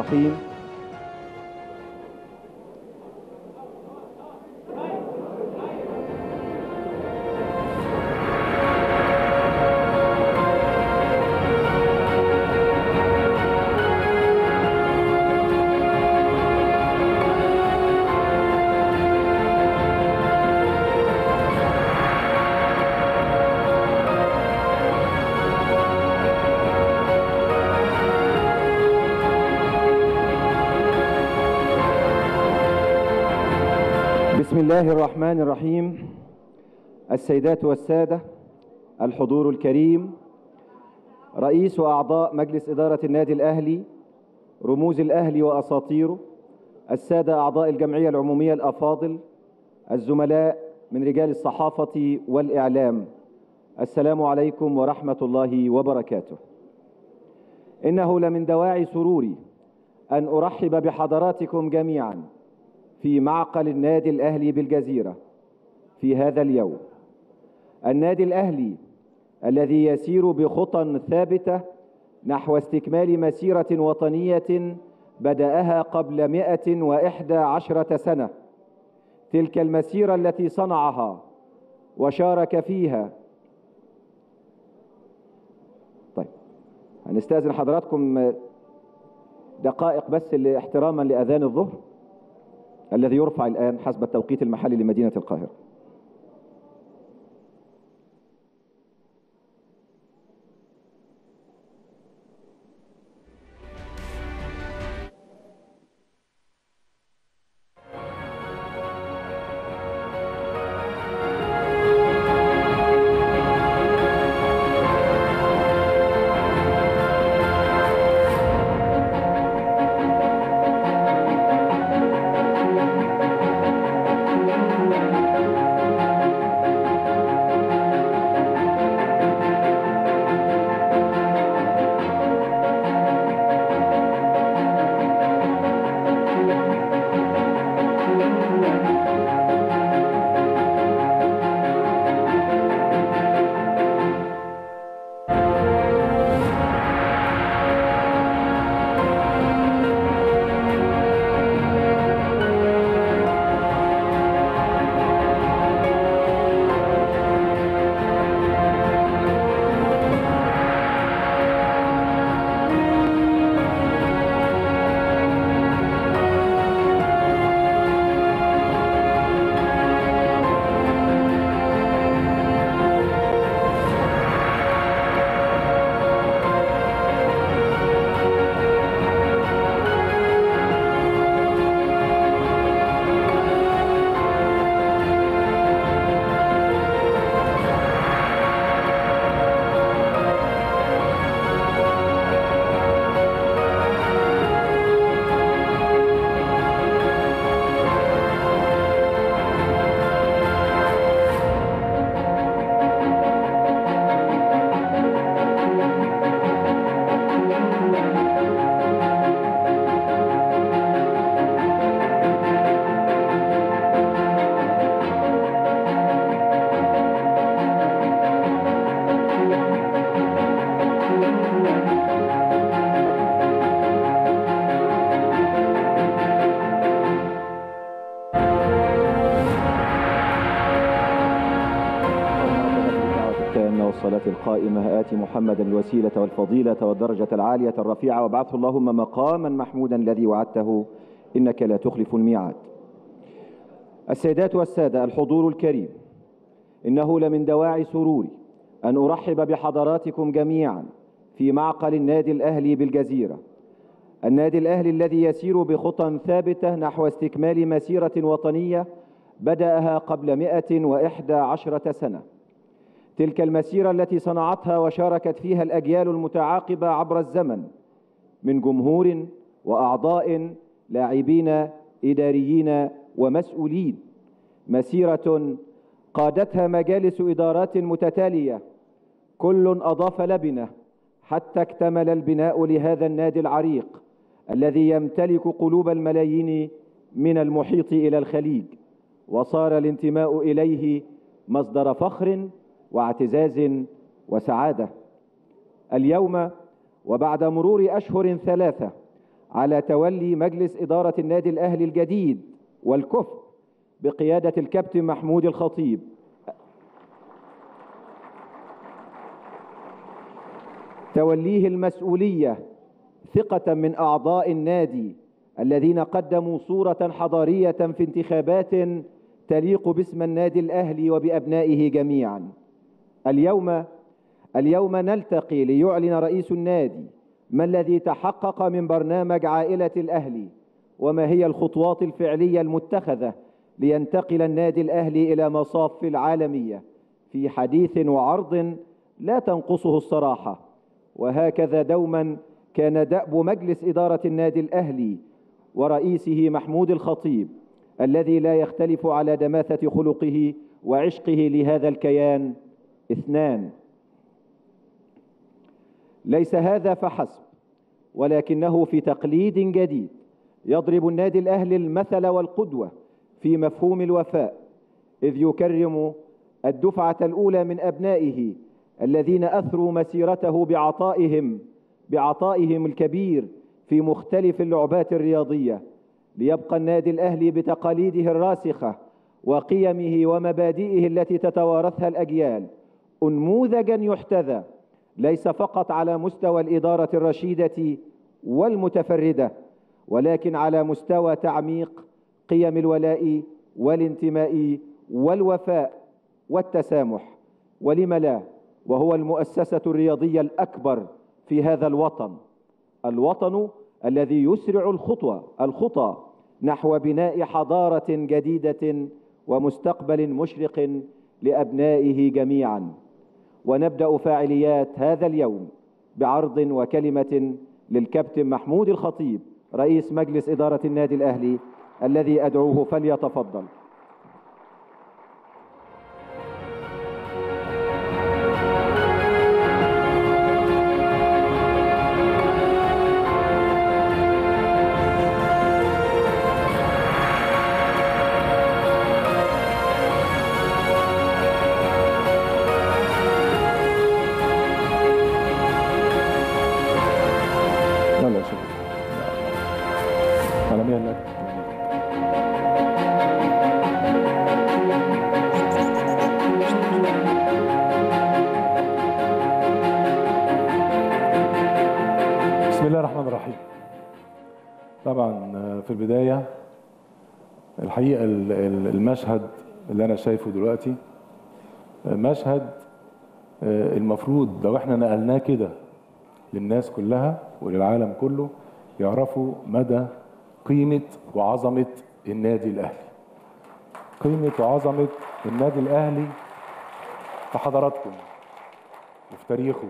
الرحيم بسم الله الرحمن الرحيم السيدات والسادة الحضور الكريم رئيس وأعضاء مجلس إدارة النادي الأهلي رموز الأهلي وأساطيره السادة أعضاء الجمعية العمومية الأفاضل الزملاء من رجال الصحافة والإعلام السلام عليكم ورحمة الله وبركاته إنه لمن دواعي سروري أن أرحب بحضراتكم جميعاً في معقل النادي الأهلي بالجزيرة في هذا اليوم النادي الأهلي الذي يسير بخطى ثابتة نحو استكمال مسيرة وطنية بدأها قبل مئة وإحدى عشرة سنة تلك المسيرة التي صنعها وشارك فيها طيب هنستأذن حضراتكم دقائق بس احتراما لأذان الظهر الذي يرفع الآن حسب التوقيت المحلي لمدينة القاهرة والصلاة القائمة آت محمدا الوسيلة والفضيلة والدرجة العالية الرفيعة وابعثه اللهم مقاما محمودا الذي وعدته إنك لا تخلف الميعاد السيدات والسادة الحضور الكريم إنه لمن دواعي سروري أن أرحب بحضراتكم جميعا في معقل النادي الأهلي بالجزيرة النادي الأهلي الذي يسير بخطى ثابتة نحو استكمال مسيرة وطنية بدأها قبل مئة وإحدى عشرة سنة تلك المسيرة التي صنعتها وشاركت فيها الأجيال المتعاقبة عبر الزمن من جمهور وأعضاء لاعبين إداريين ومسؤولين مسيرة قادتها مجالس إدارات متتالية كل أضاف لبنة حتى اكتمل البناء لهذا النادي العريق الذي يمتلك قلوب الملايين من المحيط إلى الخليج وصار الانتماء إليه مصدر فخر واعتزاز وسعادة اليوم وبعد مرور أشهر ثلاثة على تولي مجلس إدارة النادي الأهلي الجديد والكفء بقيادة الكابتن محمود الخطيب توليه المسؤولية ثقة من أعضاء النادي الذين قدموا صورة حضارية في انتخابات تليق باسم النادي الأهلي وبأبنائه جميعا اليوم اليوم نلتقي ليعلن رئيس النادي ما الذي تحقق من برنامج عائلة الأهلي وما هي الخطوات الفعلية المتخذة لينتقل النادي الأهلي إلى مصاف العالمية في حديث وعرض لا تنقصه الصراحة وهكذا دوما كان دأب مجلس إدارة النادي الأهلي ورئيسه محمود الخطيب الذي لا يختلف على دماثة خلقه وعشقه لهذا الكيان اثنان ليس هذا فحسب ولكنه في تقليد جديد يضرب النادي الأهلي المثل والقدوة في مفهوم الوفاء إذ يكرم الدفعة الأولى من أبنائه الذين أثروا مسيرته بعطائهم بعطائهم الكبير في مختلف اللعبات الرياضية ليبقى النادي الأهلي بتقاليده الراسخة وقيمه ومبادئه التي تتوارثها الأجيال أنموذجا يحتذى ليس فقط على مستوى الإدارة الرشيدة والمتفردة ولكن على مستوى تعميق قيم الولاء والانتماء والوفاء والتسامح ولم لا وهو المؤسسة الرياضية الأكبر في هذا الوطن الوطن الذي يسرع الخطوة الخطى نحو بناء حضارة جديدة ومستقبل مشرق لأبنائه جميعا ونبدأ فاعليات هذا اليوم بعرض وكلمة للكابتن محمود الخطيب رئيس مجلس إدارة النادي الأهلي الذي أدعوه فليتفضل يلا يا شباب على مهلك بسم الله الرحمن الرحيم طبعا في البداية الحقيقة ال- ال- المشهد اللي أنا شايفه دلوقتي مشهد آه، المفروض لو احنا نقلناه كده للناس كلها وللعالم كله يعرفوا مدى قيمة وعظمة النادي الأهلي قيمة وعظمة النادي الأهلي في حضراتكم وفي تاريخه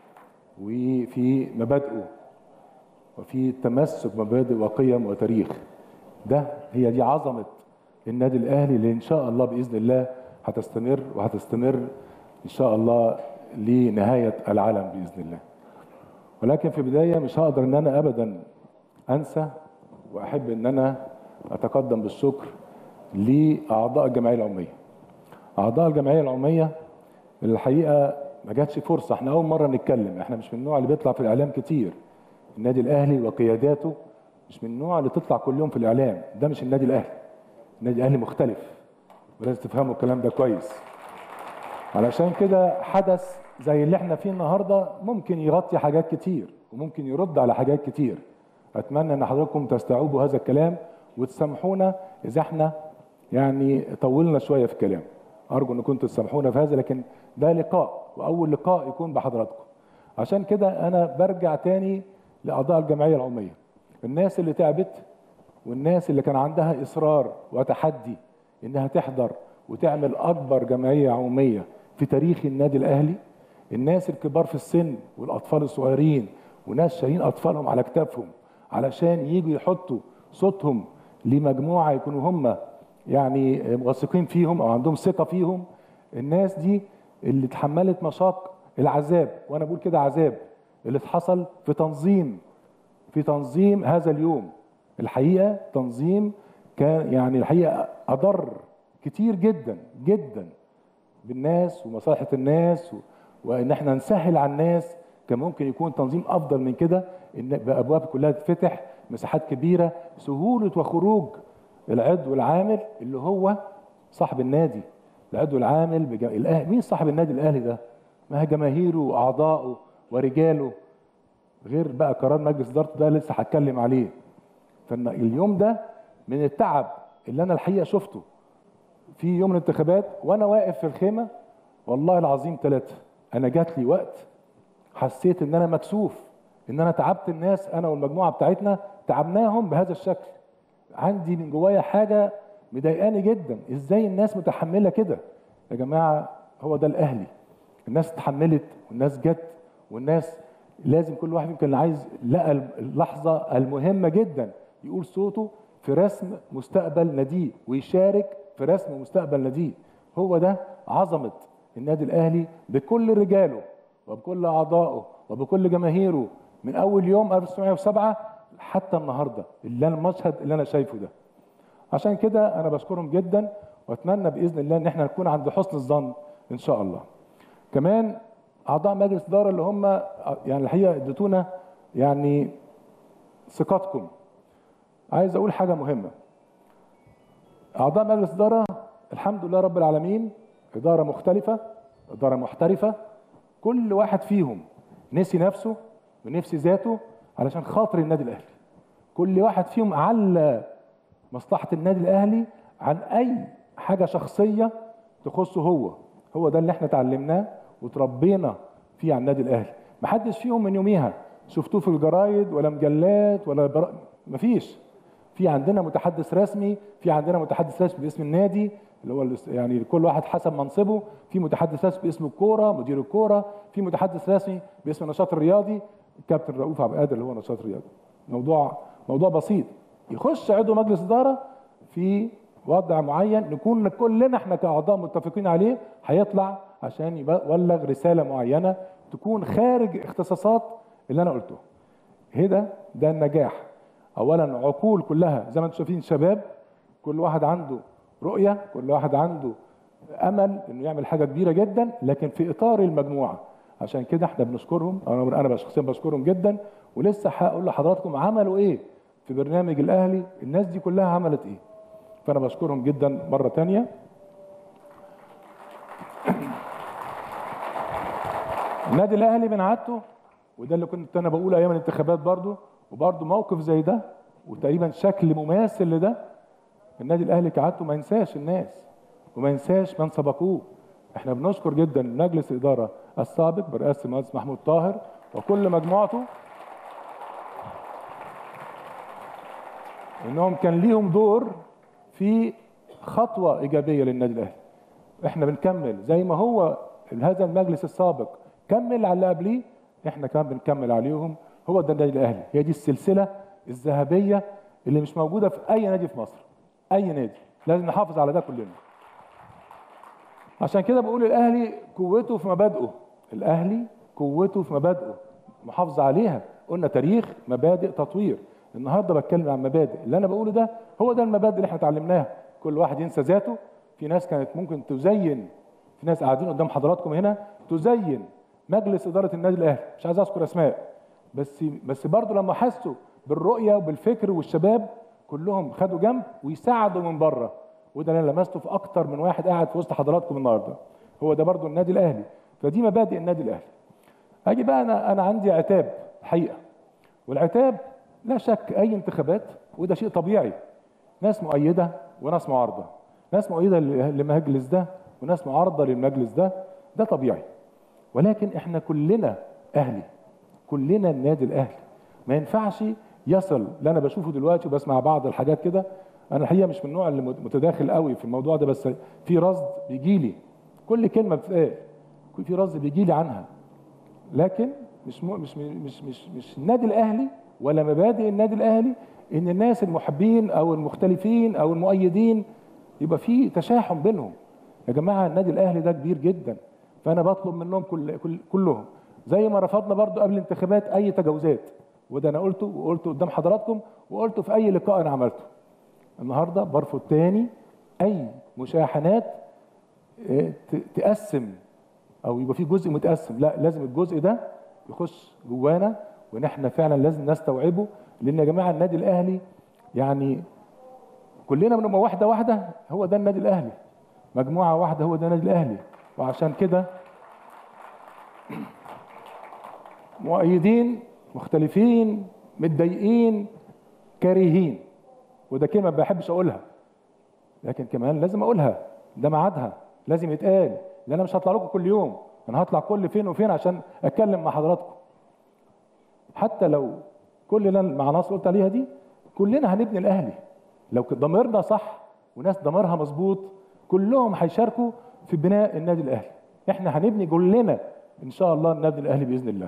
وفي مبادئه وفي تمسك مبادئ وقيم وتاريخ ده هي دي عظمة النادي الأهلي اللي إن شاء الله بإذن الله هتستمر وهتستمر إن شاء الله لنهاية العالم بإذن الله ولكن في البداية مش هقدر إن أنا أبدا أنسى وأحب إن أنا أتقدم بالشكر لأعضاء الجمعية العمومية أعضاء الجمعية العمومية الحقيقة ما جاتش فرصة احنا أول مرة نتكلم احنا مش من النوع اللي بيطلع في الإعلام كتير النادي الأهلي وقياداته مش من النوع اللي تطلع كل يوم في الإعلام ده مش النادي الأهلي النادي الأهلي مختلف ولازم تفهموا الكلام ده كويس علشان كده حدث زي اللي احنا فيه النهارده ممكن يغطي حاجات كتير وممكن يرد على حاجات كتير اتمنى ان حضراتكم تستوعبوا هذا الكلام وتسامحونا اذا احنا يعني طولنا شويه في الكلام ارجو انكم تسامحونا في هذا لكن ده لقاء واول لقاء يكون بحضراتكم عشان كده انا برجع تاني لاعضاء الجمعيه العموميه الناس اللي تعبت والناس اللي كان عندها اصرار وتحدي انها تحضر وتعمل اكبر جمعيه عموميه في تاريخ النادي الاهلي الناس الكبار في السن والاطفال الصغيرين وناس شايلين اطفالهم على كتافهم علشان يجوا يحطوا صوتهم لمجموعه يكونوا هم يعني واثقين فيهم او عندهم ثقه فيهم الناس دي اللي اتحملت مشاق العذاب وانا بقول كده عذاب اللي حصل في تنظيم في تنظيم هذا اليوم الحقيقه تنظيم كان يعني الحقيقه اضر كتير جدا جدا بالناس ومصالحه الناس و... وان احنا نسهل على الناس كان ممكن يكون تنظيم افضل من كده ان بابواب كلها تتفتح مساحات كبيره سهوله وخروج العضو العامل اللي هو صاحب النادي العضو العامل بجا... الأهل... مين صاحب النادي الاهلي ده؟ ما هي جماهيره واعضائه ورجاله غير بقى قرار مجلس ادارته ده لسه هتكلم عليه فاليوم ده من التعب اللي انا الحقيقه شفته في يوم الانتخابات وانا واقف في الخيمه والله العظيم ثلاثه انا جات لي وقت حسيت ان انا مكسوف ان انا تعبت الناس انا والمجموعه بتاعتنا تعبناهم بهذا الشكل عندي من جوايا حاجه مضايقاني جدا ازاي الناس متحمله كده يا جماعه هو ده الاهلي الناس اتحملت والناس جت والناس لازم كل واحد يمكن عايز لقى اللحظه المهمه جدا يقول صوته في رسم مستقبل ناديه ويشارك في رسم مستقبل ناديه هو ده عظمه النادي الاهلي بكل رجاله وبكل اعضائه وبكل جماهيره من اول يوم 1907 حتى النهارده اللي انا المشهد اللي انا شايفه ده عشان كده انا بشكرهم جدا واتمنى باذن الله ان احنا نكون عند حسن الظن ان شاء الله كمان اعضاء مجلس الاداره اللي هم يعني الحقيقه اديتونا يعني ثقتكم عايز اقول حاجه مهمه اعضاء مجلس الاداره الحمد لله رب العالمين اداره مختلفه اداره محترفه كل واحد فيهم نسي نفسه ونفسي ذاته علشان خاطر النادي الاهلي كل واحد فيهم على مصلحه النادي الاهلي عن اي حاجه شخصيه تخصه هو هو ده اللي احنا اتعلمناه وتربينا فيه على النادي الاهلي محدش فيهم من يوميها شفتوه في الجرايد ولا مجلات ولا بر... مفيش في عندنا متحدث رسمي في عندنا متحدث رسمي باسم النادي اللي هو يعني كل واحد حسب منصبه في متحدث رسمي باسم الكوره مدير الكوره في متحدث رسمي باسم النشاط الرياضي الكابتن رؤوف عبد القادر اللي هو نشاط رياضي موضوع موضوع بسيط يخش عضو مجلس اداره في وضع معين نكون كلنا احنا كاعضاء متفقين عليه هيطلع عشان يبلغ رساله معينه تكون خارج اختصاصات اللي انا قلته هنا ده النجاح اولا عقول كلها زي ما انتم شايفين شباب كل واحد عنده رؤيه كل واحد عنده امل انه يعمل حاجه كبيره جدا لكن في اطار المجموعه عشان كده احنا بنشكرهم انا انا شخصيا بشكرهم جدا ولسه هقول لحضراتكم عملوا ايه في برنامج الاهلي الناس دي كلها عملت ايه فانا بشكرهم جدا مره تانية النادي الاهلي من عادته وده اللي كنت انا بقوله ايام الانتخابات برضو وبرضو موقف زي ده وتقريبا شكل مماثل لده النادي الاهلي كعادته ما ينساش الناس وما ينساش من سبقوه احنا بنشكر جدا مجلس الاداره السابق برئاسه المهندس محمود طاهر وكل مجموعته انهم كان ليهم دور في خطوه ايجابيه للنادي الاهلي احنا بنكمل زي ما هو هذا المجلس السابق كمل على اللي قبليه احنا كمان بنكمل عليهم هو ده النادي الاهلي هي دي السلسله الذهبيه اللي مش موجوده في اي نادي في مصر اي نادي لازم نحافظ على ده كلنا عشان كده بقول الاهلي قوته في مبادئه الاهلي قوته في مبادئه محافظه عليها قلنا تاريخ مبادئ تطوير النهارده بتكلم عن مبادئ اللي انا بقوله ده هو ده المبادئ اللي احنا اتعلمناها كل واحد ينسى ذاته في ناس كانت ممكن تزين في ناس قاعدين قدام حضراتكم هنا تزين مجلس اداره النادي الاهلي مش عايز اذكر اسماء بس بس برضه لما حسوا بالرؤيه وبالفكر والشباب كلهم خدوا جنب ويساعدوا من بره وده اللي لمسته في اكتر من واحد قاعد في وسط حضراتكم النهارده هو ده برضه النادي الاهلي فدي مبادئ النادي الاهلي اجي بقى انا انا عندي عتاب حقيقه والعتاب لا شك اي انتخابات وده شيء طبيعي ناس مؤيده وناس معارضه ناس مؤيده للمجلس ده وناس معارضه للمجلس ده ده طبيعي ولكن احنا كلنا اهلي كلنا النادي الاهلي ما ينفعش يصل اللي انا بشوفه دلوقتي وبسمع بعض الحاجات كده انا الحقيقه مش من النوع اللي متداخل قوي في الموضوع ده بس في رصد بيجي لي كل كلمه بتتقال في رصد بيجي لي عنها لكن مش مش مش مش مش النادي الاهلي ولا مبادئ النادي الاهلي ان الناس المحبين او المختلفين او المؤيدين يبقى في تشاحن بينهم يا جماعه النادي الاهلي ده كبير جدا فانا بطلب منهم كل كل كلهم زي ما رفضنا برضو قبل الانتخابات اي تجاوزات وده انا قلته وقلته قدام حضراتكم وقلته في اي لقاء انا عملته النهارده برفض تاني اي مشاحنات تقسم او يبقى في جزء متقسم لا لازم الجزء ده يخش جوانا وان احنا فعلا لازم نستوعبه لان يا جماعه النادي الاهلي يعني كلنا بنبقى واحده واحده هو ده النادي الاهلي مجموعه واحده هو ده النادي الاهلي وعشان كده مؤيدين مختلفين متضايقين كارهين وده كلمه ما بحبش اقولها لكن كمان لازم اقولها ده ميعادها لازم يتقال لان انا مش هطلع لكم كل يوم انا هطلع كل فين وفين عشان اتكلم مع حضراتكم حتى لو كل اللي أنا مع ناس قلت عليها دي كلنا هنبني الاهلي لو ضميرنا صح وناس ضميرها مظبوط كلهم هيشاركوا في بناء النادي الاهلي احنا هنبني كلنا ان شاء الله النادي الاهلي باذن الله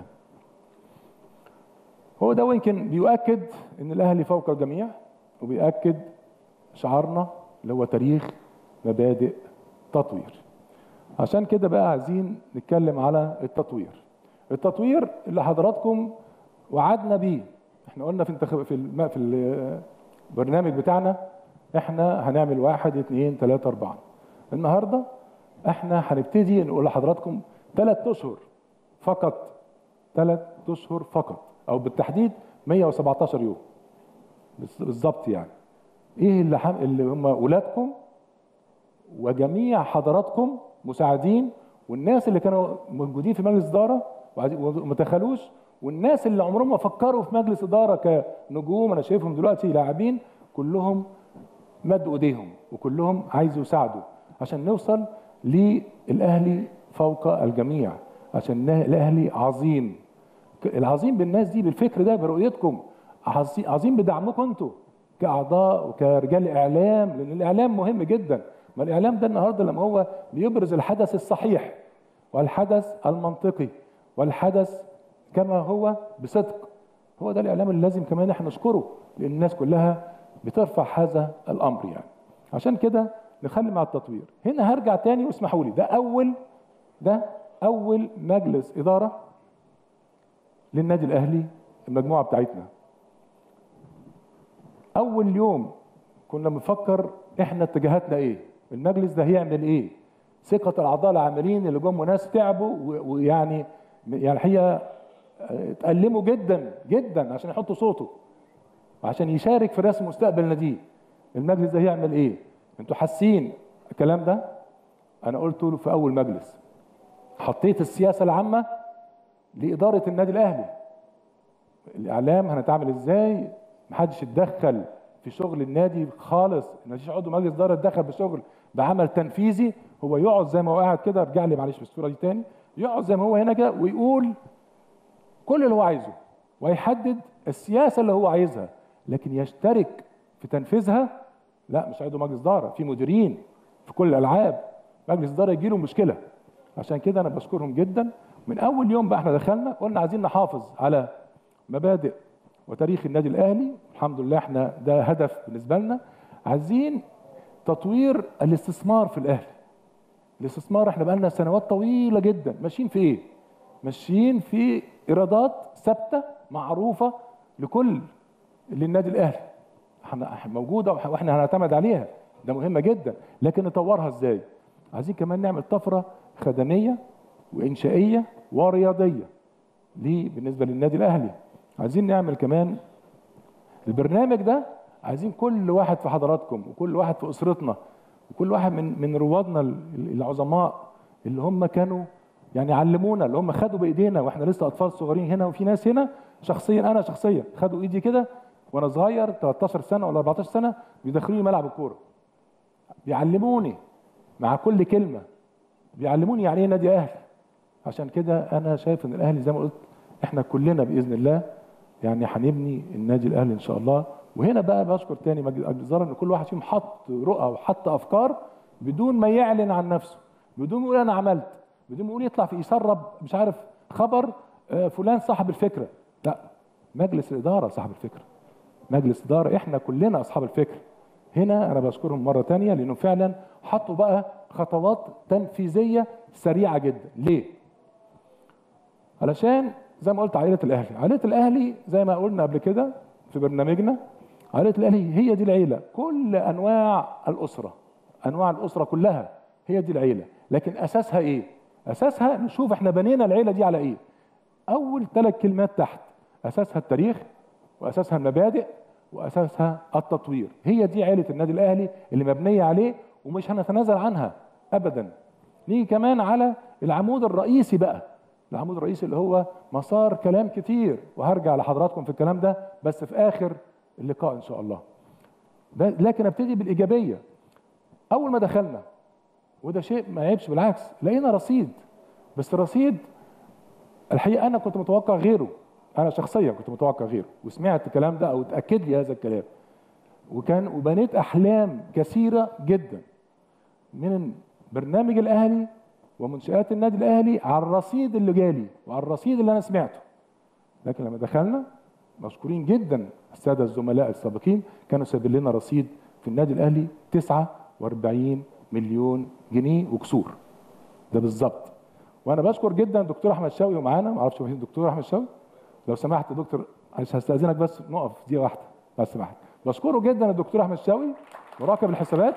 هو ده يمكن بيؤكد ان الاهلي فوق الجميع وبيؤكد شعارنا اللي هو تاريخ مبادئ تطوير عشان كده بقى عايزين نتكلم على التطوير التطوير اللي حضراتكم وعدنا بيه احنا قلنا في انتخاب في الم... في البرنامج بتاعنا احنا هنعمل واحد اثنين ثلاثة أربعة النهارده احنا هنبتدي نقول لحضراتكم ثلاث اشهر فقط ثلاث اشهر فقط او بالتحديد 117 يوم بالظبط يعني ايه اللي حم... اللي هم ولادكم وجميع حضراتكم مساعدين والناس اللي كانوا موجودين في مجلس اداره وما دخلوش والناس اللي عمرهم ما فكروا في مجلس اداره كنجوم انا شايفهم دلوقتي لاعبين كلهم مدوا ايديهم وكلهم عايزوا يساعدوا عشان نوصل للاهلي فوق الجميع عشان الاهلي عظيم العظيم بالناس دي بالفكر ده برؤيتكم عظيم بدعمكم انتوا كاعضاء وكرجال اعلام لان الاعلام مهم جدا ما الاعلام ده النهارده لما هو بيبرز الحدث الصحيح والحدث المنطقي والحدث كما هو بصدق هو ده الاعلام اللي لازم كمان احنا نشكره لان الناس كلها بترفع هذا الامر يعني عشان كده نخلي مع التطوير هنا هرجع تاني واسمحوا لي ده اول ده اول مجلس اداره للنادي الاهلي المجموعه بتاعتنا اول يوم كنا بنفكر احنا اتجاهاتنا ايه المجلس ده هيعمل ايه ثقه الاعضاء العاملين اللي جم ناس تعبوا ويعني يعني الحقيقه اتألموا جدا جدا عشان يحطوا صوته وعشان يشارك في رسم مستقبل ناديه المجلس ده هيعمل ايه انتوا حاسين الكلام ده انا قلته له في اول مجلس حطيت السياسه العامه لاداره النادي الاهلي الاعلام هنتعامل ازاي محدش يتدخل في شغل النادي خالص مفيش عضو مجلس اداره يتدخل في شغل بعمل تنفيذي هو يقعد زي ما هو قاعد كده ارجع لي معلش في الصوره دي تاني يقعد زي ما هو هنا كده ويقول كل اللي هو عايزه ويحدد السياسه اللي هو عايزها لكن يشترك في تنفيذها لا مش عضو مجلس اداره في مديرين في كل الالعاب مجلس اداره يجي له مشكله عشان كده انا بشكرهم جدا من اول يوم بقى احنا دخلنا قلنا عايزين نحافظ على مبادئ وتاريخ النادي الاهلي الحمد لله احنا ده هدف بالنسبه لنا عايزين تطوير الاستثمار في الاهلي الاستثمار احنا بقى لنا سنوات طويله جدا ماشيين في ايه ماشيين في ايرادات ثابته معروفه لكل للنادي الاهلي احنا موجوده واحنا هنعتمد عليها ده مهمه جدا لكن نطورها ازاي عايزين كمان نعمل طفره خدميه وانشائيه ورياضيه ليه بالنسبه للنادي الاهلي عايزين نعمل كمان البرنامج ده عايزين كل واحد في حضراتكم وكل واحد في اسرتنا وكل واحد من من روادنا العظماء اللي هم كانوا يعني علمونا اللي هم خدوا بايدينا واحنا لسه اطفال صغيرين هنا وفي ناس هنا شخصيا انا شخصيا خدوا ايدي كده وانا صغير 13 سنه ولا 14 سنه بيدخلوني ملعب الكوره بيعلموني مع كل كلمه بيعلموني يعني ايه نادي اهلي عشان كده انا شايف ان الاهلي زي ما قلت احنا كلنا باذن الله يعني هنبني النادي الاهلي ان شاء الله وهنا بقى بشكر تاني مجلس الاداره ان كل واحد فيهم حط رؤى وحط افكار بدون ما يعلن عن نفسه بدون ما يقول انا عملت بدون ما يقول يطلع في يسرب مش عارف خبر فلان صاحب الفكره لا مجلس الاداره صاحب الفكره مجلس اداره احنا كلنا اصحاب الفكر هنا انا بشكرهم مره تانية لانه فعلا حطوا بقى خطوات تنفيذيه سريعه جدا ليه علشان زي ما قلت عائله الاهلي عائله الاهلي زي ما قلنا قبل كده في برنامجنا عائله الاهلي هي دي العيله كل انواع الاسره انواع الاسره كلها هي دي العيله لكن اساسها ايه اساسها نشوف احنا بنينا العيله دي على ايه اول ثلاث كلمات تحت اساسها التاريخ واساسها المبادئ واساسها التطوير هي دي عيله النادي الاهلي اللي مبنيه عليه ومش هنتنازل عنها ابدا نيجي كمان على العمود الرئيسي بقى العمود الرئيسي اللي هو مسار كلام كتير وهرجع لحضراتكم في الكلام ده بس في اخر اللقاء ان شاء الله لكن ابتدي بالايجابيه اول ما دخلنا وده شيء ما يعيبش بالعكس لقينا رصيد بس الرصيد الحقيقه انا كنت متوقع غيره انا شخصيا كنت متوقع غيره وسمعت الكلام ده او اتاكد لي هذا الكلام وكان وبنيت احلام كثيره جدا من برنامج الاهلي ومنشات النادي الاهلي على الرصيد اللي جالي وعلى الرصيد اللي انا سمعته لكن لما دخلنا مشكورين جدا الساده الزملاء السابقين كانوا سايبين لنا رصيد في النادي الاهلي 49 مليون جنيه وكسور ده بالظبط وانا بشكر جدا دكتور احمد شوقي ومعانا ما اعرفش مين دكتور احمد شوقي لو سمحت يا دكتور معلش هستاذنك بس نقف دقيقه واحده لو سمحت بشكره جدا الدكتور احمد شوقي مراقب الحسابات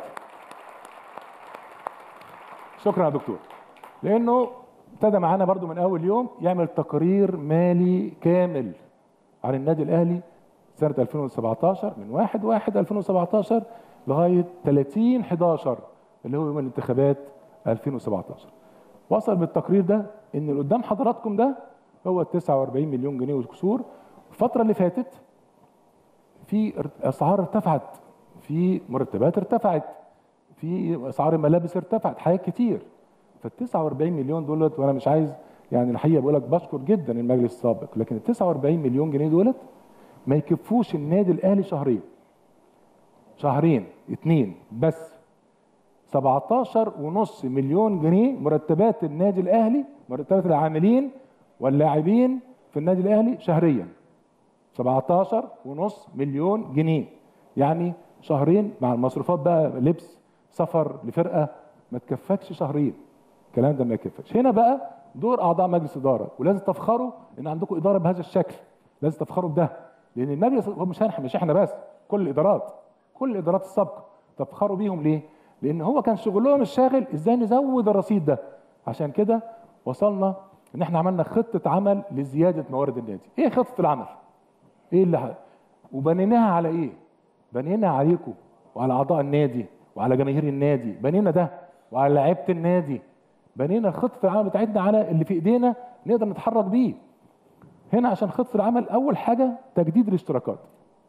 شكرا يا دكتور لانه ابتدى معانا برضو من اول يوم يعمل تقرير مالي كامل عن النادي الاهلي سنه 2017 من 1 1 2017 لغايه 30 11 اللي هو يوم الانتخابات 2017 وصل بالتقرير ده ان اللي قدام حضراتكم ده هو 49 مليون جنيه وكسور الفتره اللي فاتت في اسعار ارتفعت في مرتبات ارتفعت في اسعار الملابس ارتفعت حاجات كتير فال 49 مليون دولت وانا مش عايز يعني الحقيقه بقول لك بشكر جدا المجلس السابق لكن ال 49 مليون جنيه دولت ما يكفوش النادي الاهلي شهرين شهرين اتنين بس 17 ونص مليون جنيه مرتبات النادي الاهلي مرتبات العاملين واللاعبين في النادي الاهلي شهريا 17 ونص مليون جنيه يعني شهرين مع المصروفات بقى لبس سفر لفرقه ما تكفكش شهرين الكلام ده ما يكفكش هنا بقى دور اعضاء مجلس اداره ولازم تفخروا ان عندكم اداره بهذا الشكل لازم تفخروا بده لان المجلس هو مش احنا مش احنا بس كل الادارات كل الادارات السابقه تفخروا بيهم ليه؟ لان هو كان شغلهم الشاغل ازاي نزود الرصيد ده عشان كده وصلنا ان احنا عملنا خطه عمل لزياده موارد النادي ايه خطه العمل ايه اللي ح... وبنيناها على ايه بنينا عليكم وعلى اعضاء النادي وعلى جماهير النادي بنينا ده وعلى لعيبه النادي بنينا خطه العمل بتاعتنا على اللي في ايدينا نقدر نتحرك بيه هنا عشان خطه العمل اول حاجه تجديد الاشتراكات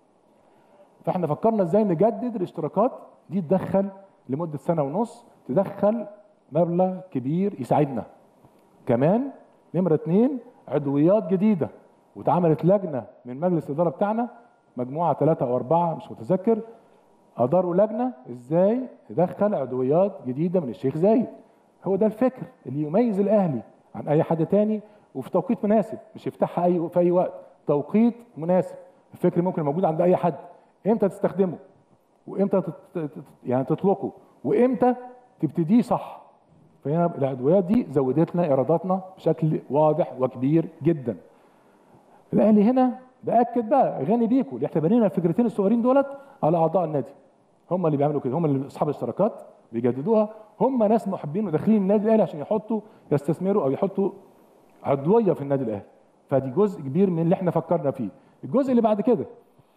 فاحنا فكرنا ازاي نجدد الاشتراكات دي تدخل لمده سنه ونص تدخل مبلغ كبير يساعدنا كمان نمره اتنين عضويات جديده واتعملت لجنه من مجلس الاداره بتاعنا مجموعه ثلاثه او اربعه مش متذكر اداروا لجنه ازاي ندخل عضويات جديده من الشيخ زايد هو ده الفكر اللي يميز الاهلي عن اي حد تاني وفي توقيت مناسب مش يفتحها اي في اي وقت توقيت مناسب الفكر ممكن موجود عند اي حد امتى تستخدمه وامتى تت... يعني تطلقه وامتى تبتديه صح فهنا العضويات دي زودت لنا ايراداتنا بشكل واضح وكبير جدا الاهلي هنا باكد بقى غني بيكم اللي احنا بنينا الفكرتين الصغيرين دولت على اعضاء النادي هم اللي بيعملوا كده هم اللي اصحاب الاشتراكات بيجددوها هم ناس محبين وداخلين النادي الاهلي عشان يحطوا يستثمروا او يحطوا عضويه في النادي الاهلي فدي جزء كبير من اللي احنا فكرنا فيه الجزء اللي بعد كده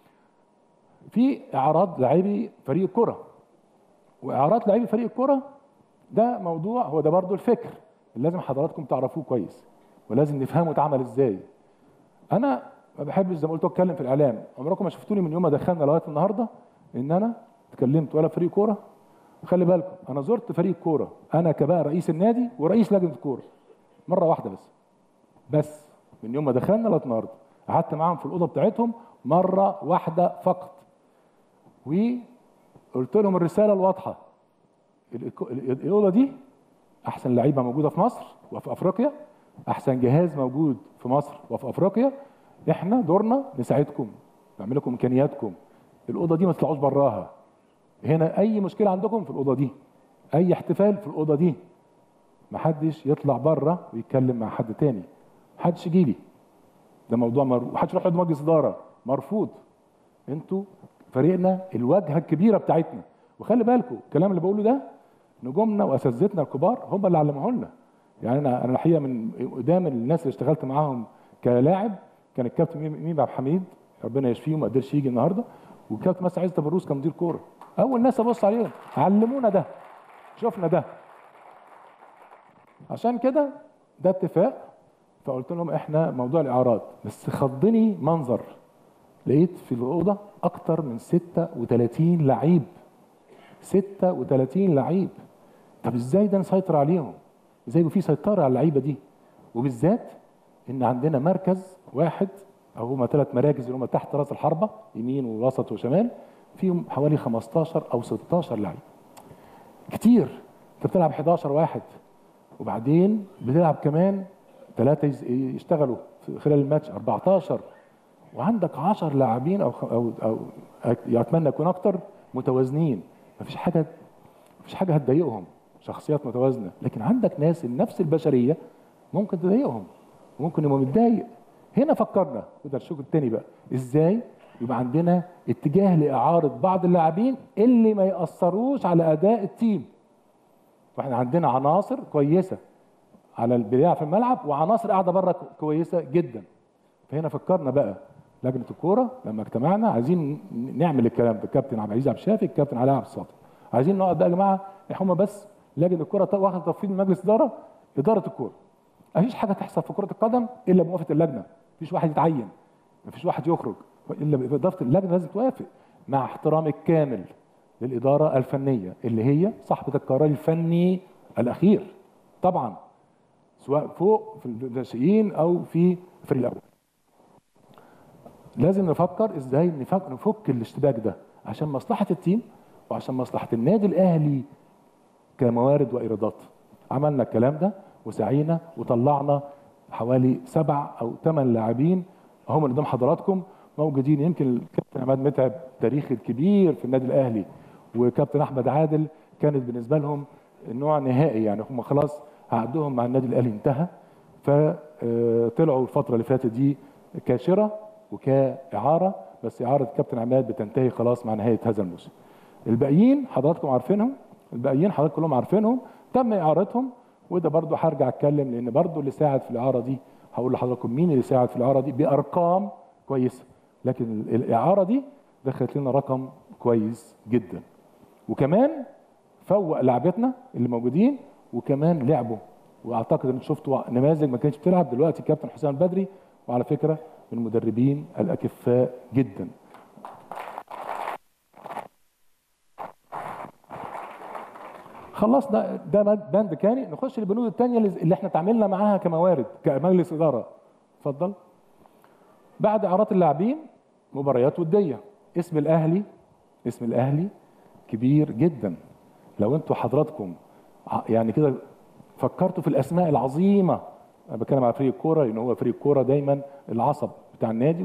في اعراض لاعبي فريق الكره واعراض لاعبي فريق الكره ده موضوع هو ده برضو الفكر اللي لازم حضراتكم تعرفوه كويس ولازم نفهمه اتعمل ازاي انا ما بحبش زي ما قلت اتكلم في الاعلام عمركم ما شفتوني من يوم ما دخلنا لغايه النهارده ان انا اتكلمت ولا فريق كوره خلي بالكم انا زرت فريق كوره انا كبقى رئيس النادي ورئيس لجنه الكوره مره واحده بس بس من يوم ما دخلنا لغايه النهارده قعدت معاهم في الاوضه بتاعتهم مره واحده فقط وقلت لهم الرساله الواضحه الاوضه دي احسن لعيبه موجوده في مصر وفي افريقيا احسن جهاز موجود في مصر وفي افريقيا احنا دورنا نساعدكم نعمل لكم امكانياتكم الاوضه دي ما تطلعوش براها هنا اي مشكله عندكم في الاوضه دي اي احتفال في الاوضه دي ما حدش يطلع بره ويتكلم مع حد تاني ما حدش يجي لي ده موضوع مرفوض حدش يروح مجلس اداره مرفوض انتوا فريقنا الواجهه الكبيره بتاعتنا وخلي بالكم الكلام اللي بقوله ده نجومنا واساتذتنا الكبار هم اللي علموه لنا يعني انا انا الحقيقه من قدام الناس اللي اشتغلت معاهم كلاعب كان الكابتن ميمي عبد الحميد ربنا يشفيه وما قدرش يجي النهارده وكابتن مثلا عايز تبروس كان مدير كوره اول ناس ابص عليهم علمونا ده شفنا ده عشان كده ده اتفاق فقلت لهم احنا موضوع الاعراض بس خضني منظر لقيت في الاوضه اكتر من 36 لعيب 36 لعيب طب ازاي ده نسيطر عليهم ازاي يبقى في سيطره على اللعيبه دي وبالذات ان عندنا مركز واحد او هما ثلاث مراكز اللي هما تحت راس الحربه يمين ووسط وشمال فيهم حوالي 15 او 16 لعيب كتير انت بتلعب 11 واحد وبعدين بتلعب كمان ثلاثه يشتغلوا في خلال الماتش 14 وعندك 10 لاعبين او او او اتمنى يكون اكتر متوازنين مفيش حاجه مفيش حاجه هتضايقهم شخصيات متوازنه لكن عندك ناس النفس البشريه ممكن تضايقهم ممكن يبقى متضايق هنا فكرنا وده الشغل التاني بقى ازاي يبقى عندنا اتجاه لاعاره بعض اللاعبين اللي ما ياثروش على اداء التيم واحنا عندنا عناصر كويسه على البدايه في الملعب وعناصر قاعده بره كويسه جدا فهنا فكرنا بقى لجنه الكوره لما اجتمعنا عايزين نعمل الكلام ده الكابتن عبد العزيز عبد الشافي الكابتن علاء عبد الصادق عايزين نقعد بقى يا جماعه هم بس لجنه الكوره واخد تفويض من مجلس اداره اداره الكوره مفيش حاجه تحصل في كره القدم الا بموافقه اللجنه مفيش واحد يتعين مفيش واحد يخرج الا باضافه اللجنه لازم توافق مع احترامي الكامل للاداره الفنيه اللي هي صاحبه القرار الفني الاخير طبعا سواء فوق في الناشئين او في الفريق الاول لازم نفكر ازاي نفك, نفك الاشتباك ده عشان مصلحه التيم وعشان مصلحه النادي الاهلي كموارد وايرادات عملنا الكلام ده وسعينا وطلعنا حوالي سبع او ثمان لاعبين هم اللي قدام حضراتكم موجودين يمكن الكابتن عماد متعب تاريخ الكبير في النادي الاهلي وكابتن احمد عادل كانت بالنسبه لهم نوع نهائي يعني هم خلاص عقدهم مع النادي الاهلي انتهى فطلعوا الفتره اللي فاتت دي كاشره وكاعاره بس اعاره كابتن عماد بتنتهي خلاص مع نهايه هذا الموسم. الباقيين حضراتكم عارفينهم الباقيين حضراتكم كلهم عارفينهم تم اعارتهم وده برضو هرجع اتكلم لان برضو اللي ساعد في الاعاره دي هقول لحضراتكم مين اللي ساعد في الاعاره دي بارقام كويسه لكن الاعاره دي دخلت لنا رقم كويس جدا وكمان فوق لعبتنا اللي موجودين وكمان لعبوا واعتقد ان شفتوا نماذج ما كانتش بتلعب دلوقتي كابتن حسام البدري وعلى فكره من المدربين الاكفاء جدا خلصنا ده بند كاني نخش البنود الثانيه اللي احنا تعاملنا معاها كموارد كمجلس اداره اتفضل بعد اعارات اللاعبين مباريات وديه اسم الاهلي اسم الاهلي كبير جدا لو انتوا حضراتكم يعني كده فكرتوا في الاسماء العظيمه انا بتكلم على فريق الكوره لان هو فريق الكوره دايما العصب بتاع النادي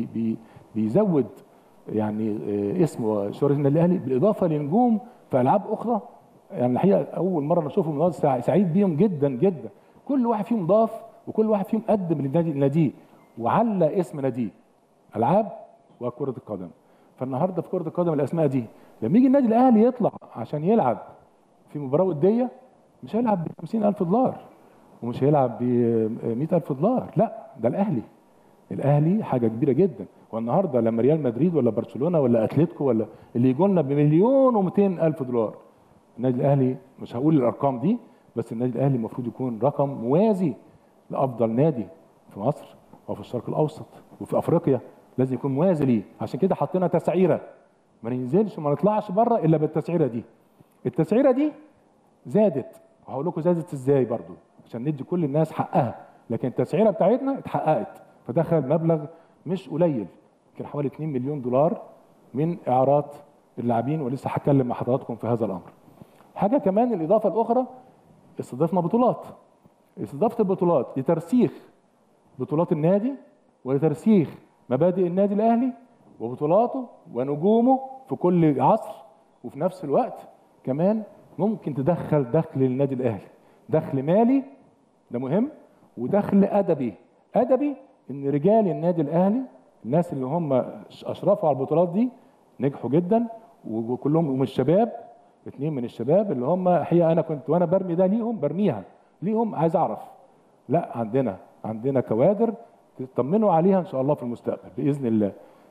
وبيزود يعني اسم وشهره النادي الاهلي بالاضافه لنجوم في العاب اخرى يعني الحقيقه اول مره نشوفهم النهارده سعيد بيهم جدا جدا كل واحد فيهم ضاف وكل واحد فيهم قدم للنادي ناديه وعلى اسم ناديه العاب وكره القدم فالنهارده في كره القدم الاسماء دي لما يجي النادي الاهلي يطلع عشان يلعب في مباراه وديه مش هيلعب ب 50000 دولار ومش هيلعب ب 100000 دولار لا ده الاهلي الاهلي حاجه كبيره جدا والنهارده لما ريال مدريد ولا برشلونه ولا اتلتيكو ولا اللي يجوا لنا بمليون و200 الف دولار النادي الاهلي مش هقول الارقام دي بس النادي الاهلي المفروض يكون رقم موازي لافضل نادي في مصر وفي الشرق الاوسط وفي افريقيا لازم يكون موازي ليه عشان كده حطينا تسعيره ما ننزلش وما نطلعش بره الا بالتسعيره دي التسعيره دي زادت وهقول لكم زادت ازاي برضو عشان ندي كل الناس حقها لكن التسعيره بتاعتنا اتحققت فدخل مبلغ مش قليل يمكن حوالي 2 مليون دولار من اعارات اللاعبين ولسه هتكلم مع حضراتكم في هذا الامر حاجه كمان الاضافه الاخرى استضفنا بطولات استضافه البطولات لترسيخ بطولات النادي ولترسيخ مبادئ النادي الاهلي وبطولاته ونجومه في كل عصر وفي نفس الوقت كمان ممكن تدخل دخل للنادي الاهلي دخل مالي ده مهم ودخل ادبي ادبي ان رجال النادي الاهلي الناس اللي هم اشرفوا على البطولات دي نجحوا جدا وكلهم من الشباب اثنين من الشباب اللي هم الحقيقه انا كنت وانا برمي ده ليهم برميها ليهم عايز اعرف لا عندنا عندنا كوادر تطمنوا عليها ان شاء الله في المستقبل باذن الله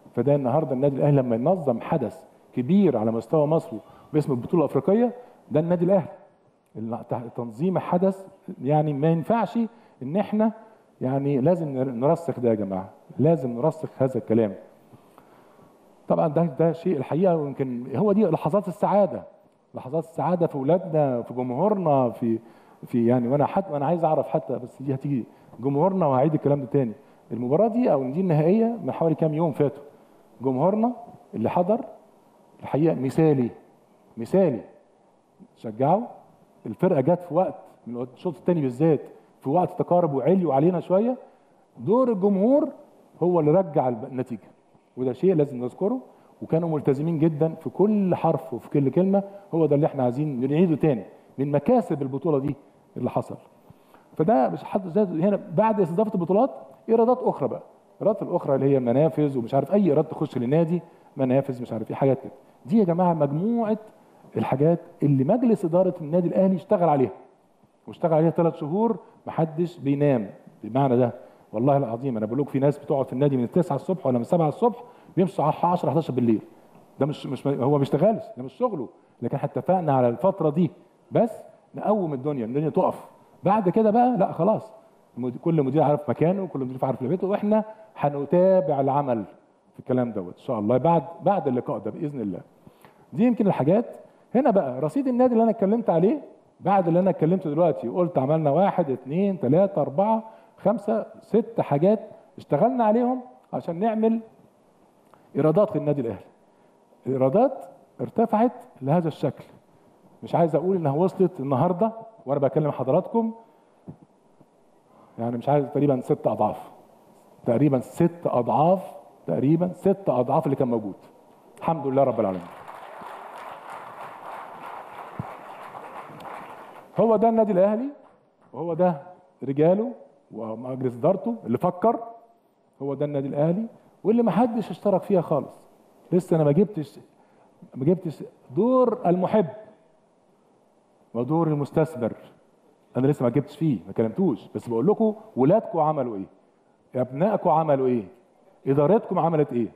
فده النهارده النادي الاهلي لما ينظم حدث كبير على مستوى مصر باسم البطوله الافريقيه ده النادي الاهلي اللي تح- تنظيم حدث يعني ما ينفعش ان احنا يعني لازم نر- نرسخ ده يا جماعه لازم نرسخ هذا الكلام طبعا ده ده شيء الحقيقه ويمكن هو دي لحظات السعاده لحظات السعاده في اولادنا في جمهورنا في في يعني وانا حتى وانا عايز اعرف حتى بس دي هتيجي جمهورنا وهعيد الكلام ده تاني المباراه دي او دي النهائيه من حوالي كام يوم فاتوا جمهورنا اللي حضر الحقيقه مثالي مثالي شجعوا الفرقه جت في وقت من الشوط الثاني بالذات في وقت تقارب وعليوا علينا شويه دور الجمهور هو اللي رجع الب- النتيجه وده شيء لازم نذكره وكانوا ملتزمين جدا في كل حرف وفي كل كلمه هو ده اللي احنا عايزين نعيده تاني من مكاسب البطوله دي اللي حصل فده مش حد ذات هنا بعد استضافه البطولات ايرادات اخرى بقى ايرادات الاخرى اللي هي منافذ ومش عارف اي ايراد تخش للنادي منافذ مش عارف ايه حاجات كده دي يا جماعه مجموعه الحاجات اللي مجلس اداره النادي الاهلي اشتغل عليها واشتغل عليها ثلاث شهور محدش بينام بمعنى ده والله العظيم انا بقول لكم في ناس بتقعد في النادي من 9 الصبح ولا من 7 الصبح بيمشوا على 10 11 بالليل ده مش مش هو ما بيشتغلش ده مش شغله لكن احنا اتفقنا على الفتره دي بس نقوم الدنيا الدنيا تقف بعد كده بقى لا خلاص المد- كل مدير عارف مكانه كل مدير عارف لعبته واحنا هنتابع العمل في الكلام دوت ان شاء الله بعد بعد اللقاء ده باذن الله دي يمكن الحاجات هنا بقى رصيد النادي اللي انا اتكلمت عليه بعد اللي انا اتكلمت دلوقتي قلت عملنا واحد اثنين ثلاثة أربعة خمسة ست حاجات اشتغلنا عليهم عشان نعمل إيرادات للنادي الأهلي الإيرادات ارتفعت لهذا الشكل مش عايز أقول إنها وصلت النهاردة وأنا بكلم حضراتكم يعني مش عايز تقريبا ست أضعاف تقريبا ست أضعاف تقريبا ست أضعاف اللي كان موجود الحمد لله رب العالمين هو ده النادي الاهلي وهو ده رجاله ومجلس ادارته اللي فكر هو ده النادي الاهلي واللي ما حدش اشترك فيها خالص لسه انا ما جبتش ما جبتش دور المحب ودور المستثمر انا لسه ما جبتش فيه ما كلمتوش بس بقول لكم ولادكم عملوا ايه ابنائكم عملوا ايه ادارتكم عملت ايه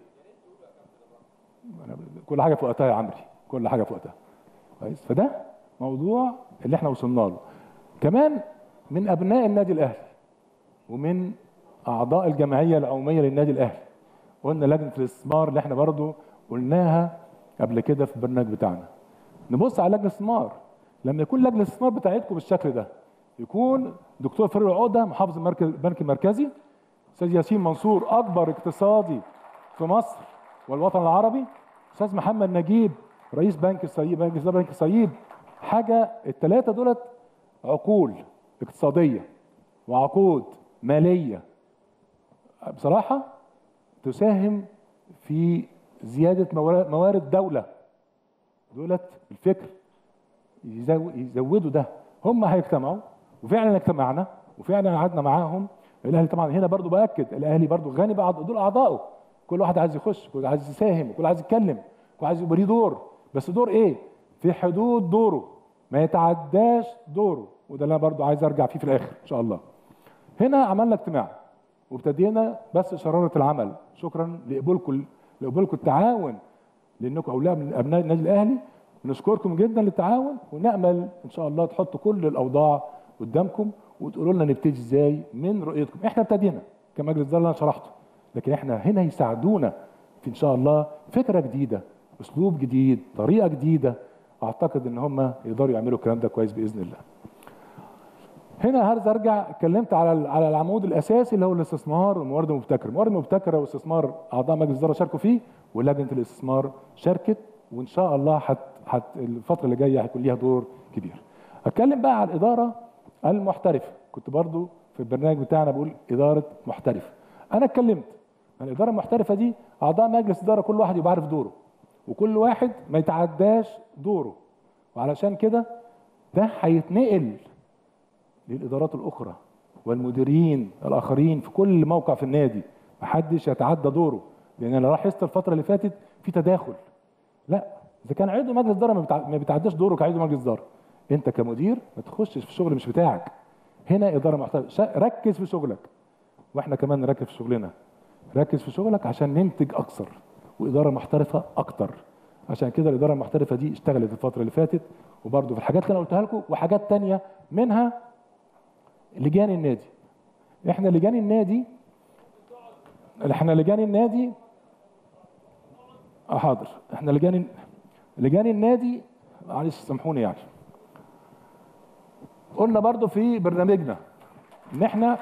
أنا- كل حاجه في وقتها يا عمري كل حاجه في وقتها كويس فده موضوع اللي احنا وصلنا له كمان من ابناء النادي الاهلي ومن اعضاء الجمعيه العموميه للنادي الاهلي قلنا لجنه الاستثمار اللي احنا برضو قلناها قبل كده في البرنامج بتاعنا نبص على لجنه الاستثمار لما يكون لجنه الاستثمار بتاعتكم بالشكل ده يكون دكتور فريد العقده محافظ المركز البنك المركزي استاذ ياسين منصور اكبر اقتصادي في مصر والوطن العربي استاذ محمد نجيب رئيس بنك الصعيد بنك بنك الصعيد حاجه الثلاثه دولت عقول اقتصاديه وعقود ماليه بصراحه تساهم في زياده موارد موارد دوله دولت الفكر يزو- يزودوا ده هم هيجتمعوا وفعلا اجتمعنا وفعلا قعدنا معاهم الاهلي طبعا هنا برضو باكد الاهلي برضو غني بعض دول اعضائه كل واحد عايز يخش كل واحد عايز يساهم كل واحد عايز يتكلم كل واحد عايز يبقى ليه دور بس دور ايه في حدود دوره ما يتعداش دوره وده اللي انا برضو عايز ارجع فيه في الاخر ان شاء الله هنا عملنا اجتماع وابتدينا بس شرارة العمل شكرا لقبولكم لقبولكم التعاون لانكم اولياء من ابناء النادي الاهلي نشكركم جدا للتعاون ونامل ان شاء الله تحطوا كل الاوضاع قدامكم وتقولوا لنا نبتدي ازاي من رؤيتكم احنا ابتدينا كمجلس اداره اللي انا شرحته لكن احنا هنا يساعدونا في ان شاء الله فكره جديده اسلوب جديد طريقه جديده اعتقد ان هم يقدروا يعملوا الكلام ده كويس باذن الله هنا عايز ارجع اتكلمت على على العمود الاساسي اللي هو الاستثمار والموارد المبتكره، الموارد المبتكره واستثمار اعضاء مجلس الاداره شاركوا فيه ولجنه الاستثمار شاركت وان شاء الله حت حت الفتره اللي جايه هيكون ليها دور كبير. اتكلم بقى على الاداره المحترفه، كنت برضو في البرنامج بتاعنا بقول اداره محترفه. انا اتكلمت عن الاداره المحترفه دي اعضاء مجلس اداره كل واحد يبقى عارف دوره وكل واحد ما يتعداش دوره وعلشان كده ده هيتنقل للادارات الاخرى والمديرين الاخرين في كل موقع في النادي محدش يتعدى دوره لان انا لاحظت الفتره اللي فاتت في تداخل لا اذا كان عضو مجلس اداره ما بتع- ما بيتعداش دوره كعضو مجلس اداره انت كمدير ما تخشش في شغل مش بتاعك هنا اداره محترمه شا- ركز في شغلك واحنا كمان نركز في شغلنا ركز في شغلك عشان ننتج اكثر واداره محترفه اكتر عشان كده الاداره المحترفه دي اشتغلت الفتره اللي فاتت وبرده في الحاجات اللي انا قلتها لكم وحاجات تانية منها لجان النادي احنا لجان النادي احنا لجان النادي اه حاضر احنا لجان لجان النادي معلش سامحوني يعني قلنا برضو في برنامجنا ان احنا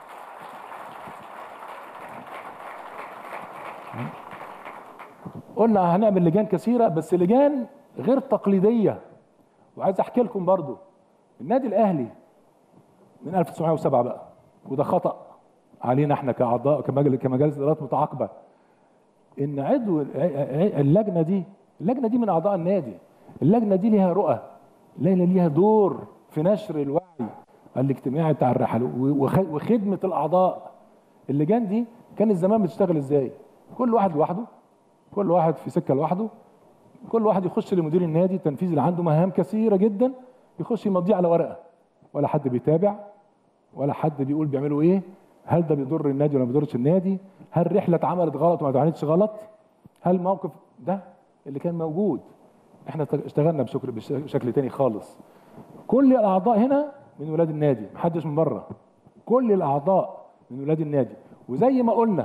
قلنا هنعمل لجان كثيره بس لجان غير تقليديه وعايز احكي لكم برضو النادي الاهلي من 1907 بقى وده خطا علينا احنا كاعضاء كمجلس كمجالس ادارات متعاقبه ان عضو اللجنه دي اللجنه دي من اعضاء النادي اللجنه دي ليها رؤى ليلى ليها دور في نشر الوعي الاجتماعي بتاع الرحل وخدمه الاعضاء اللجان دي كانت زمان بتشتغل ازاي كل واحد لوحده كل واحد في سكه لوحده كل واحد يخش لمدير النادي التنفيذي اللي عنده مهام كثيره جدا يخش يمضيه على ورقه ولا حد بيتابع ولا حد بيقول بيعملوا ايه هل ده بيضر النادي ولا ما بيضرش النادي هل رحله اتعملت غلط وما اتعملتش غلط هل الموقف ده اللي كان موجود احنا اشتغلنا بشكل بشكل تاني خالص كل الاعضاء هنا من ولاد النادي محدش من بره كل الاعضاء من ولاد النادي وزي ما قلنا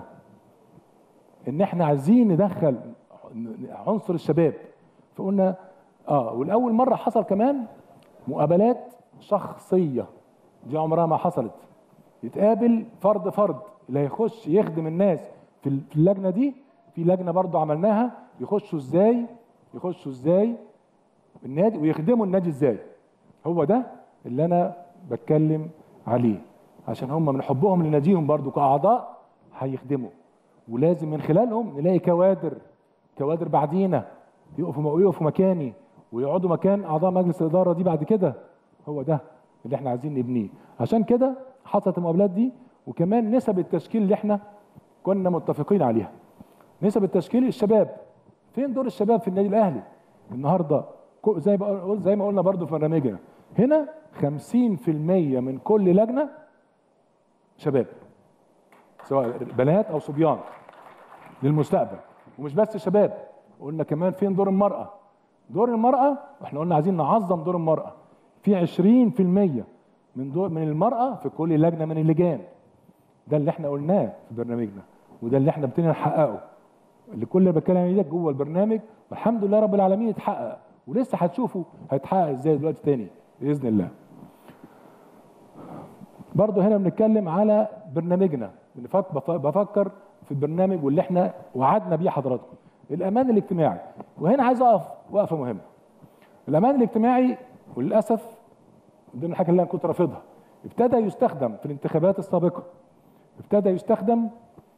ان احنا عايزين ندخل عنصر الشباب فقلنا اه والاول مره حصل كمان مقابلات شخصيه دي عمرها ما حصلت يتقابل فرد فرد اللي هيخش يخدم الناس في اللجنه دي في لجنه برضو عملناها يخشوا ازاي يخشوا ازاي النادي ويخدموا النادي ازاي هو ده اللي انا بتكلم عليه عشان هم من حبهم لناديهم برضو كاعضاء هيخدموا ولازم من خلالهم نلاقي كوادر كوادر بعدينا يقفوا يقفوا مكاني ويقعدوا مكان اعضاء مجلس الاداره دي بعد كده هو ده اللي احنا عايزين نبنيه عشان كده حصلت المقابلات دي وكمان نسب التشكيل اللي احنا كنا متفقين عليها نسب التشكيل الشباب فين دور الشباب في النادي الاهلي النهارده زي ما زي ما قلنا برضو في برنامجنا هنا 50% من كل لجنه شباب سواء بنات او صبيان للمستقبل ومش بس شباب قلنا كمان فين دور المراه دور المراه احنا قلنا عايزين نعظم دور المراه في 20% من دور من المراه في كل لجنه من اللجان ده اللي احنا قلناه في برنامجنا وده اللي احنا ابتدينا نحققه اللي كل اللي بتكلم عليه ده جوه البرنامج والحمد لله رب العالمين اتحقق ولسه هتشوفوا هيتحقق ازاي دلوقتي تاني باذن الله برضه هنا بنتكلم على برنامجنا بفكر في البرنامج واللي احنا وعدنا بيه حضراتكم الامان الاجتماعي وهنا عايز اقف وقفه مهمه الامان الاجتماعي وللاسف ضمن الحاجه اللي انا كنت رافضها ابتدى يستخدم في الانتخابات السابقه ابتدى يستخدم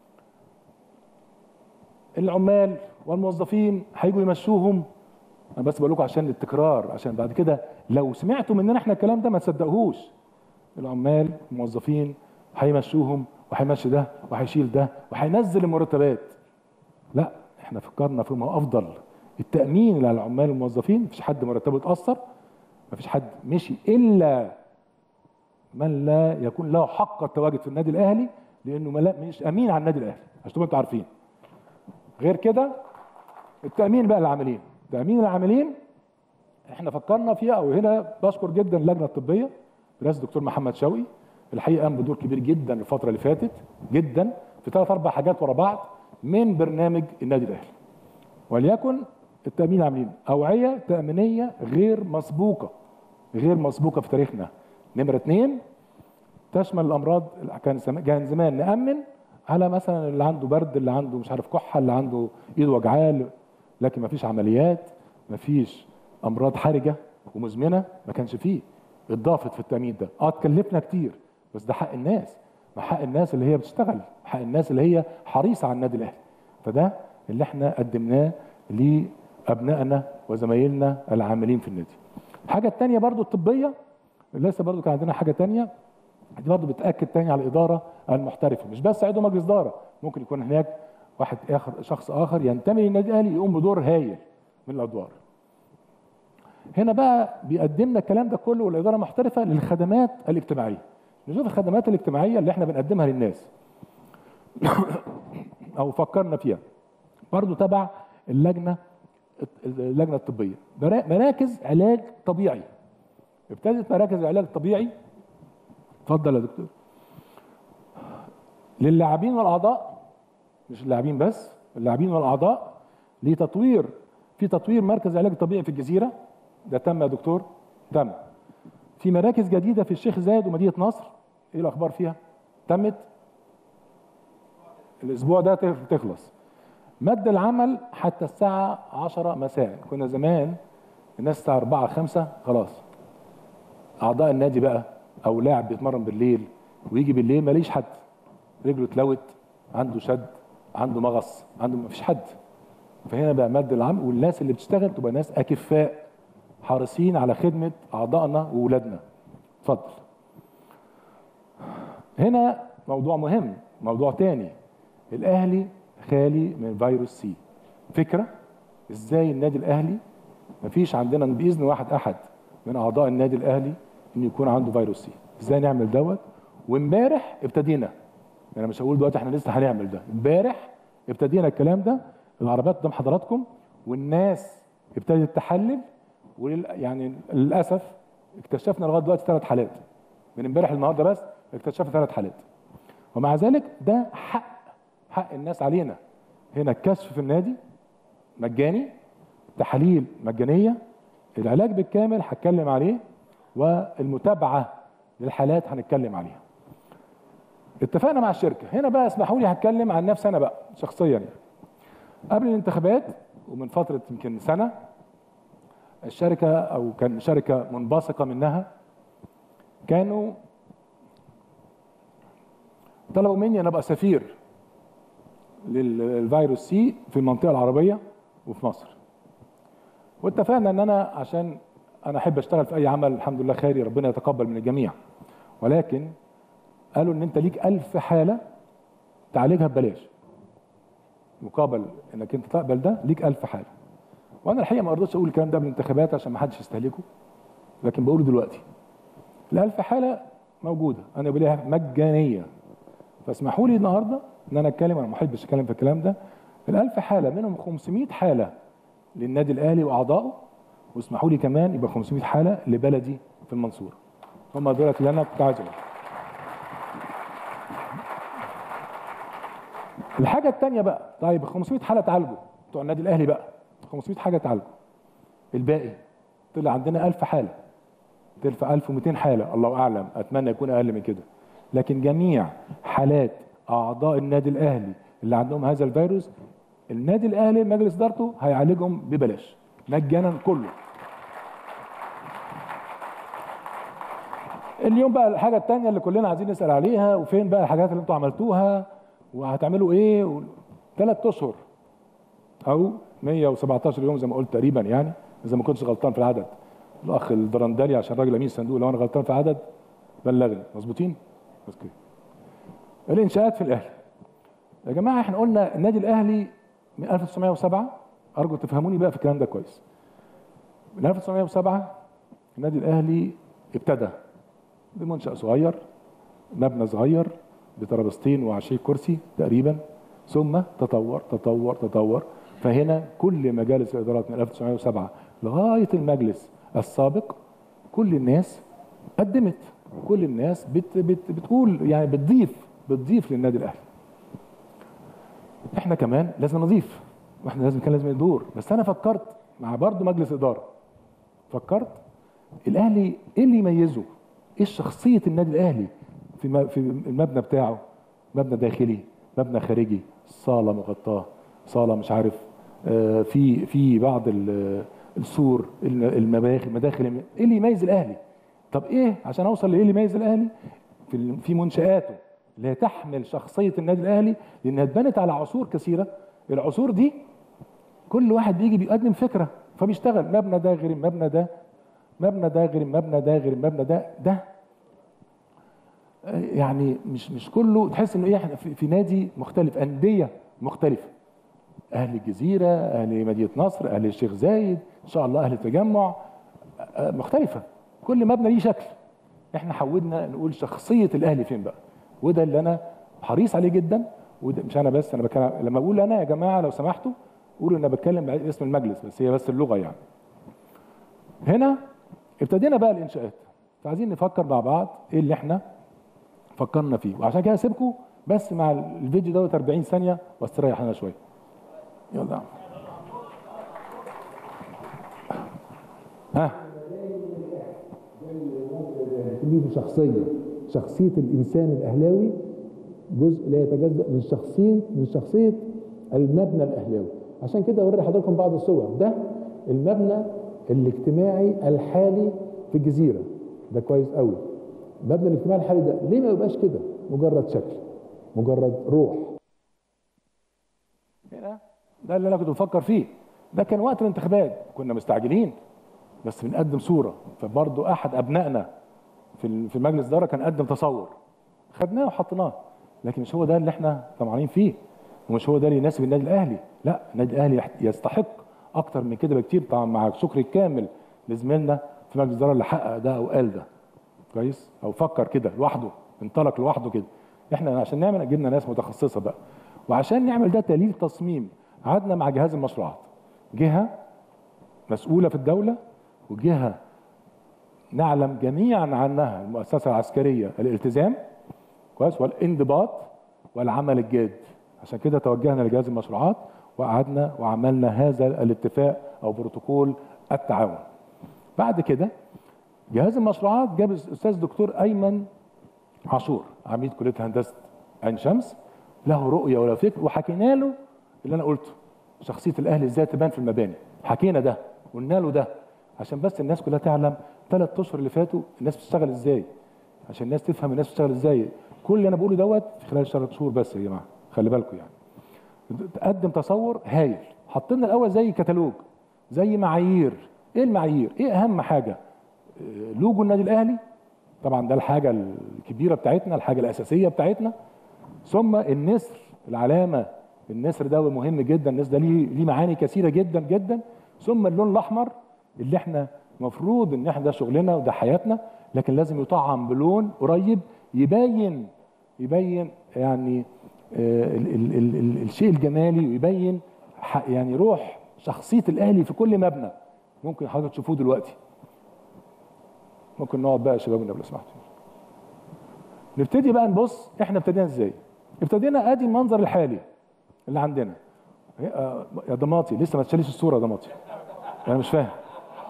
العمال والموظفين هيجوا يمشوهم انا بس بقول لكم عشان التكرار عشان بعد كده لو سمعتوا مننا احنا الكلام ده ما تصدقوهوش العمال الموظفين هيمشوهم وهيمشي ده وهيشيل ده وهينزل المرتبات لا احنا فكرنا فيما افضل التامين على العمال والموظفين مفيش حد مرتبه اتاثر مفيش حد مشي الا من لا يكون له حق التواجد في النادي الاهلي لانه مش امين على النادي الاهلي عشان تبقوا انتوا عارفين غير كده التامين بقى العاملين تامين العاملين احنا فكرنا فيها وهنا بشكر جدا اللجنه الطبيه برئاسه الدكتور محمد شوقي الحقيقه قام بدور كبير جدا الفتره اللي فاتت جدا في ثلاث اربع حاجات ورا بعض من برنامج النادي الاهلي وليكن التامين العاملين اوعيه تامينيه غير مسبوقه غير مسبوقه في تاريخنا نمره اثنين تشمل الامراض كان كان زمان نامن على مثلا اللي عنده برد اللي عنده مش عارف كحه اللي عنده ايد وجعاه لكن ما فيش عمليات ما فيش امراض حرجه ومزمنه ما كانش فيه اتضافت في التامين ده اه اتكلفنا كتير بس ده حق الناس ما حق الناس اللي هي بتشتغل حق الناس اللي هي حريصه على النادي الاهلي فده اللي احنا قدمناه لابنائنا وزمايلنا العاملين في النادي الحاجه الثانيه برضو الطبيه لسه برضو كان عندنا حاجه ثانيه دي برضو بتاكد تاني على الاداره المحترفه مش بس عضو مجلس اداره ممكن يكون هناك واحد اخر شخص اخر ينتمي للنادي الاهلي يقوم بدور هايل من الادوار هنا بقى بيقدمنا الكلام ده كله والاداره المحترفه للخدمات الاجتماعيه نشوف الخدمات الاجتماعيه اللي احنا بنقدمها للناس او فكرنا فيها برضو تبع اللجنه اللجنه الطبيه مرا- مراكز علاج طبيعي ابتدت مراكز العلاج الطبيعي اتفضل يا دكتور للاعبين والاعضاء مش اللاعبين بس اللاعبين والاعضاء لتطوير في تطوير مركز علاج طبيعي في الجزيره ده تم يا دكتور تم في مراكز جديده في الشيخ زايد ومدينه نصر ايه الاخبار فيها تمت الاسبوع ده تخلص مد العمل حتى الساعة 10 مساء كنا زمان الناس الساعة 4 5 خلاص أعضاء النادي بقى أو لاعب بيتمرن بالليل ويجي بالليل ماليش حد رجله اتلوت عنده شد عنده مغص عنده مفيش حد فهنا بقى مد العمل والناس اللي بتشتغل تبقى ناس أكفاء حريصين على خدمة أعضائنا وولادنا اتفضل هنا موضوع مهم موضوع تاني الاهلي خالي من فيروس سي فكره ازاي النادي الاهلي مفيش عندنا باذن واحد احد من اعضاء النادي الاهلي ان يكون عنده فيروس سي ازاي نعمل دوت وامبارح ابتدينا انا مش هقول دلوقتي احنا لسه هنعمل ده امبارح ابتدينا الكلام ده العربيات قدام حضراتكم والناس ابتدت تحلل ولل... يعني للاسف اكتشفنا لغايه دلوقتي ثلاث حالات من امبارح للنهارده بس اكتشفنا ثلاث حالات ومع ذلك ده حق حق الناس علينا هنا الكشف في النادي مجاني تحاليل مجانيه العلاج بالكامل هتكلم عليه والمتابعه للحالات هنتكلم عليها اتفقنا مع الشركه هنا بقى اسمحوا لي هتكلم عن نفسي انا بقى شخصيا يعني. قبل الانتخابات ومن فتره يمكن سنه الشركه او كان شركه منبثقه منها كانوا طلبوا مني ان ابقى سفير للفيروس سي في المنطقه العربيه وفي مصر واتفقنا ان انا عشان انا احب اشتغل في اي عمل الحمد لله خيري ربنا يتقبل من الجميع ولكن قالوا ان انت ليك ألف حاله تعالجها ببلاش مقابل انك انت تقبل ده ليك ألف حاله وانا الحقيقه ما رضيتش اقول الكلام ده قبل الانتخابات عشان ما حدش يستهلكه لكن بقوله دلوقتي الألف حاله موجوده انا بلاقيها مجانيه فاسمحوا لي النهارده ان انا اتكلم انا ما احبش اتكلم في الكلام ده الألف حاله منهم 500 حاله للنادي الاهلي واعضائه واسمحوا لي كمان يبقى 500 حاله لبلدي في المنصوره هم دول اللي انا كنت عايز اقولهم الحاجه الثانيه بقى طيب 500 حاله اتعالجوا بتوع النادي الاهلي بقى 500 حاجه اتعالجوا الباقي طلع عندنا 1000 حاله ترفع 1200 حاله الله اعلم اتمنى يكون اقل من كده لكن جميع حالات اعضاء النادي الاهلي اللي عندهم هذا الفيروس النادي الاهلي مجلس ادارته هيعالجهم ببلاش مجانا كله اليوم بقى الحاجه الثانيه اللي كلنا عايزين نسال عليها وفين بقى الحاجات اللي انتوا عملتوها وهتعملوا ايه و... ثلاث اشهر او 117 يوم زي ما قلت تقريبا يعني اذا ما كنتش غلطان في العدد الاخ الدرندلي عشان راجل امين الصندوق لو انا غلطان في عدد بلغني مظبوطين اوكي الانشاءات في الاهلي يا جماعه احنا قلنا النادي الاهلي من 1907 ارجو تفهموني بقى في الكلام ده كويس من 1907 النادي الاهلي ابتدى بمنشأ صغير مبنى صغير بترابيزتين وعشرين كرسي تقريبا ثم تطور تطور تطور فهنا كل مجالس الادارات من 1907 لغايه المجلس السابق كل الناس قدمت كل الناس بت بت بتقول يعني بتضيف بتضيف للنادي الاهلي احنا كمان لازم نضيف واحنا لازم كان لازم ندور بس انا فكرت مع برضه مجلس اداره فكرت الاهلي ايه اللي يميزه ايه شخصيه النادي الاهلي في في المبنى بتاعه مبنى داخلي مبنى خارجي صاله مغطاه صاله مش عارف آه في في بعض السور المداخل مداخل ايه اللي يميز الاهلي طب ايه عشان اوصل لايه اللي يميز الاهلي في في منشاته اللي هي تحمل شخصيه النادي الاهلي لانها اتبنت على عصور كثيره العصور دي كل واحد بيجي بيقدم فكره فبيشتغل مبنى ده غير المبنى ده مبنى ده غير المبنى ده غير المبنى ده ده يعني مش مش كله تحس انه ايه احنا في, في نادي مختلف انديه مختلفه اهل الجزيره اهل مدينه نصر اهل الشيخ زايد ان شاء الله اهل التجمع مختلفه كل مبنى ليه شكل احنا حاولنا نقول شخصيه الاهلي فين بقى وده اللي انا حريص عليه جدا وده مش انا بس انا بتكلم لما بقول انا يا جماعه لو سمحتوا قولوا ان انا بتكلم باسم المجلس بس هي بس اللغه يعني هنا ابتدينا بقى الانشاءات فعايزين نفكر مع بعض ايه اللي احنا فكرنا فيه وعشان كده هسيبكم بس مع الفيديو دوت 40 ثانيه واستريح انا شويه يلا ها له شخصيه شخصيه الانسان الاهلاوي جزء لا يتجزا من شخصيه من شخصيه المبنى الاهلاوي عشان كده اوري حضراتكم بعض الصور ده المبنى الاجتماعي الحالي في الجزيره ده كويس قوي المبنى الاجتماعي الحالي ده ليه ما يبقاش كده مجرد شكل مجرد روح هنا ده اللي انا كنت بفكر فيه ده كان وقت الانتخابات كنا مستعجلين بس بنقدم صوره فبرضه احد ابنائنا في في مجلس الاداره كان قدم تصور خدناه وحطيناه لكن مش هو ده اللي احنا طمعانين فيه ومش هو ده اللي يناسب النادي الاهلي لا النادي الاهلي يستحق اكتر من كده بكتير طبعا مع شكري الكامل لزميلنا في مجلس الاداره اللي حقق ده او قال ده كويس او فكر كده لوحده انطلق لوحده كده احنا عشان نعمل جبنا ناس متخصصه بقى وعشان نعمل ده دليل تصميم قعدنا مع جهاز المشروعات جهه مسؤوله في الدوله وجهه نعلم جميعا عنها المؤسسه العسكريه الالتزام كويس والانضباط والعمل الجاد عشان كده توجهنا لجهاز المشروعات وقعدنا وعملنا هذا الاتفاق او بروتوكول التعاون بعد كده جهاز المشروعات جاب الاستاذ دكتور ايمن عاشور عميد كليه هندسه عين شمس له رؤيه ولا فكر وحكينا له اللي انا قلته شخصيه الاهلي ازاي تبان في المباني حكينا ده قلنا له ده عشان بس الناس كلها تعلم ثلاث اشهر اللي فاتوا الناس بتشتغل ازاي عشان الناس تفهم الناس بتشتغل ازاي كل اللي انا بقوله دوت في خلال ثلاث شهور بس يا جماعه خلي بالكم يعني تقدم تصور هايل حطينا الاول زي كتالوج زي معايير ايه المعايير ايه اهم حاجه لوجو النادي الاهلي طبعا ده الحاجه الكبيره بتاعتنا الحاجه الاساسيه بتاعتنا ثم النسر العلامه النسر ده مهم جدا النسر ده ليه ليه معاني كثيره جدا جدا ثم اللون الاحمر اللي احنا المفروض ان احنا ده شغلنا وده حياتنا لكن لازم يطعم بلون قريب يبين يبين يعني آه ال ال ال ال الشيء الجمالي ويبين يعني روح شخصيه الاهلي في كل مبنى ممكن حضرتك تشوفوه دلوقتي ممكن نقعد بقى يا شباب لو سمحتوا نبتدي بقى نبص احنا ابتدينا ازاي ابتدينا ادي المنظر الحالي اللي عندنا يا ضماطي لسه ما تشاليش الصوره يا ضماطي انا مش فاهم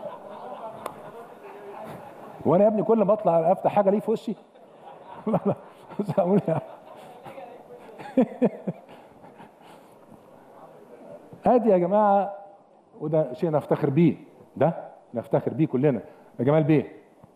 وانا يا ابني كل ما اطلع افتح حاجه ليه في وشي لا لا مش هقول يعني ادي يا جماعه وده شيء نفتخر بيه ده نفتخر بيه كلنا يا جمال بيه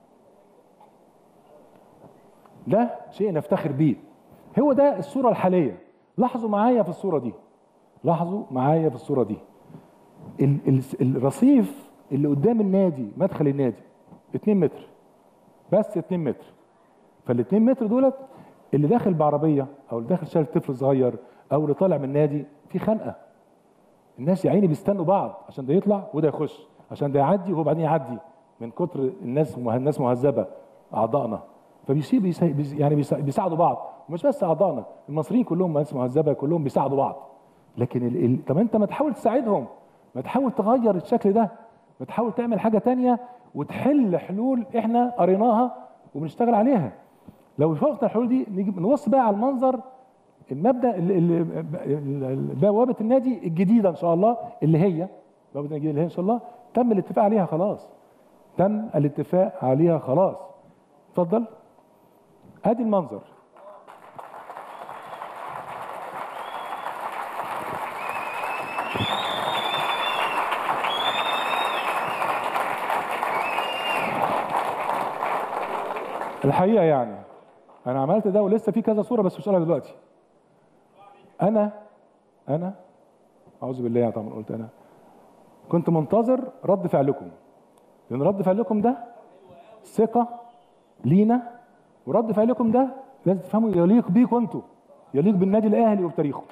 ده شيء نفتخر بيه هو ده الصوره الحاليه لاحظوا معايا في الصوره دي لاحظوا معايا في الصوره دي ال ال الرصيف اللي قدام النادي مدخل النادي 2 متر بس 2 متر فال 2 متر دولت اللي داخل بعربيه او اللي داخل شايل طفل صغير او اللي طالع من النادي في خنقه الناس يا عيني بيستنوا بعض عشان ده يطلع وده يخش عشان ده يعدي وهو بعدين يعدي من كتر الناس الناس مهذبه اعضائنا فبيسيب يعني بيساعدوا بعض ومش بس اعضائنا المصريين كلهم ناس مهذبه كلهم بيساعدوا بعض لكن ال... ال... طب انت ما تحاول تساعدهم ما تحاول تغير الشكل ده ما تحاول تعمل حاجه تانية وتحل حلول احنا قريناها وبنشتغل عليها لو شفنا الحلول دي نجيب نبص بقى على المنظر المبدا بوابه النادي الجديده ان شاء الله اللي هي بوابه النادي اللي هي ان شاء الله تم الاتفاق عليها خلاص تم الاتفاق عليها خلاص اتفضل ادي المنظر الحقيقه يعني انا عملت ده ولسه في كذا صوره بس مش هقولها دلوقتي انا انا اعوذ بالله طبعا قلت انا كنت منتظر رد فعلكم لان رد فعلكم ده ثقه لينا ورد فعلكم ده لازم تفهموا يليق بيكم انتوا يليق بالنادي الاهلي وبتاريخه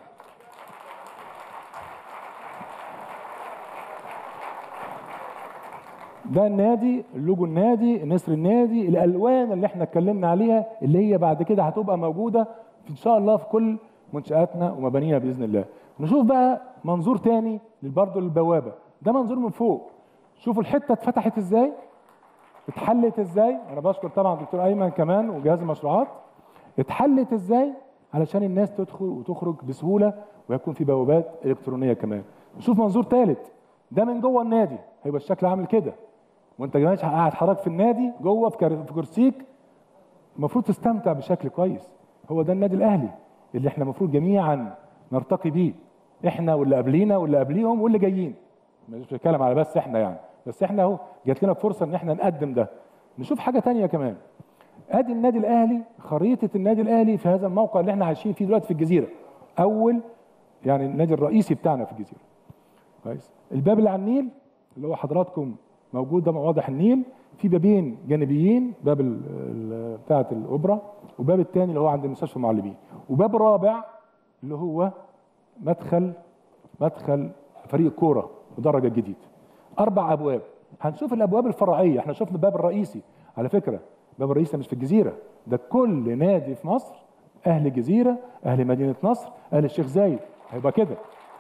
ده النادي اللوجو النادي نسر النادي الالوان اللي احنا اتكلمنا عليها اللي هي بعد كده هتبقى موجوده ان شاء الله في كل منشاتنا ومبانينا باذن الله نشوف بقى منظور تاني برضه للبوابه ده منظور من فوق شوفوا الحته اتفتحت ازاي اتحلت ازاي انا بشكر طبعا دكتور ايمن كمان وجهاز المشروعات اتحلت ازاي علشان الناس تدخل وتخرج بسهوله ويكون في بوابات الكترونيه كمان نشوف منظور ثالث ده من جوه النادي هيبقى الشكل عامل كده وانت ماشي قاعد حضرتك في النادي جوه في كر- في كرسيك المفروض تستمتع بشكل كويس هو ده النادي الاهلي اللي احنا المفروض جميعا نرتقي بيه احنا واللي قبلينا واللي قبليهم واللي جايين مش بتكلم على بس احنا يعني بس احنا اهو جات لنا فرصه ان احنا نقدم ده نشوف حاجه تانية كمان ادي النادي الاهلي خريطه النادي الاهلي في هذا الموقع اللي احنا عايشين فيه دلوقتي في الجزيره اول يعني النادي الرئيسي بتاعنا في الجزيره كويس الباب اللي على النيل اللي هو حضراتكم موجود ده واضح النيل في بابين جانبيين باب ال- ال- بتاعه الاوبرا وباب الثاني اللي هو عند مستشفى المعلمين وباب رابع اللي هو مدخل مدخل فريق كوره مدرج الجديد اربع ابواب هنشوف الابواب الفرعيه احنا شفنا الباب الرئيسي على فكره الباب الرئيسي مش في الجزيره ده كل نادي في مصر اهل الجزيره اهل مدينه نصر اهل الشيخ زايد هيبقى كده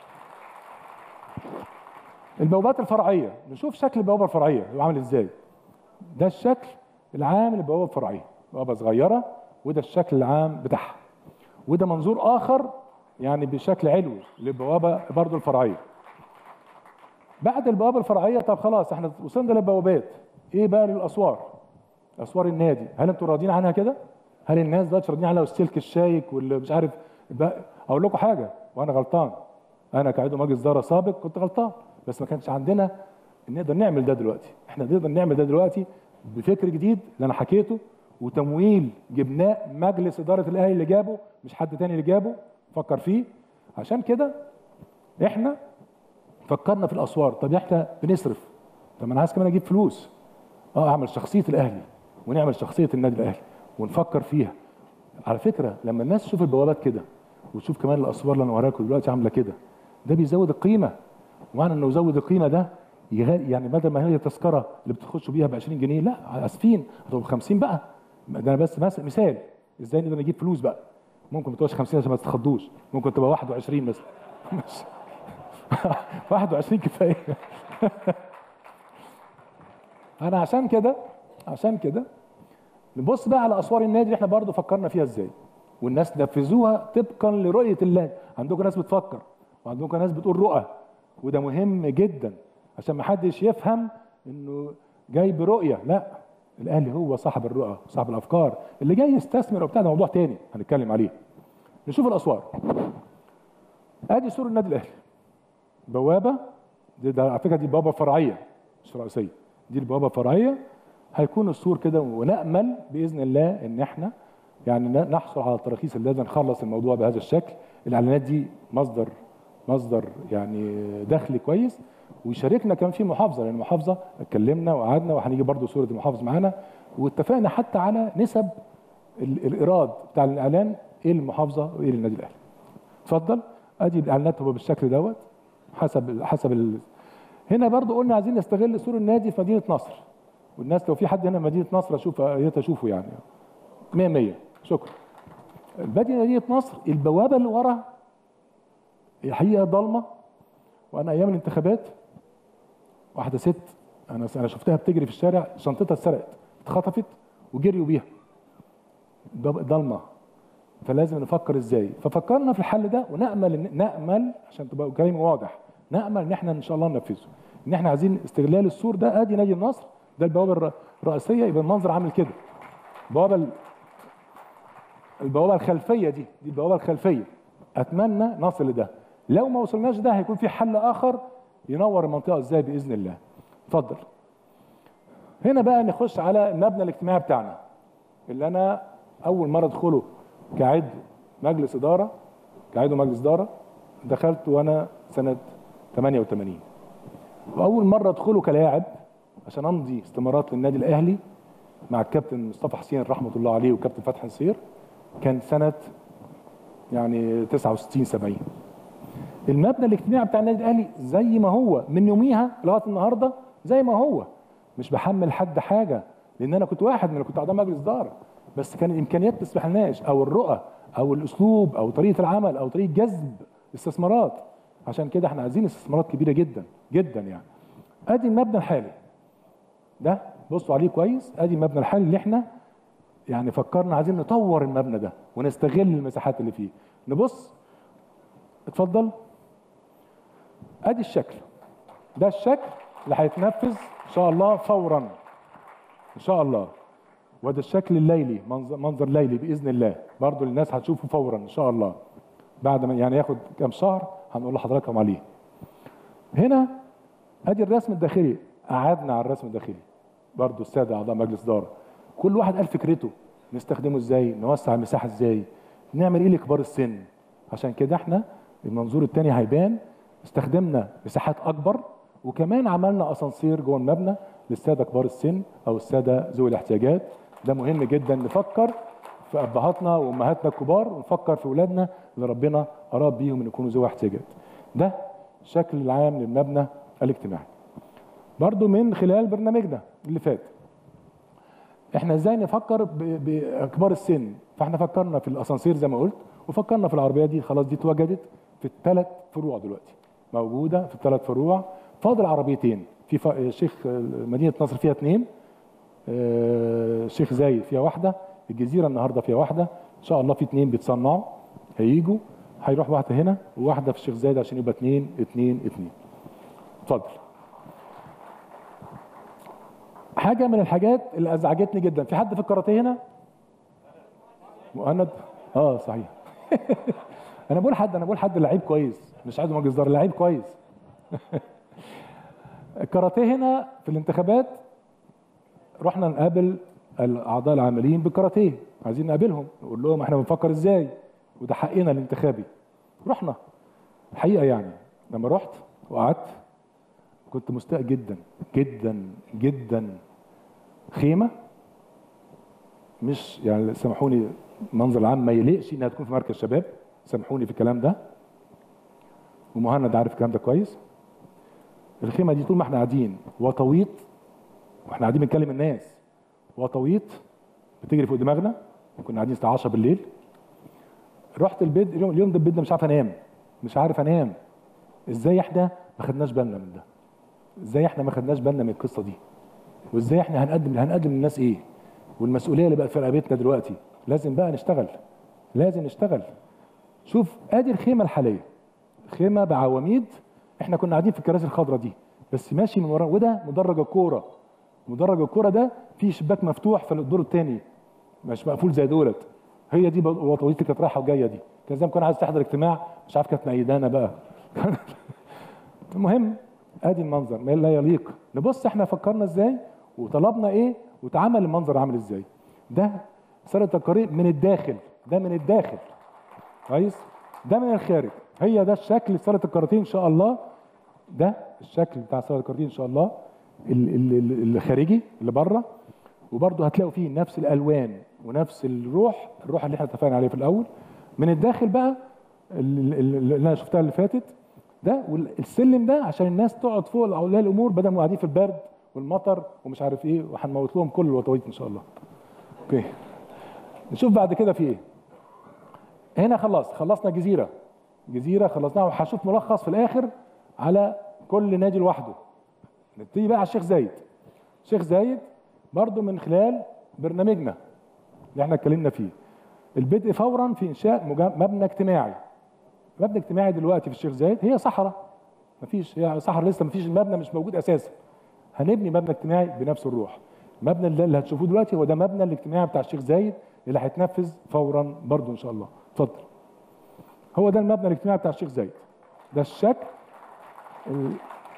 البوابات الفرعيه نشوف شكل البوابه الفرعيه هو عامل ازاي ده الشكل العام للبوابه الفرعيه بوابه صغيره وده الشكل العام بتاعها وده منظور اخر يعني بشكل علوي للبوابه برضو الفرعيه بعد البوابه الفرعيه طب خلاص احنا وصلنا للبوابات ايه بقى للاسوار اسوار النادي هل انتوا راضيين عنها كده هل الناس دلوقتي راضيين عنها والسلك الشايك واللي مش عارف بقى اقول لكم حاجه وانا غلطان انا كعضو مجلس اداره سابق كنت غلطان بس ما كانش عندنا نقدر نعمل ده دلوقتي احنا نقدر نعمل ده دلوقتي بفكر جديد اللي انا حكيته وتمويل جبناه مجلس اداره الاهلي اللي جابه مش حد تاني اللي جابه فكر فيه عشان كده احنا فكرنا في الاسوار طب احنا بنصرف طب ما انا عايز كمان اجيب فلوس اه اعمل شخصيه الاهلي ونعمل شخصيه النادي الاهلي ونفكر فيها على فكره لما الناس تشوف البوابات كده وتشوف كمان الاسوار اللي انا وراكم دلوقتي عامله كده ده بيزود القيمه ومعنى انه يزود القيمه ده يغالي يعني بدل ما هي التذكره اللي بتخشوا بيها ب 20 جنيه لا اسفين هتبقى ب 50 بقى ده انا بس مثل مثال ازاي نقدر نجيب فلوس بقى ممكن ما تبقاش 50 عشان ما تتخضوش ممكن تبقى 21 مثلا مش 21 كفايه انا عشان كده عشان كده نبص بقى على اسوار النادي اللي احنا برضو فكرنا فيها ازاي والناس نفذوها طبقا لرؤيه الله عندكم ناس بتفكر وعندكم ناس بتقول رؤى وده مهم جدا عشان ما حدش يفهم انه جاي برؤيه لا الاهلي هو صاحب الرؤى صاحب الافكار اللي جاي يستثمر وبتاع ده موضوع تاني هنتكلم عليه نشوف الاسوار ادي سور النادي الاهلي بوابه دي ده على فكره دي بوابه فرعيه مش رئيسيه دي البوابه فرعيه هيكون السور كده ونامل باذن الله ان احنا يعني نحصل على التراخيص اللي لازم نخلص الموضوع بهذا الشكل الاعلانات دي مصدر مصدر يعني دخل كويس ويشاركنا كمان في محافظه لان المحافظه اتكلمنا وقعدنا وهنيجي برضو صوره المحافظ معانا واتفقنا حتى على نسب ال- الايراد بتاع الاعلان ايه للمحافظه وايه للنادي الاهلي. اتفضل ادي الاعلانات هو بالشكل دوت حسب حسب ال... هنا برضو قلنا عايزين نستغل سور النادي في مدينه نصر والناس لو في حد هنا في مدينه نصر اشوف يا ريت اشوفه يعني 100 100 شكرا البادي مدينه نصر البوابه اللي ورا هي حقيقه ضلمه وانا ايام الانتخابات واحده ست انا انا شفتها بتجري في الشارع شنطتها اتسرقت اتخطفت وجريوا بيها ضب- ضلمه فلازم نفكر ازاي ففكرنا في الحل ده ونامل إن- نامل عشان تبقى كلامي واضح نامل ان احنا ان شاء الله ننفذه ان احنا عايزين استغلال السور ده ادي نادي النصر ده البوابه الر- الرئيسيه يبقى المنظر عامل كده البوابه ال- البوابه الخلفيه دي دي البوابه الخلفيه اتمنى نصل لده لو ما وصلناش ده هيكون في حل اخر ينور المنطقه ازاي باذن الله اتفضل هنا بقى نخش على المبنى الاجتماعي بتاعنا اللي انا اول مره ادخله كعضو مجلس اداره كعضو مجلس اداره دخلت وانا سنه 88 واول مره ادخله كلاعب عشان امضي استمارات للنادي الاهلي مع الكابتن مصطفى حسين رحمه الله عليه والكابتن فتحي نصير كان سنه يعني 69 70 المبنى الاجتماعي بتاع النادي الاهلي زي ما هو من يوميها لغايه النهارده زي ما هو مش بحمل حد حاجه لان انا كنت واحد من اللي كنت اعضاء مجلس اداره بس كان الامكانيات ما تسمحلناش او الرؤى او الاسلوب او طريقه العمل او طريقه جذب استثمارات عشان كده احنا عايزين استثمارات كبيره جدا جدا يعني ادي المبنى الحالي ده بصوا عليه كويس ادي المبنى الحالي اللي احنا يعني فكرنا عايزين نطور المبنى ده ونستغل المساحات اللي فيه نبص اتفضل ادي الشكل ده الشكل اللي هيتنفذ ان شاء الله فورا ان شاء الله وده الشكل الليلي منظر, منظر ليلي باذن الله برضو الناس هتشوفه فورا ان شاء الله بعد ما يعني ياخد كام شهر هنقول لحضراتكم عليه هنا ادي الرسم الداخلي قعدنا على الرسم الداخلي برضو الساده اعضاء مجلس اداره كل واحد قال فكرته نستخدمه ازاي نوسع المساحه ازاي نعمل ايه لكبار السن عشان كده احنا المنظور الثاني هيبان استخدمنا مساحات اكبر وكمان عملنا اسانسير جوه المبنى للساده كبار السن او الساده ذوي الاحتياجات ده مهم جدا نفكر في ابهاتنا وامهاتنا الكبار ونفكر في اولادنا اللي ربنا اراد بيهم ان يكونوا ذوي احتياجات ده الشكل العام للمبنى الاجتماعي برضو من خلال برنامجنا اللي فات احنا ازاي نفكر ب- باكبار السن فاحنا فكرنا في الاسانسير زي ما قلت وفكرنا في العربيه دي خلاص دي اتوجدت في الثلاث فروع دلوقتي موجوده في الثلاث فروع فاضل عربيتين في ف... شيخ مدينه نصر فيها اثنين آه، شيخ زايد فيها واحده الجزيره النهارده فيها واحده ان شاء الله في اثنين بيتصنعوا هيجوا هيروح واحده هنا وواحده في الشيخ زايد عشان يبقى اثنين اثنين اثنين اتفضل حاجه من الحاجات اللي ازعجتني جدا في حد في الكاراتيه هنا مؤند اه صحيح انا بقول حد انا بقول حد لعيب كويس مش عايز مجلس اداره لعيب كويس الكاراتيه هنا في الانتخابات رحنا نقابل الاعضاء العاملين بالكاراتيه عايزين نقابلهم نقول لهم احنا بنفكر ازاي وده حقنا الانتخابي رحنا الحقيقه يعني لما رحت وقعدت كنت مستاء جدا جدا جدا خيمه مش يعني سامحوني المنظر العام ما يليقش انها تكون في مركز شباب سامحوني في الكلام ده ومهند عارف الكلام ده كويس الخيمه دي طول ما احنا قاعدين وطويط واحنا قاعدين بنكلم الناس وطويط بتجري فوق دماغنا كنا قاعدين الساعه 10 بالليل رحت البيت اليوم اليوم ده البيت ده مش عارف انام مش عارف انام ازاي احنا ما خدناش بالنا من ده ازاي احنا ما خدناش بالنا من القصه دي وازاي احنا هنقدم هنقدم للناس ايه والمسؤوليه اللي بقت في رقبتنا دلوقتي لازم بقى نشتغل لازم نشتغل شوف ادي الخيمه الحاليه خيمه بعواميد احنا كنا قاعدين في الكراسي الخضراء دي بس ماشي من ورا وده مدرج الكوره مدرج الكوره ده فيه شباك مفتوح في الدور الثاني مش مقفول زي دولت هي دي وطويتي كانت رايحه وجايه دي كان زي ما كنا عايز تحضر اجتماع مش عارف كانت ميدانه بقى المهم ادي المنظر ما لا يليق نبص احنا فكرنا ازاي وطلبنا ايه واتعمل المنظر عامل ازاي ده صاله القريب من الداخل ده من الداخل كويس ده من الخارج هي ده الشكل صاله الكاراتيه ان شاء الله ده الشكل بتاع صاله الكاراتيه ان شاء الله ال- ال- ال- الخارجي اللي بره وبرضه هتلاقوا فيه نفس الالوان ونفس الروح الروح اللي احنا اتفقنا عليه في الاول من الداخل بقى ال- ال- اللي انا شفتها اللي فاتت ده والسلم ده عشان الناس تقعد فوق اولياء الامور بدل ما قاعدين في البرد والمطر ومش عارف ايه وهنموت لهم كل الوطويط ان شاء الله. اوكي. نشوف بعد كده في ايه. هنا خلاص خلصنا جزيره. جزيره خلصناها وهشوف ملخص في الاخر على كل نادي لوحده. نبتدي بقى على الشيخ زايد. الشيخ زايد برضو من خلال برنامجنا اللي احنا اتكلمنا فيه. البدء فورا في انشاء مجا- مبنى اجتماعي. مبنى اجتماعي دلوقتي في الشيخ زايد هي صحراء مفيش هي صحراء لسه مفيش المبنى مش موجود اساسا هنبني مبنى اجتماعي بنفس الروح المبنى اللي اللي هتشوفوه دلوقتي هو ده مبنى الاجتماعي بتاع الشيخ زايد اللي هيتنفذ فورا برضو ان شاء الله اتفضل هو ده المبنى الاجتماعي بتاع الشيخ زايد ده الشكل ال-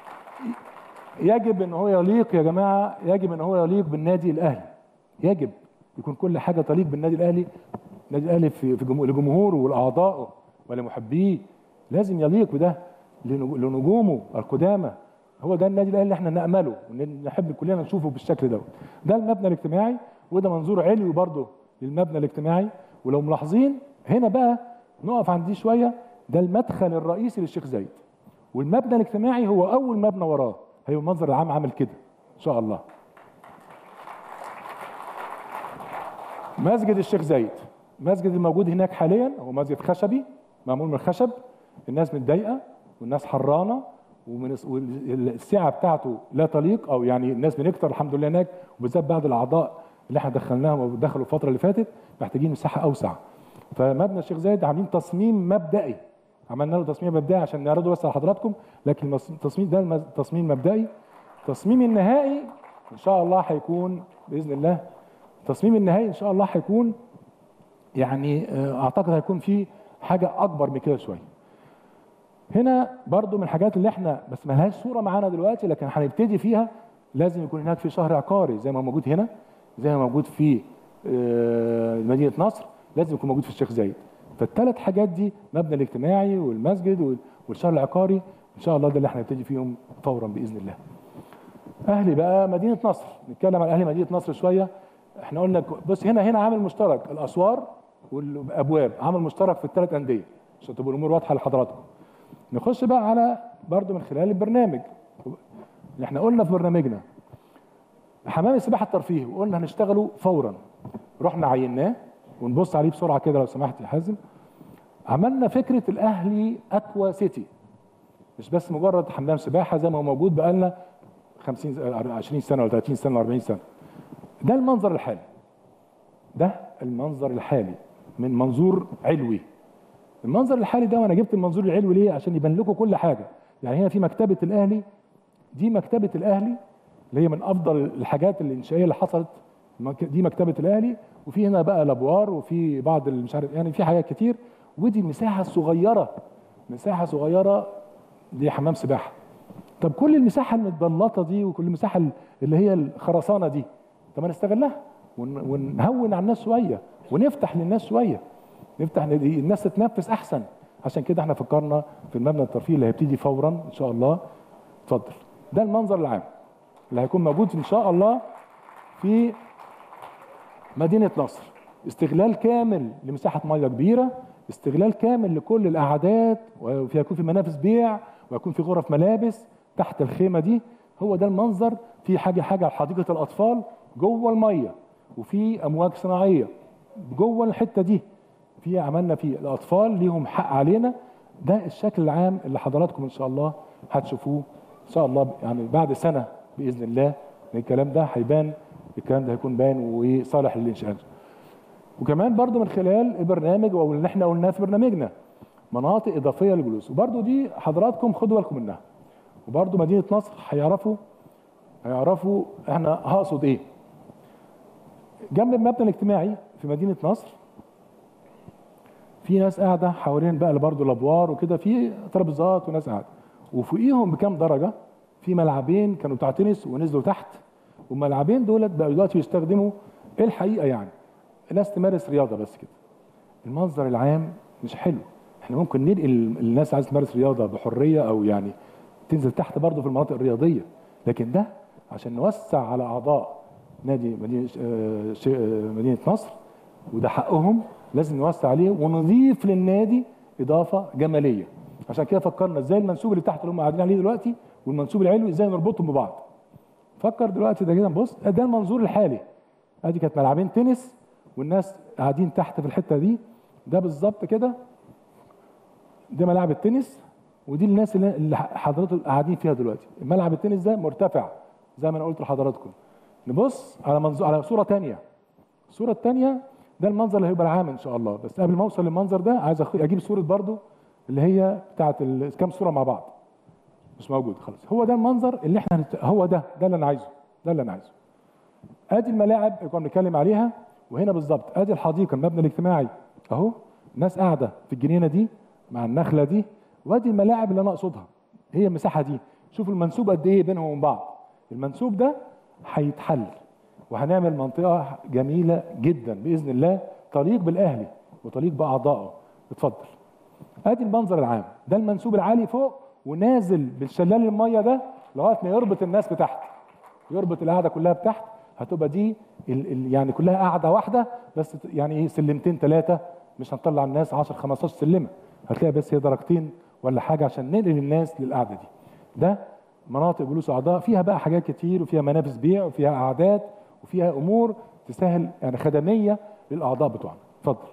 يجب ان هو يليق يا جماعه يجب ان هو يليق بالنادي الاهلي يجب يكون كل حاجه تليق بالنادي الاهلي النادي الاهلي في في جمهور- لجمهوره ولاعضائه ولمحبيه لازم يليق بده لنج- لنجومه القدامى هو ده النادي الاهلي اللي احنا نامله ونحب كلنا نشوفه بالشكل ده ده المبنى الاجتماعي وده منظور علوي برضه للمبنى الاجتماعي ولو ملاحظين هنا بقى نقف عند دي شويه ده المدخل الرئيسي للشيخ زايد والمبنى الاجتماعي هو اول مبنى وراه هيبقى المنظر العام عامل كده ان شاء الله مسجد الشيخ زايد مسجد الموجود هناك حاليا هو مسجد خشبي معمول من الخشب الناس متضايقه والناس حرانه ومن والسعه بتاعته لا تليق او يعني الناس بنكتر الحمد لله هناك وبالذات بعد الاعضاء اللي احنا دخلناهم ودخلوا الفتره اللي فاتت محتاجين مساحه اوسع فمبنى الشيخ زايد عاملين تصميم مبدئي عملنا له تصميم مبدئي عشان نعرضه بس على حضراتكم لكن التصميم ده المز- تصميم مبدئي التصميم النهائي ان شاء الله هيكون باذن الله التصميم النهائي ان شاء الله هيكون يعني آه، اعتقد هيكون في حاجه اكبر من كده شويه هنا برضو من الحاجات اللي احنا بس ما لهاش صوره معانا دلوقتي لكن هنبتدي فيها لازم يكون هناك في شهر عقاري زي ما موجود هنا زي ما موجود في آه، مدينه نصر لازم يكون موجود في الشيخ زايد فالثلاث حاجات دي المبنى الاجتماعي والمسجد وال- والشهر العقاري ان شاء الله ده اللي احنا هنبتدي فيهم فورا باذن الله اهلي بقى مدينه نصر نتكلم عن اهلي مدينه نصر شويه احنا قلنا ك- بص هنا هنا عامل مشترك الاسوار والابواب عامل مشترك في الثلاث انديه عشان تبقى الامور واضحه لحضراتكم نخش بقى على برضو من خلال البرنامج اللي احنا قلنا في برنامجنا حمام السباحه الترفيهي وقلنا هنشتغله فورا رحنا عيناه ونبص عليه بسرعه كده لو سمحت يا حازم عملنا فكره الاهلي اكوا سيتي مش بس مجرد حمام سباحه زي ما هو موجود بقالنا 50 س- 20 سنه ولا 30 سنه ولا 40 سنه ده المنظر الحالي ده المنظر الحالي من منظور علوي المنظر الحالي ده وانا جبت المنظور العلوي ليه عشان يبان لكم كل حاجه يعني هنا في مكتبه الاهلي دي مكتبه الاهلي اللي هي من افضل الحاجات الانشائيه اللي حصلت مك- دي مكتبه الاهلي وفي هنا بقى الابوار وفي بعض ال- مش عارف يعني في حاجات كتير ودي المساحه الصغيره مساحه صغيره دي حمام سباحه طب كل المساحه المتبلطه دي وكل المساحه اللي هي الخرسانه دي طب ما نستغلها ون- ونهون على الناس شويه ونفتح للناس شويه نفتح ل- الناس تتنفس احسن عشان كده احنا فكرنا في المبنى الترفيهي اللي هيبتدي فورا ان شاء الله اتفضل ده المنظر العام اللي هيكون موجود ان شاء الله في مدينه نصر استغلال كامل لمساحه ميه كبيره استغلال كامل لكل القعدات ويكون في منافذ بيع ويكون في غرف ملابس تحت الخيمه دي هو ده المنظر في حاجه حاجه حديقه الاطفال جوه الميه وفي امواج صناعيه جوه الحته دي في عملنا فيه الاطفال ليهم حق علينا ده الشكل العام اللي حضراتكم ان شاء الله هتشوفوه ان شاء الله يعني بعد سنه باذن الله من الكلام ده هيبان الكلام ده هيكون باين وصالح للانشاء وكمان برضو من خلال البرنامج او اللي احنا قلناه في برنامجنا مناطق اضافيه للجلوس وبرضو دي حضراتكم خدوا بالكم منها وبرضو مدينه نصر هيعرفوا هيعرفوا احنا هقصد ايه جنب المبنى الاجتماعي في مدينه نصر في ناس قاعده حوالين بقى برضه الابوار وكده في ترابيزات وناس قاعده وفوقيهم بكام درجه في ملعبين كانوا بتاع تنس ونزلوا تحت والملعبين دولت بقوا دلوقتي يستخدموا ايه الحقيقه يعني الناس تمارس رياضه بس كده المنظر العام مش حلو احنا ممكن ننقل الناس عايزه تمارس رياضه بحريه او يعني تنزل تحت برضه في المناطق الرياضيه لكن ده عشان نوسع على اعضاء نادي مدينه آه، ش- آه، مدينه نصر وده حقهم لازم نوسع عليه ونضيف للنادي اضافه جماليه عشان كده فكرنا ازاي المنسوب اللي تحت اللي هم قاعدين عليه دلوقتي والمنسوب العلوي ازاي نربطهم ببعض فكر دلوقتي ده كده بص ده المنظور الحالي ادي كانت ملعبين تنس والناس قاعدين تحت في الحته دي ده بالظبط كده ده ملاعب التنس ودي الناس اللي اللي حضراتكم قاعدين فيها دلوقتي ملعب التنس ده مرتفع زي ما انا قلت لحضراتكم نبص على منظور على صوره تانية الصوره التانية ده المنظر اللي هيبقى العام ان شاء الله بس قبل ما اوصل للمنظر ده عايز أخ- اجيب صوره برضو اللي هي بتاعت ال- كام صوره مع بعض مش موجود خلاص هو ده المنظر اللي احنا هنت... هو ده ده اللي انا عايزه ده اللي انا عايزه ادي الملاعب اللي كنا بنتكلم عليها وهنا بالظبط ادي الحديقه المبنى الاجتماعي اهو الناس قاعده في الجنينه دي مع النخله دي وادي الملاعب اللي انا اقصدها هي المساحه دي شوفوا المنسوب قد ايه بينهم وبين بعض المنسوب ده هيتحل وهنعمل منطقه جميله جدا باذن الله تليق بالاهلي وتليق باعضائه اتفضل ادي المنظر العام ده المنسوب العالي فوق ونازل بالشلال الميه ده لغايه ما يربط الناس بتحت يربط القعده كلها بتحت هتبقى دي ال ال يعني كلها قاعده واحده بس ت- يعني ايه سلمتين ثلاثه مش هنطلع الناس 10 15 سلمه هتلاقي بس هي درجتين ولا حاجه عشان ننقل الناس للقعده دي ده مناطق جلوس اعضاء فيها بقى حاجات كتير وفيها منافذ بيع وفيها قعدات وفيها امور تسهل يعني خدميه للاعضاء بتوعنا اتفضل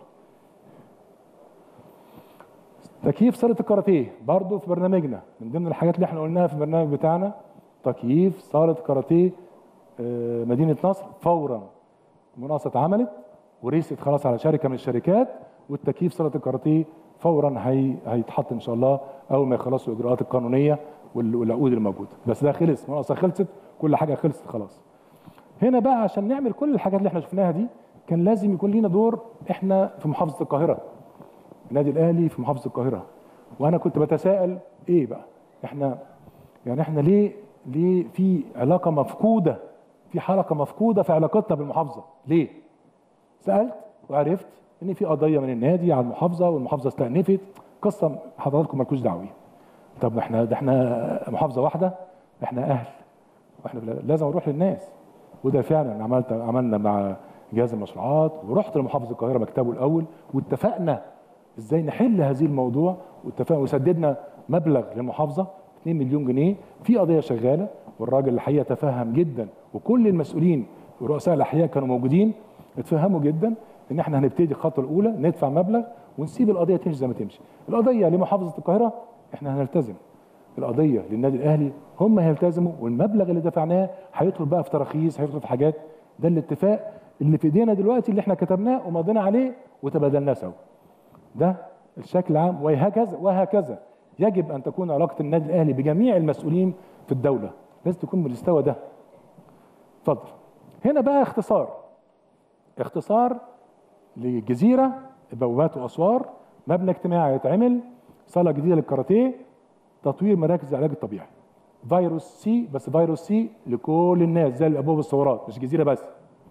تكييف صاله الكاراتيه برضه في برنامجنا من ضمن الحاجات اللي احنا قلناها في البرنامج بتاعنا تكييف صاله كاراتيه آه، مدينه نصر فورا المناقصه اتعملت وريست خلاص على شركه من الشركات والتكييف صاله الكاراتيه فورا هي هيتحط ان شاء الله اول ما يخلصوا الاجراءات القانونيه وال- والعقود الموجوده بس ده خلص المناقصه خلصت كل حاجه خلصت خلاص هنا بقى عشان نعمل كل الحاجات اللي احنا شفناها دي كان لازم يكون لينا دور احنا في محافظه القاهره النادي الاهلي في محافظه القاهره وانا كنت بتساءل ايه بقى احنا يعني احنا ليه ليه في علاقه مفقوده في حلقه مفقوده في علاقتنا بالمحافظه ليه سالت وعرفت ان في قضيه من النادي على المحافظه والمحافظه استأنفت قصه حضراتكم مالكوش دعوه بيها طب احنا ده احنا محافظه واحده احنا اهل واحنا لازم نروح للناس وده فعلا عملت عملنا مع جهاز المشروعات ورحت لمحافظه القاهره مكتبه الاول واتفقنا ازاي نحل هذه الموضوع واتفقنا وسددنا مبلغ للمحافظه 2 مليون جنيه في قضيه شغاله والراجل الحقيقه تفهم جدا وكل المسؤولين ورؤساء الاحياء كانوا موجودين اتفهموا جدا ان احنا هنبتدي الخطوه الاولى ندفع مبلغ ونسيب القضيه تمشي زي ما تمشي القضيه لمحافظه القاهره احنا هنلتزم القضيه للنادي الاهلي هم هيلتزموا والمبلغ اللي دفعناه هيدخل بقى في تراخيص هيدخل في حاجات ده الاتفاق اللي في ايدينا دلوقتي اللي احنا كتبناه ومضينا عليه وتبادلناه سوا ده الشكل العام وهكذا وهكذا يجب ان تكون علاقه النادي الاهلي بجميع المسؤولين في الدوله لازم تكون بالمستوى ده اتفضل هنا بقى اختصار اختصار لجزيره بوابات واسوار مبنى اجتماعي يتعمل صاله جديده للكاراتيه تطوير مراكز العلاج الطبيعي فيروس سي بس فيروس سي لكل الناس زي الابواب الصورات مش جزيره بس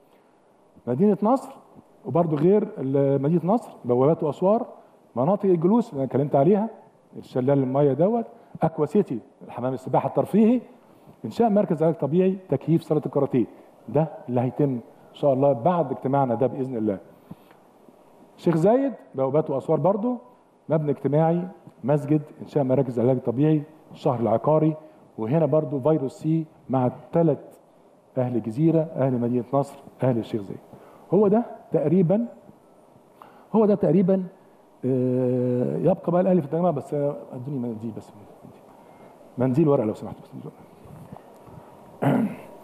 مدينه نصر وبرضه غير ال- مدينه نصر بوابات واسوار مناطق الجلوس اللي انا اتكلمت عليها الشلال الميه دوت اكوا سيتي حمام السباحه الترفيهي انشاء مركز علاج طبيعي تكييف صاله الكاراتيه ده اللي هيتم ان شاء الله بعد اجتماعنا ده باذن الله شيخ زايد بوابات واسوار برضه مبنى اجتماعي مسجد انشاء مراكز علاج طبيعي الشهر العقاري وهنا برضه فيروس سي مع الثلاث اهل الجزيره اهل مدينه نصر اهل الشيخ زايد هو ده تقريبا هو ده تقريبا آه، يبقى بقى الاهلي في التجمع بس آه، ادوني منديل بس منديل ورقه لو سمحت بس منديل ورقة.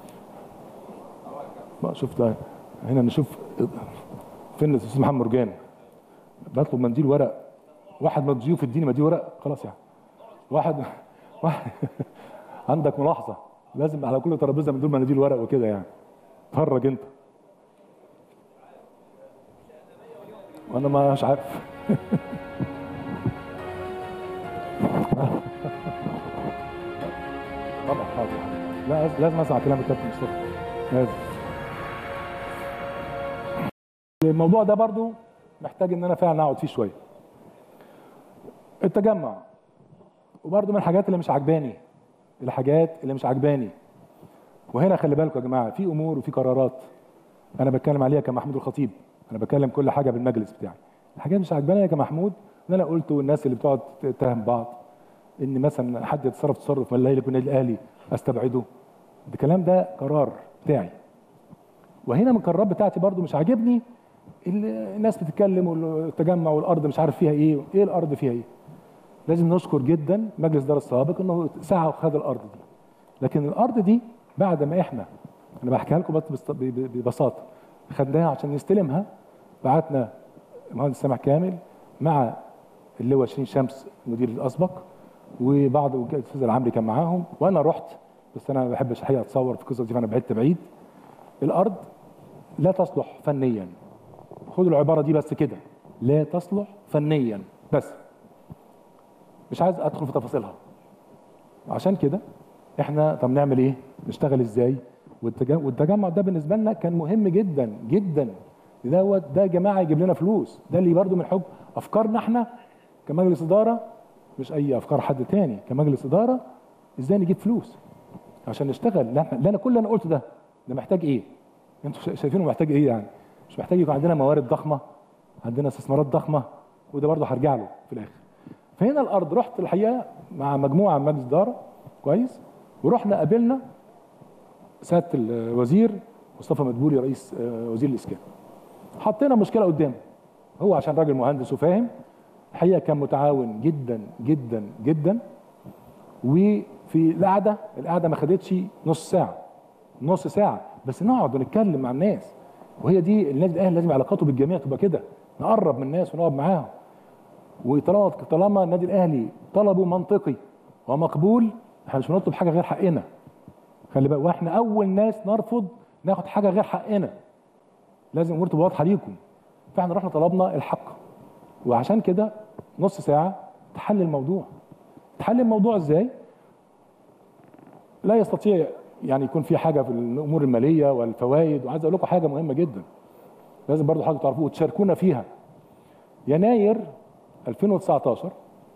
بقى شوف ده هنا نشوف فين الاستاذ محمد مرجان بطلب منديل ورق واحد من الضيوف اديني منديل ورق خلاص يعني واحد واحد عندك ملاحظه لازم على كل ترابيزه من دول مناديل ورق وكده يعني اتفرج انت وانا ما مش عارف طبعا حاضر لا لازم- لازم اسمع كلام الكابتن مصطفى لازم الموضوع ده برضو محتاج ان انا فعلا اقعد فيه شويه التجمع وبرضو من الحاجات اللي مش عجباني الحاجات اللي مش عجباني وهنا خلي بالكم يا جماعه في امور وفي قرارات انا بتكلم عليها كمحمود الخطيب انا بتكلم كل حاجه بالمجلس بتاعي الحاجات مش عجباني يا كمحمود ان انا قلته والناس اللي بتقعد تتهم بعض ان مثلا حد يتصرف تصرف من لا يليق بالنادي الاهلي استبعده ده الكلام ده قرار بتاعي وهنا من القرارات بتاعتي برضو مش عاجبني ال- الناس بتتكلم والتجمع والارض مش عارف فيها ايه ايه الارض فيها ايه لازم نشكر جدا مجلس دار السابق انه سعى وخد الارض دي لكن الارض دي بعد ما احنا انا بحكيها لكم بس بس- ب- ب- ببساطه خدناها عشان نستلمها بعتنا المهندس سامح كامل مع اللي هو شيرين شمس المدير الاسبق وبعض الاستاذ العمري كان معاهم وانا رحت بس انا ما بحبش الحقيقه اتصور في القصه دي فانا بعدت بعيد الارض لا تصلح فنيا خدوا العباره دي بس كده لا تصلح فنيا بس مش عايز ادخل في تفاصيلها عشان كده احنا طب نعمل ايه نشتغل ازاي والتجمع, والتجمع ده بالنسبه لنا كان مهم جدا جدا دوت ده يا جماعه يجيب لنا فلوس ده اللي برضو من حب افكارنا احنا كمجلس اداره مش اي افكار حد تاني كمجلس اداره ازاي نجيب فلوس عشان نشتغل لا احنا لا انا كل اللي انا قلته ده ده محتاج ايه انتوا شا- شايفينه محتاج ايه يعني مش محتاج يكون عندنا موارد ضخمه عندنا استثمارات ضخمه وده برضه هرجع له في الاخر فهنا الارض رحت الحقيقه مع مجموعه من مجلس اداره كويس ورحنا قابلنا سياده الوزير مصطفى مدبولي رئيس آه، وزير الاسكان حطينا مشكله قدامه هو عشان راجل مهندس وفاهم الحقيقه كان متعاون جدا جدا جدا وفي القعده القعده ما خدتش نص ساعه نص ساعه بس نقعد ونتكلم مع الناس وهي دي النادي الاهلي لازم علاقاته بالجميع تبقى كده نقرب من الناس ونقعد معاهم وطالما طالما النادي الاهلي طلبه منطقي ومقبول احنا مش بنطلب حاجه غير حقنا خلي بالك واحنا اول ناس نرفض ناخد حاجه غير حقنا لازم الامور تبقى واضحه ليكم فاحنا رحنا طلبنا الحق وعشان كده نص ساعه تحل الموضوع تحل الموضوع ازاي لا يستطيع يعني يكون في حاجه في الامور الماليه والفوائد وعايز اقول لكم حاجه مهمه جدا لازم برضو حاجه تعرفوها وتشاركونا فيها يناير 2019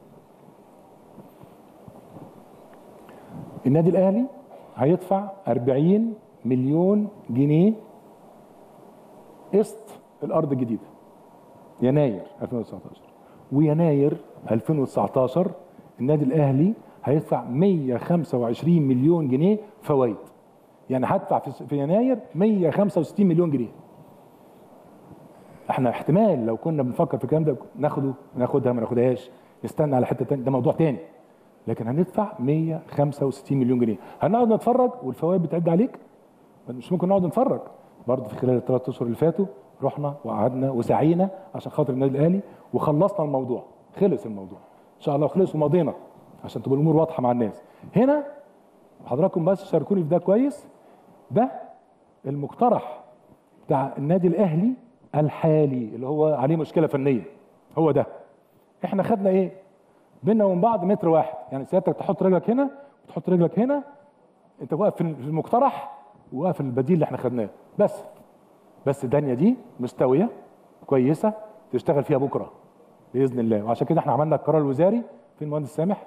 النادي الاهلي هيدفع 40 مليون جنيه قسط الارض الجديده يناير 2019 ويناير 2019 النادي الاهلي هيدفع 125 مليون جنيه فوائد يعني هدفع في في يناير 165 مليون جنيه احنا احتمال لو كنا بنفكر في الكلام ده ناخده ناخدها ما ناخدهاش نستنى على حته تانية ده موضوع تاني لكن هندفع 165 مليون جنيه هنقعد نتفرج والفوائد بتعد عليك مش ممكن نقعد نتفرج برضه في خلال الثلاث اشهر اللي فاتوا رحنا وقعدنا وسعينا عشان خاطر النادي الاهلي وخلصنا الموضوع خلص الموضوع ان شاء الله خلص ومضينا عشان تبقى الامور واضحه مع الناس هنا حضراتكم بس شاركوني في ده كويس ده المقترح بتاع النادي الاهلي الحالي اللي هو عليه مشكله فنيه هو ده احنا خدنا ايه بينا وبين بعض متر واحد يعني سيادتك تحط رجلك هنا وتحط رجلك هنا انت واقف في المقترح وواقف في البديل اللي احنا خدناه بس بس الدنيا دي مستويه كويسه تشتغل فيها بكره باذن الله وعشان كده احنا عملنا القرار الوزاري فين المهندس سامح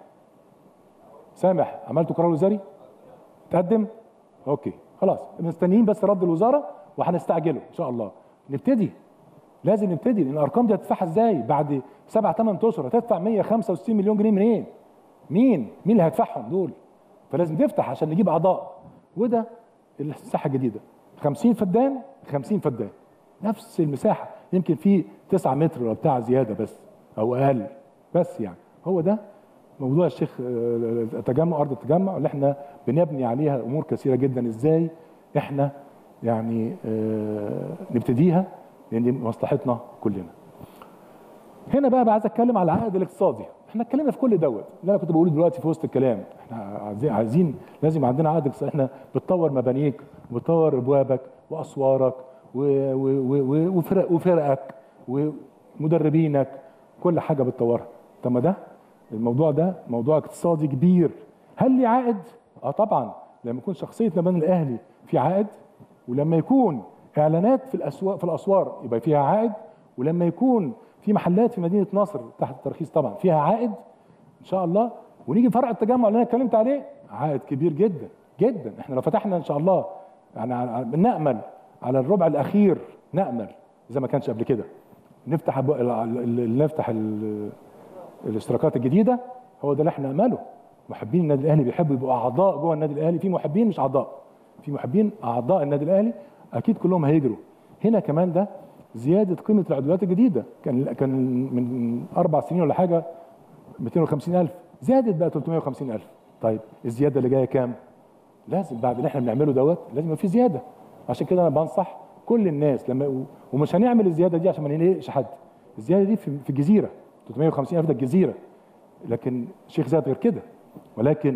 سامح عملتوا قرار وزاري تقدم اوكي خلاص مستنيين بس رد الوزاره وهنستعجله ان شاء الله نبتدي لازم نبتدي لان الارقام دي هتدفعها ازاي بعد سبع ثمان اشهر هتدفع 165 مليون جنيه منين؟ مين؟ مين اللي هيدفعهم دول؟ فلازم تفتح عشان نجيب اعضاء وده الساحه الجديده 50 فدان 50 فدان نفس المساحه يمكن في 9 متر ولا بتاع زياده بس او اقل بس يعني هو ده موضوع الشيخ التجمع ارض التجمع اللي احنا بنبني عليها امور كثيره جدا ازاي احنا يعني اه نبتديها لان دي مصلحتنا كلنا. هنا بقى عايز اتكلم على العائد الاقتصادي، احنا اتكلمنا في كل دوت اللي انا كنت بقوله دلوقتي في وسط الكلام، احنا عايزين عايزين لازم عندنا عائد اقتصادي، احنا بتطور مبانيك وبتطور ابوابك واسوارك وفرق وفرقك ومدربينك كل حاجه بتطورها. طب ما ده الموضوع ده موضوع اقتصادي كبير. هل لي عائد؟ اه طبعا لما يكون شخصيه نبان الاهلي في عائد ولما يكون اعلانات في الاسواق في الاسوار يبقى فيها عائد ولما يكون في محلات في مدينه نصر تحت الترخيص طبعا فيها عائد ان شاء الله ونيجي فرع التجمع اللي انا اتكلمت عليه عائد كبير جدا جدا احنا لو فتحنا ان شاء الله يعني نامل على الربع الاخير نامل اذا ما كانش قبل كده نفتح نفتح الاشتراكات الجديده هو ده اللي احنا نامله محبين النادي الاهلي بيحبوا يبقوا اعضاء جوه النادي الاهلي في محبين مش اعضاء في محبين اعضاء النادي الاهلي اكيد كلهم هيجروا هنا كمان ده زياده قيمه العضويات الجديده كان كان من اربع سنين ولا حاجه 250000 زادت بقى 350000 طيب الزياده اللي جايه كام؟ لازم بعد اللي احنا بنعمله دوت لازم يبقى في زياده عشان كده انا بنصح كل الناس لما ومش هنعمل الزياده دي عشان ما نقلقش حد الزياده دي في الجزيره 350000 ده الجزيره لكن الشيخ زايد غير كده ولكن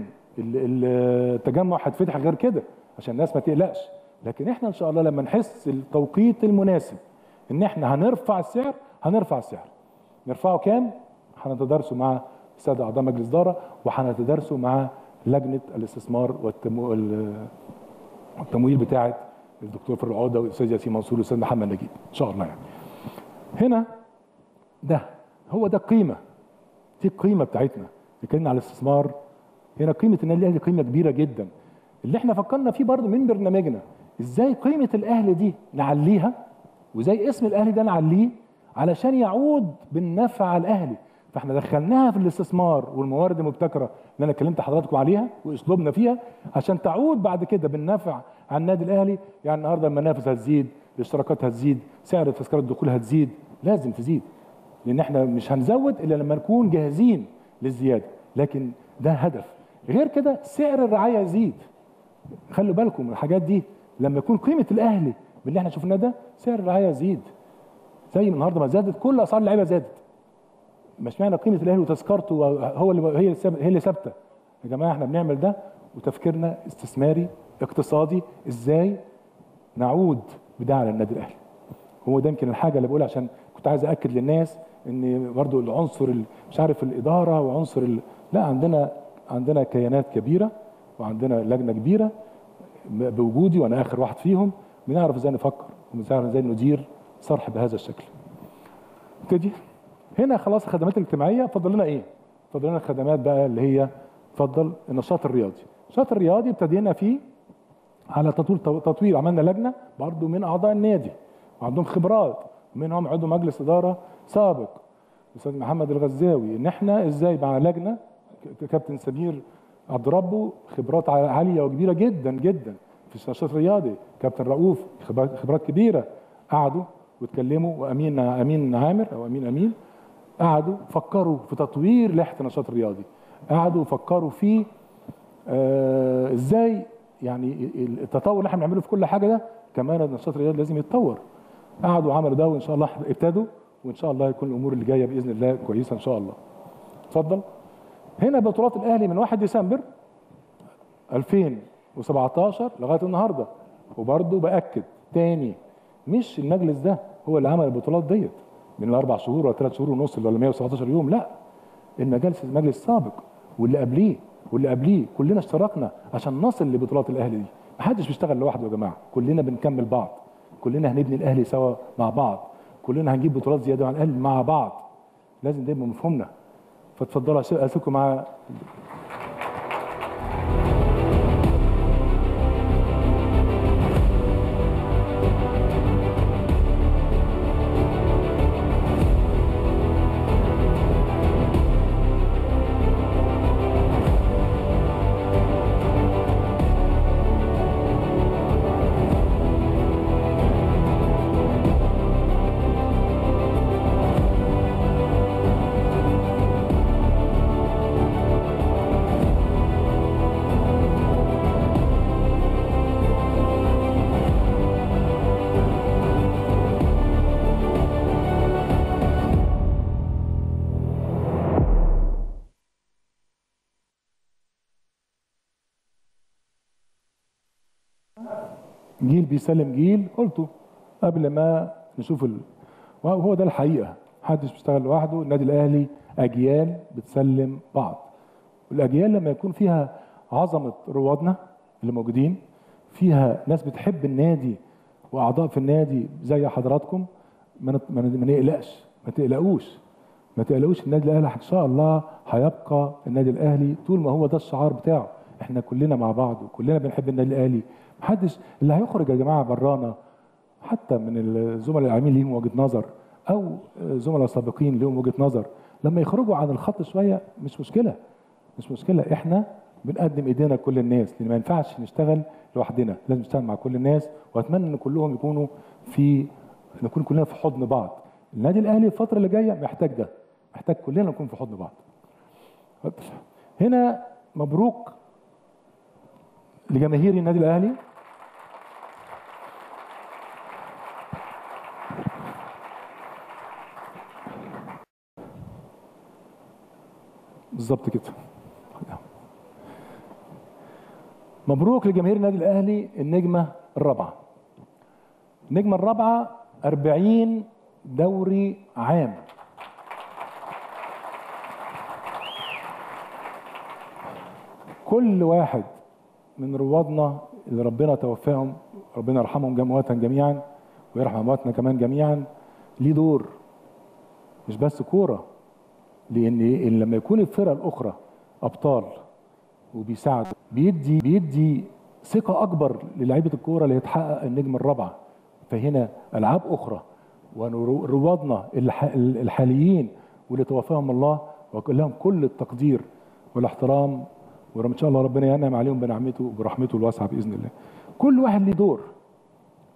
التجمع هيتفتح غير كده عشان الناس ما تقلقش لكن احنا ان شاء الله لما نحس التوقيت المناسب ان احنا هنرفع السعر هنرفع السعر نرفعه كام هنتدارسه مع الساده اعضاء مجلس اداره وهنتدارسه مع لجنه الاستثمار والتمويل بتاعه الدكتور فرع عوده والاستاذ ياسين منصور والاستاذ محمد نجيب ان شاء الله يعني هنا ده هو ده القيمه دي القيمه بتاعتنا اتكلمنا على الاستثمار هنا قيمه النادي الاهلي قيمه كبيره جدا اللي احنا فكرنا فيه برضه من برنامجنا ازاي قيمه الاهلي دي نعليها وازاي اسم الاهلي ده نعليه علشان يعود بالنفع على الاهلي فاحنا دخلناها في الاستثمار والموارد المبتكره اللي انا كلمت حضراتكم عليها واسلوبنا فيها عشان تعود بعد كده بالنفع على النادي الاهلي يعني النهارده المنافس هتزيد الاشتراكات هتزيد سعر تذكره الدخول هتزيد لازم تزيد لان احنا مش هنزود الا لما نكون جاهزين للزياده لكن ده هدف غير كده سعر الرعايه يزيد خلوا بالكم من الحاجات دي لما يكون قيمه الاهلي باللي احنا شفناه ده سعر الرعايه يزيد زي النهارده ما زادت كل اسعار اللعيبه زادت مش معنى قيمه الاهلي وتذكرته هو اللي هي اللي ثابت- هي اللي ثابته يا جماعه احنا بنعمل ده وتفكيرنا استثماري اقتصادي ازاي نعود بده على النادي الاهلي هو ده يمكن الحاجه اللي بقولها عشان كنت عايز اكد للناس ان برضو العنصر ال- مش عارف الاداره وعنصر ال... لا عندنا عندنا كيانات كبيره وعندنا لجنه كبيره ب- بوجودي وانا اخر واحد فيهم بنعرف ازاي نفكر وبنعرف ازاي ندير صرح بهذا الشكل ابتدي هنا خلاص الخدمات الاجتماعيه فضل لنا ايه فضل لنا الخدمات بقى اللي هي اتفضل النشاط الرياضي النشاط الرياضي ابتدينا فيه على تطوير تطوير عملنا لجنه برضو من اعضاء النادي وعندهم خبرات منهم عضو مجلس اداره سابق الاستاذ محمد الغزاوي ان احنا ازاي مع لجنه ك- كابتن سمير عبد ربه خبرات ع- عاليه وكبيره جدا جدا في النشاط الرياضي كابتن رؤوف خبرات خبرات كبيره قعدوا واتكلموا وامين امين عامر او امين امين قعدوا فكروا في تطوير لائحه النشاط الرياضي قعدوا فكروا في آه ازاي يعني التطور اللي احنا بنعمله في كل حاجه ده كمان النشاط الرياضي لازم يتطور قعدوا عملوا ده وان شاء الله ابتدوا وان شاء الله يكون الامور اللي جايه باذن الله كويسه ان شاء الله اتفضل هنا بطولات الاهلي من 1 ديسمبر 2017 لغايه النهارده وبرضه باكد تاني مش المجلس ده هو اللي عمل البطولات ديت من الاربع شهور ولا ثلاث شهور ونص ولا 117 يوم لا المجلس المجلس السابق واللي قبليه واللي قبليه كلنا اشتركنا عشان نصل لبطولات الاهلي دي محدش بيشتغل لوحده يا جماعه كلنا بنكمل بعض كلنا هنبني الاهلي سوا مع بعض كلنا هنجيب بطولات زياده عن الاهلي مع بعض لازم ده يبقى مفهومنا فاتفضلوا اسيبكم مع جيل بيسلم جيل قلته قبل ما نشوف ال... وهو ده الحقيقه محدش بيشتغل لوحده النادي الاهلي اجيال بتسلم بعض والاجيال لما يكون فيها عظمه روادنا اللي موجودين فيها ناس بتحب النادي واعضاء في النادي زي حضراتكم ما نت- ما ن- ما نقلقش ما تقلقوش ما تقلقوش النادي الاهلي ان شاء الله هيبقى النادي الاهلي طول ما هو ده الشعار بتاعه احنا كلنا مع بعض وكلنا بنحب النادي الاهلي محدش اللي هيخرج يا جماعه برانا حتى من الزملاء العاملين ليهم وجهه نظر او زملاء سابقين ليهم وجهه نظر لما يخرجوا عن الخط شويه مش مشكله مش مشكله احنا بنقدم ايدينا لكل الناس لان ما ينفعش نشتغل لوحدنا لازم نشتغل مع كل الناس واتمنى ان كلهم يكونوا في نكون كلنا في حضن بعض النادي الاهلي الفتره اللي جايه محتاج ده محتاج كلنا نكون في حضن بعض هنا مبروك لجماهير النادي الاهلي بالظبط كده مبروك لجماهير النادي الاهلي النجمه الرابعه النجمه الرابعه 40 دوري عام كل واحد من روادنا اللي ربنا توفاهم ربنا يرحمهم جمواتا جميعا ويرحم امواتنا كمان جميعا ليه دور مش بس كوره لان إن لما يكون الفرقه الاخرى ابطال وبيساعدوا بيدي بيدي ثقه اكبر للاعيبه الكوره اللي يتحقق النجم الرابعه فهنا العاب اخرى وروادنا الح- الحاليين واللي توفاهم الله وأقول لهم كل التقدير والاحترام وان شاء الله ربنا ينعم عليهم بنعمته وبرحمته الواسعه باذن الله. كل واحد له دور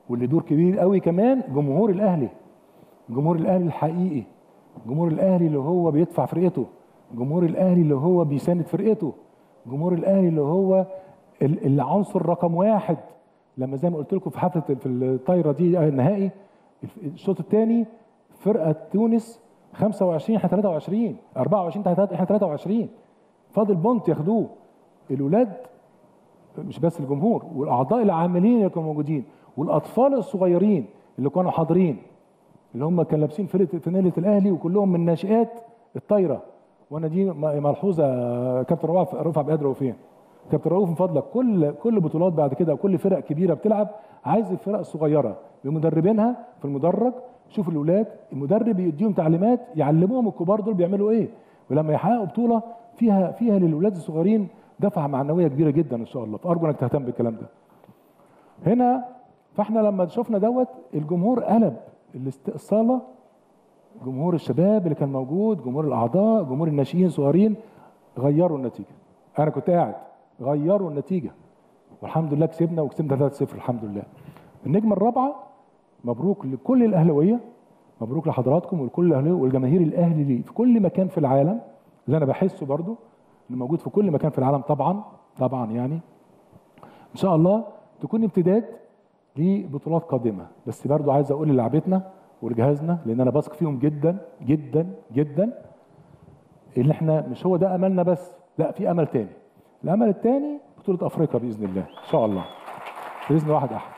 واللي دور كبير قوي كمان جمهور الاهلي جمهور الاهلي الحقيقي جمهور الاهلي اللي هو بيدفع فرقته جمهور الاهلي اللي هو بيساند فرقته جمهور الاهلي اللي هو ال- العنصر رقم واحد لما زي ما قلت لكم في حفله في الطايره دي النهائي الشوط الثاني فرقه تونس 25 احنا 23 24 احنا 23 فاضل بونت ياخدوه الولاد مش بس الجمهور والاعضاء العاملين اللي كانوا موجودين والاطفال الصغيرين اللي كانوا حاضرين اللي هم كانوا لابسين فرقه فانيله الاهلي وكلهم من ناشئات الطايره وانا دي م- ملحوظه كابتن رفعت رفع بقدر وفين كابتن رؤوف من فضلك كل كل بطولات بعد كده وكل فرق كبيره بتلعب عايز الفرق الصغيره بمدربينها في المدرج شوف الاولاد المدرب يديهم تعليمات يعلموهم الكبار دول بيعملوا ايه ولما يحققوا بطوله فيها فيها للاولاد الصغيرين دفعه معنويه كبيره جدا ان شاء الله فارجو انك تهتم بالكلام ده هنا فاحنا لما شفنا دوت الجمهور قلب الاست- الصاله جمهور الشباب اللي كان موجود جمهور الاعضاء جمهور الناشئين الصغيرين غيروا النتيجه انا كنت قاعد غيروا النتيجه والحمد لله كسبنا وكسبنا 3-0 الحمد لله النجمه الرابعه مبروك لكل الاهلاويه مبروك لحضراتكم ولكل الاهلاويه والجماهير الاهلي في كل مكان في العالم اللي انا بحسه برضو انه موجود في كل مكان في العالم طبعا طبعا يعني ان شاء الله تكون امتداد لبطولات قادمه بس برضو عايز اقول للعبتنا ولجهازنا لان انا بثق فيهم جدا جدا جدا اللي احنا مش هو ده املنا بس لا في امل تاني الامل التاني بطوله افريقيا باذن الله ان شاء الله باذن واحد احد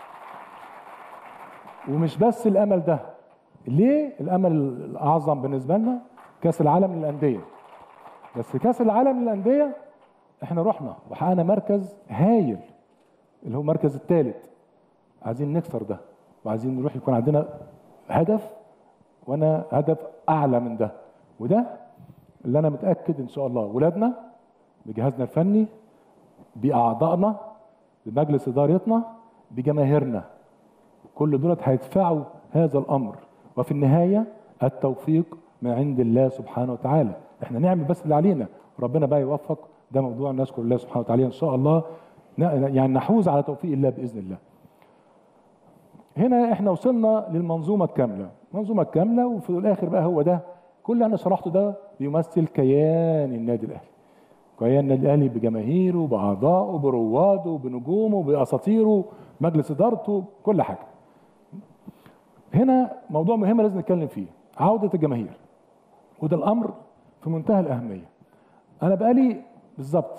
ومش بس الامل ده ليه الامل الاعظم بالنسبه لنا كاس العالم للانديه بس كاس العالم للانديه احنا رحنا وحققنا مركز هايل اللي هو المركز الثالث عايزين نكسر ده وعايزين نروح يكون عندنا هدف وانا هدف اعلى من ده وده اللي انا متاكد ان شاء الله ولادنا بجهازنا الفني باعضائنا بمجلس ادارتنا بجماهيرنا كل دولت هيدفعوا هذا الامر وفي النهايه التوفيق من عند الله سبحانه وتعالى احنا نعمل بس اللي علينا ربنا بقى يوفق ده موضوع نشكر الله سبحانه وتعالى ان شاء الله ن- يعني نحوز على توفيق الله باذن الله هنا احنا وصلنا للمنظومه الكامله المنظومه الكامله وفي الاخر بقى هو ده كل اللي انا شرحته ده بيمثل كيان النادي الاهلي كيان النادي الاهلي بجماهيره باعضائه برواده بنجومه باساطيره مجلس ادارته كل حاجه هنا موضوع مهم لازم نتكلم فيه عوده الجماهير وده الامر في منتهى الاهميه انا بقالي بالظبط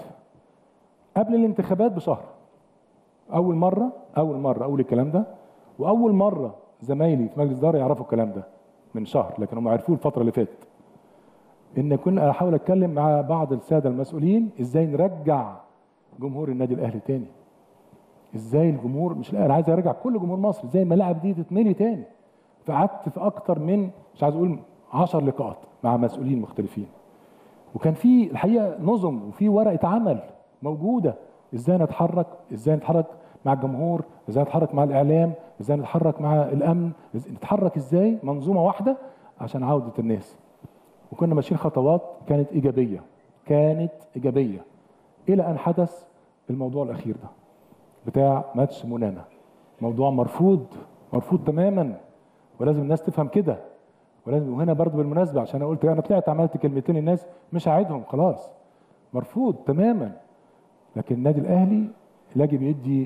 قبل الانتخابات بشهر اول مره اول مره اقول الكلام ده واول مره زمايلي في مجلس الاداره يعرفوا الكلام ده من شهر لكن هم عرفوه الفتره اللي فاتت ان كنا احاول اتكلم مع بعض الساده المسؤولين ازاي نرجع جمهور النادي الاهلي تاني ازاي الجمهور مش لا انا عايز ارجع كل جمهور مصر ازاي الملاعب دي تتملي تاني فقعدت في اكتر من مش عايز اقول 10 لقاءات مع مسؤولين مختلفين وكان في الحقيقه نظم وفي ورقه عمل موجوده ازاي نتحرك ازاي نتحرك مع الجمهور ازاي نتحرك مع الاعلام ازاي نتحرك مع الامن إزاي نتحرك ازاي منظومه واحده عشان عوده الناس وكنا ماشيين خطوات كانت ايجابيه كانت ايجابيه الى ان حدث الموضوع الاخير ده بتاع ماتش منانا موضوع مرفوض مرفوض تماما ولازم الناس تفهم كده ولازم وهنا برضو بالمناسبه عشان انا قلت انا طلعت عملت كلمتين الناس مش هعيدهم خلاص مرفوض تماما لكن النادي الاهلي يجب يدي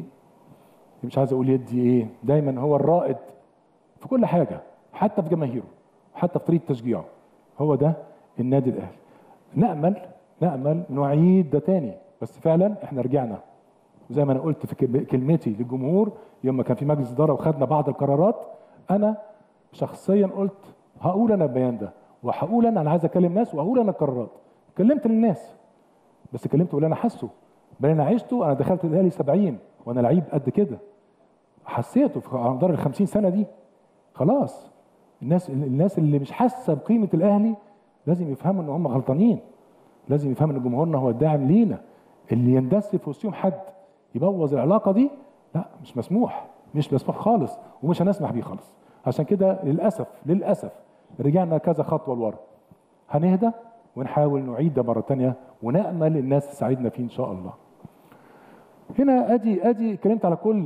مش عايز اقول يدي ايه دايما هو الرائد في كل حاجه حتى في جماهيره حتى في طريقه تشجيعه هو ده النادي الاهلي نامل نامل نعيد ده تاني بس فعلا احنا رجعنا وزي ما انا قلت في كل- كلمتي للجمهور يوم ما كان في مجلس اداره وخدنا بعض القرارات انا شخصيا قلت هقول انا البيان ده وهقول انا انا عايز اكلم ناس وهقول انا القرارات كلمت للناس بس كلمت واللي انا حاسه بل انا عشته انا دخلت الاهلي 70 وانا لعيب قد كده حسيته في على مدار ال 50 سنه دي خلاص الناس الناس اللي مش حاسه بقيمه الاهلي لازم يفهموا ان هم غلطانين لازم يفهموا ان جمهورنا هو الداعم لينا اللي يندس في وسطهم حد يبوظ العلاقه دي لا مش مسموح مش مسموح خالص ومش هنسمح بيه خالص عشان كده للاسف للاسف رجعنا كذا خطوه لورا هنهدى ونحاول نعيد ده مره تانية ونامل الناس تساعدنا فيه ان شاء الله هنا ادي ادي اتكلمت على كل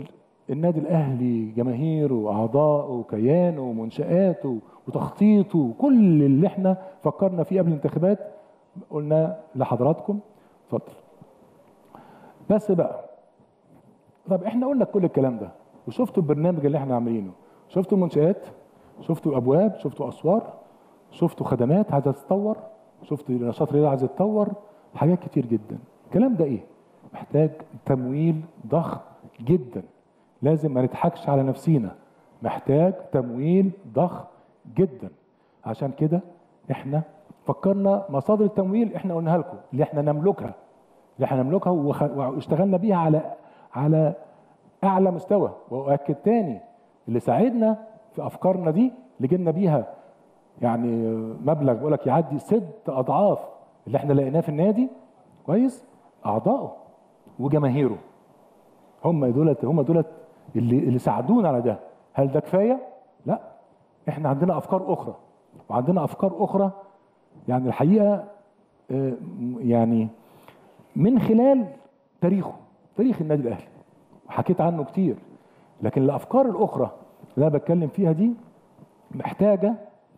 النادي الاهلي جماهيره واعضائه وكيانه ومنشاته وتخطيطه وكل اللي احنا فكرنا فيه قبل الانتخابات قلنا لحضراتكم اتفضل بس بقى طب احنا قلنا كل الكلام ده وشفتوا البرنامج اللي احنا عاملينه شفتوا المنشآت شفتوا ابواب شفتوا اسوار شفتوا خدمات عايزه تتطور شفتوا نشاط رياضي عايز يتطور حاجات كتير جدا الكلام ده ايه محتاج تمويل ضخم جدا لازم ما نضحكش على نفسينا محتاج تمويل ضخم جدا عشان كده احنا فكرنا مصادر التمويل احنا قلناها لكم اللي احنا نملكها اللي احنا نملكها وخ- واشتغلنا بيها على على اعلى مستوى واؤكد تاني اللي ساعدنا في افكارنا دي اللي جبنا بيها يعني مبلغ بقول لك يعدي ست اضعاف اللي احنا لقيناه في النادي كويس اعضائه وجماهيره هم دولت هم دولت اللي اللي ساعدونا على ده هل ده كفايه لا احنا عندنا افكار اخرى وعندنا افكار اخرى يعني الحقيقه آه، يعني من خلال تاريخه تاريخ النادي الاهلي وحكيت عنه كتير لكن الافكار الاخرى اللي انا بتكلم فيها دي محتاجه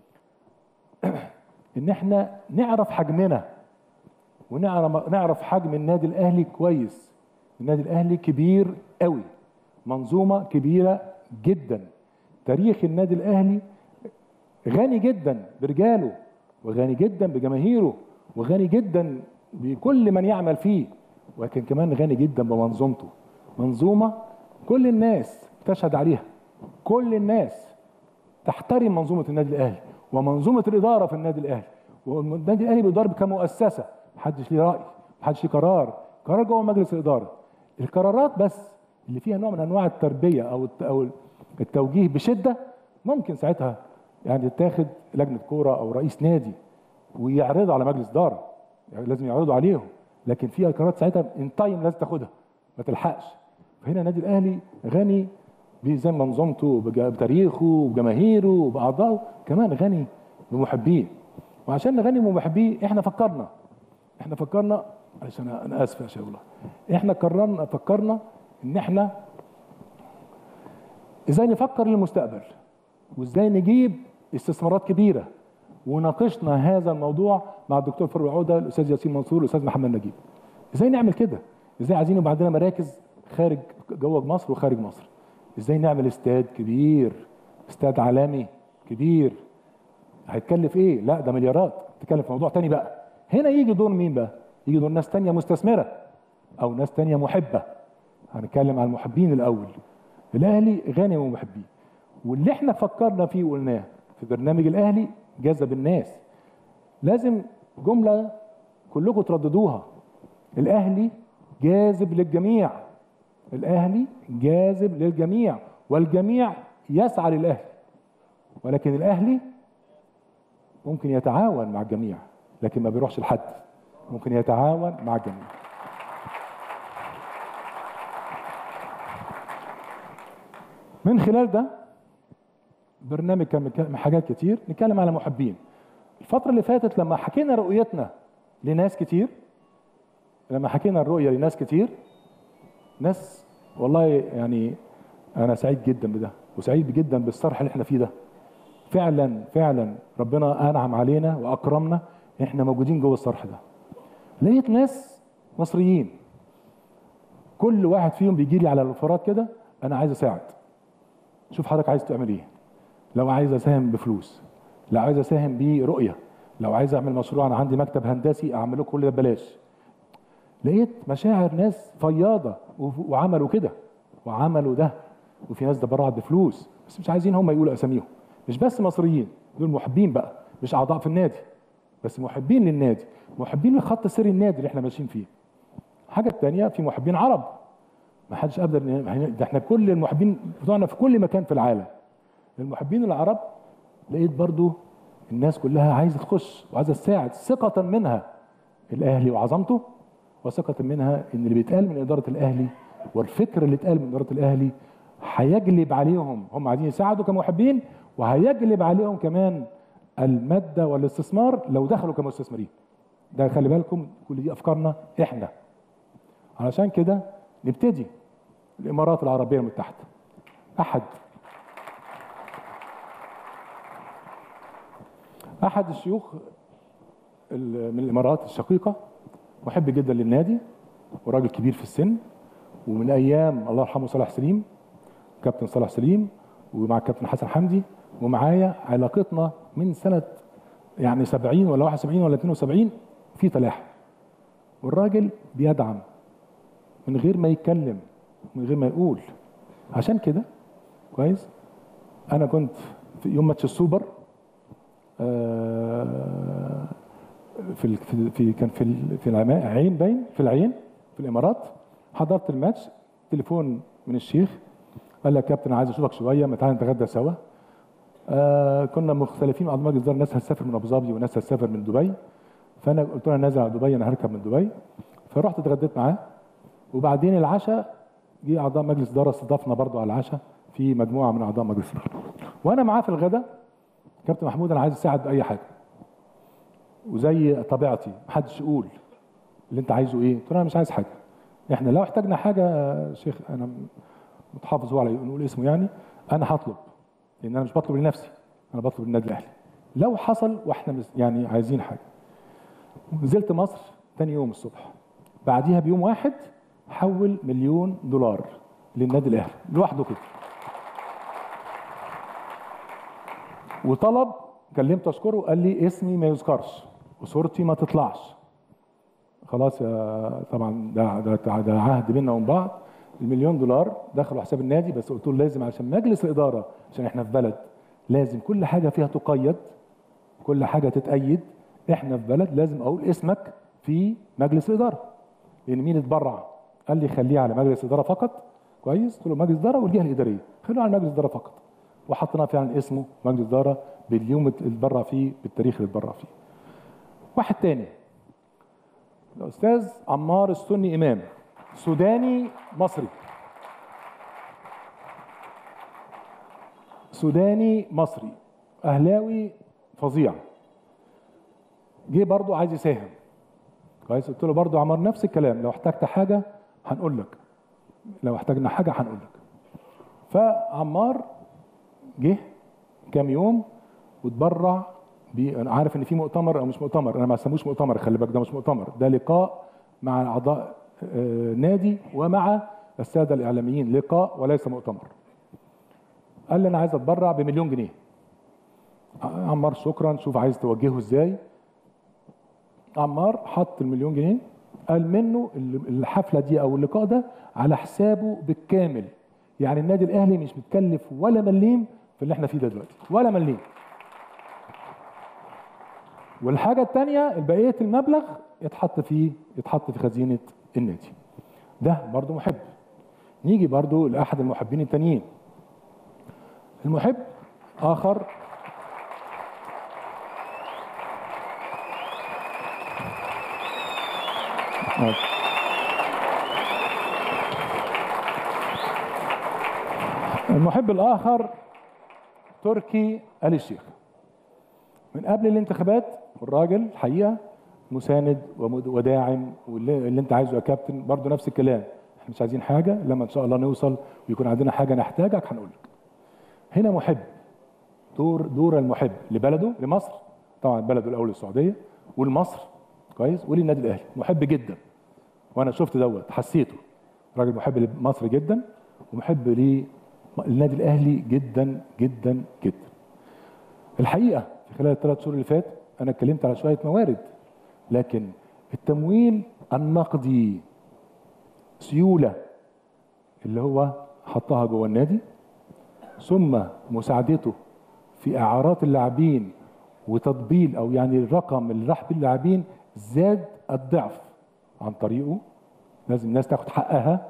ان احنا نعرف حجمنا ونعرف نعرف حجم النادي الاهلي كويس النادي الاهلي كبير قوي منظومه كبيره جدا تاريخ النادي الاهلي غني جدا برجاله وغني جدا بجماهيره وغني جدا بكل من يعمل فيه ولكن كمان غني جدا بمنظومته منظومه كل الناس تشهد عليها كل الناس تحترم منظومه النادي الاهلي ومنظومه الاداره في النادي الاهلي والنادي الاهلي بيدار كمؤسسه محدش ليه راي محدش ليه قرار قرار جوه مجلس الاداره القرارات بس اللي فيها نوع من انواع التربيه او الت- او التوجيه بشده ممكن ساعتها يعني تاخد لجنه كوره او رئيس نادي ويعرضوا على مجلس اداره يعني لازم يعرضوا عليهم لكن فيها قرارات ساعتها ان تايم لازم تاخدها ما تلحقش فهنا النادي الاهلي غني زي منظومته بج- بتاريخه وبجماهيره وباعضائه كمان غني بمحبيه وعشان نغني بمحبيه احنا فكرنا احنا فكرنا عشان انا اسف يا شيخ الله احنا قررنا فكرنا ان احنا ازاي نفكر للمستقبل وازاي نجيب استثمارات كبيره وناقشنا هذا الموضوع مع الدكتور فاروق عوده الاستاذ ياسين منصور الاستاذ محمد نجيب ازاي نعمل كده ازاي عايزين يبقى عندنا مراكز خارج جوه مصر وخارج مصر ازاي نعمل استاد كبير استاد عالمي كبير هيتكلف ايه لا ده مليارات تتكلم في موضوع تاني بقى هنا يجي دور مين بقى يجي دور ناس تانية مستثمرة او ناس تانية محبة هنتكلم عن المحبين الاول الاهلي غني ومحبين واللي احنا فكرنا فيه وقلناه في برنامج الاهلي جذب الناس لازم جملة كلكم ترددوها الاهلي جاذب للجميع الاهلي جاذب للجميع والجميع يسعى للاهلي ولكن الاهلي ممكن يتعاون مع الجميع لكن ما بيروحش لحد ممكن يتعاون مع الجميع من خلال ده برنامج كان مك- حاجات كتير نتكلم على محبين الفترة اللي فاتت لما حكينا رؤيتنا لناس كتير لما حكينا الرؤية لناس كتير ناس والله يعني أنا سعيد جدا بده وسعيد جدا بالصرح اللي احنا فيه ده فعلا فعلا ربنا انعم علينا واكرمنا احنا موجودين جوه الصرح ده لقيت ناس مصريين كل واحد فيهم بيجي لي على الانفراد كده انا عايز اساعد شوف حضرتك عايز تعمل ايه لو عايز اساهم بفلوس لو عايز اساهم برؤيه لو عايز اعمل مشروع انا عندي مكتب هندسي اعمله كل ده ببلاش لقيت مشاعر ناس فياضه و- وعملوا كده وعملوا ده وفي ناس تبرعت بفلوس بس مش عايزين هم يقولوا اساميهم مش بس مصريين دول محبين بقى مش اعضاء في النادي بس محبين للنادي محبين لخط سير النادي اللي احنا ماشيين فيه الحاجه الثانيه في محبين عرب ما حدش ابدا ده احنا كل المحبين بتوعنا في كل مكان في العالم المحبين العرب لقيت برضو الناس كلها عايزه تخش وعايزه تساعد ثقه منها الاهلي وعظمته وثقه منها ان اللي بيتقال من اداره الاهلي والفكر اللي اتقال من اداره الاهلي هيجلب عليهم هم عايزين يساعدوا كمحبين وهيجلب عليهم كمان الماده والاستثمار لو دخلوا كمستثمرين ده خلي بالكم كل دي افكارنا احنا علشان كده نبتدي الامارات العربيه المتحده احد احد الشيوخ ال- من الامارات الشقيقه محب جدا للنادي وراجل كبير في السن ومن ايام الله يرحمه صلاح سليم كابتن صلاح سليم ومع الكابتن حسن حمدي ومعايا علاقتنا من سنه يعني 70 ولا 71 ولا 72 في تلاحم والراجل بيدعم من غير ما يتكلم من غير ما يقول عشان كده كويس انا كنت في يوم ماتش السوبر آه، في ال- في في كان في ال- في العما- عين باين في العين في الامارات حضرت الماتش تليفون من الشيخ قال لي يا كابتن عايز اشوفك شويه ما تعالى نتغدى سوا آه كنا مختلفين مع مجلس الاداره ناس هتسافر من ابو ظبي وناس هتسافر من دبي فانا قلت له انا نازل على دبي انا هركب من دبي فرحت اتغديت معاه وبعدين العشاء جه اعضاء مجلس اداره استضافنا برضو على العشاء في مجموعه من اعضاء مجلس الاداره وانا معاه في الغداء كابتن محمود انا عايز اساعد باي حاجه وزي طبيعتي محدش يقول اللي انت عايزه ايه قلت له انا مش عايز حاجه احنا لو احتاجنا حاجه يا شيخ انا متحافظ هو على نقول اسمه يعني انا هطلب لان انا مش بطلب لنفسي انا بطلب للنادي الاهلي لو حصل واحنا مس- يعني عايزين حاجه نزلت مصر تاني يوم الصبح بعديها بيوم واحد حول مليون دولار للنادي الاهلي لوحده كده وطلب كلمته اشكره قال لي اسمي ما يذكرش وصورتي ما تطلعش خلاص يا طبعا ده ده ده عهد بيننا وبين بعض المليون دولار دخلوا حساب النادي بس قلت له لازم عشان مجلس الاداره عشان احنا في بلد لازم كل حاجه فيها تقيد كل حاجه تتأيد احنا في بلد لازم اقول اسمك في مجلس الاداره لان مين اتبرع قال لي خليه على مجلس الاداره فقط كويس قلت له مجلس الاداره والجهه الاداريه خلوه على مجلس الاداره فقط وحطينا فعلا اسمه مجلس الاداره باليوم اللي اتبرع فيه بالتاريخ اللي اتبرع فيه واحد تاني الاستاذ عمار السني امام سوداني مصري سوداني مصري اهلاوي فظيع جه برضه عايز يساهم كويس قلت له برضه عمار نفس الكلام لو احتجت حاجه هنقول لك لو احتاجنا حاجه هنقول لك فعمار جه كام يوم واتبرع بي انا عارف ان في مؤتمر او مش مؤتمر انا ما اسموش مؤتمر خلي بالك ده مش مؤتمر ده لقاء مع اعضاء آه، نادي ومع الساده الاعلاميين لقاء وليس مؤتمر قال لي انا عايز اتبرع بمليون جنيه عمار شكرا شوف عايز توجهه ازاي عمار حط المليون جنيه قال منه ال- الحفله دي او اللقاء ده على حسابه بالكامل يعني النادي الاهلي مش متكلف ولا مليم في اللي احنا فيه ده دلوقتي ولا مليم والحاجه الثانيه بقيه المبلغ يتحط فيه يتحط في خزينه النادي ده برضو محب نيجي برضو لاحد المحبين التانيين المحب اخر آه. المحب الاخر تركي آل الشيخ من قبل الانتخابات والراجل الحقيقه مساند ومد- وداعم واللي اللي انت عايزه يا كابتن برضه نفس الكلام احنا مش عايزين حاجه لما ان شاء الله نوصل ويكون عندنا حاجه نحتاجك هنقول لك هنا محب دور دور المحب لبلده لمصر طبعا بلده الاول السعوديه ولمصر كويس وللنادي الاهلي محب جدا وانا شفت دوت حسيته راجل محب لمصر جدا ومحب للنادي الاهلي جدا جدا جدا الحقيقه في خلال الثلاث شهور اللي فات انا اتكلمت على شويه موارد لكن التمويل النقدي سيوله اللي هو حطها جوه النادي ثم مساعدته في اعارات اللاعبين وتطبيل او يعني الرقم اللي راح باللاعبين زاد الضعف عن طريقه لازم الناس تاخد حقها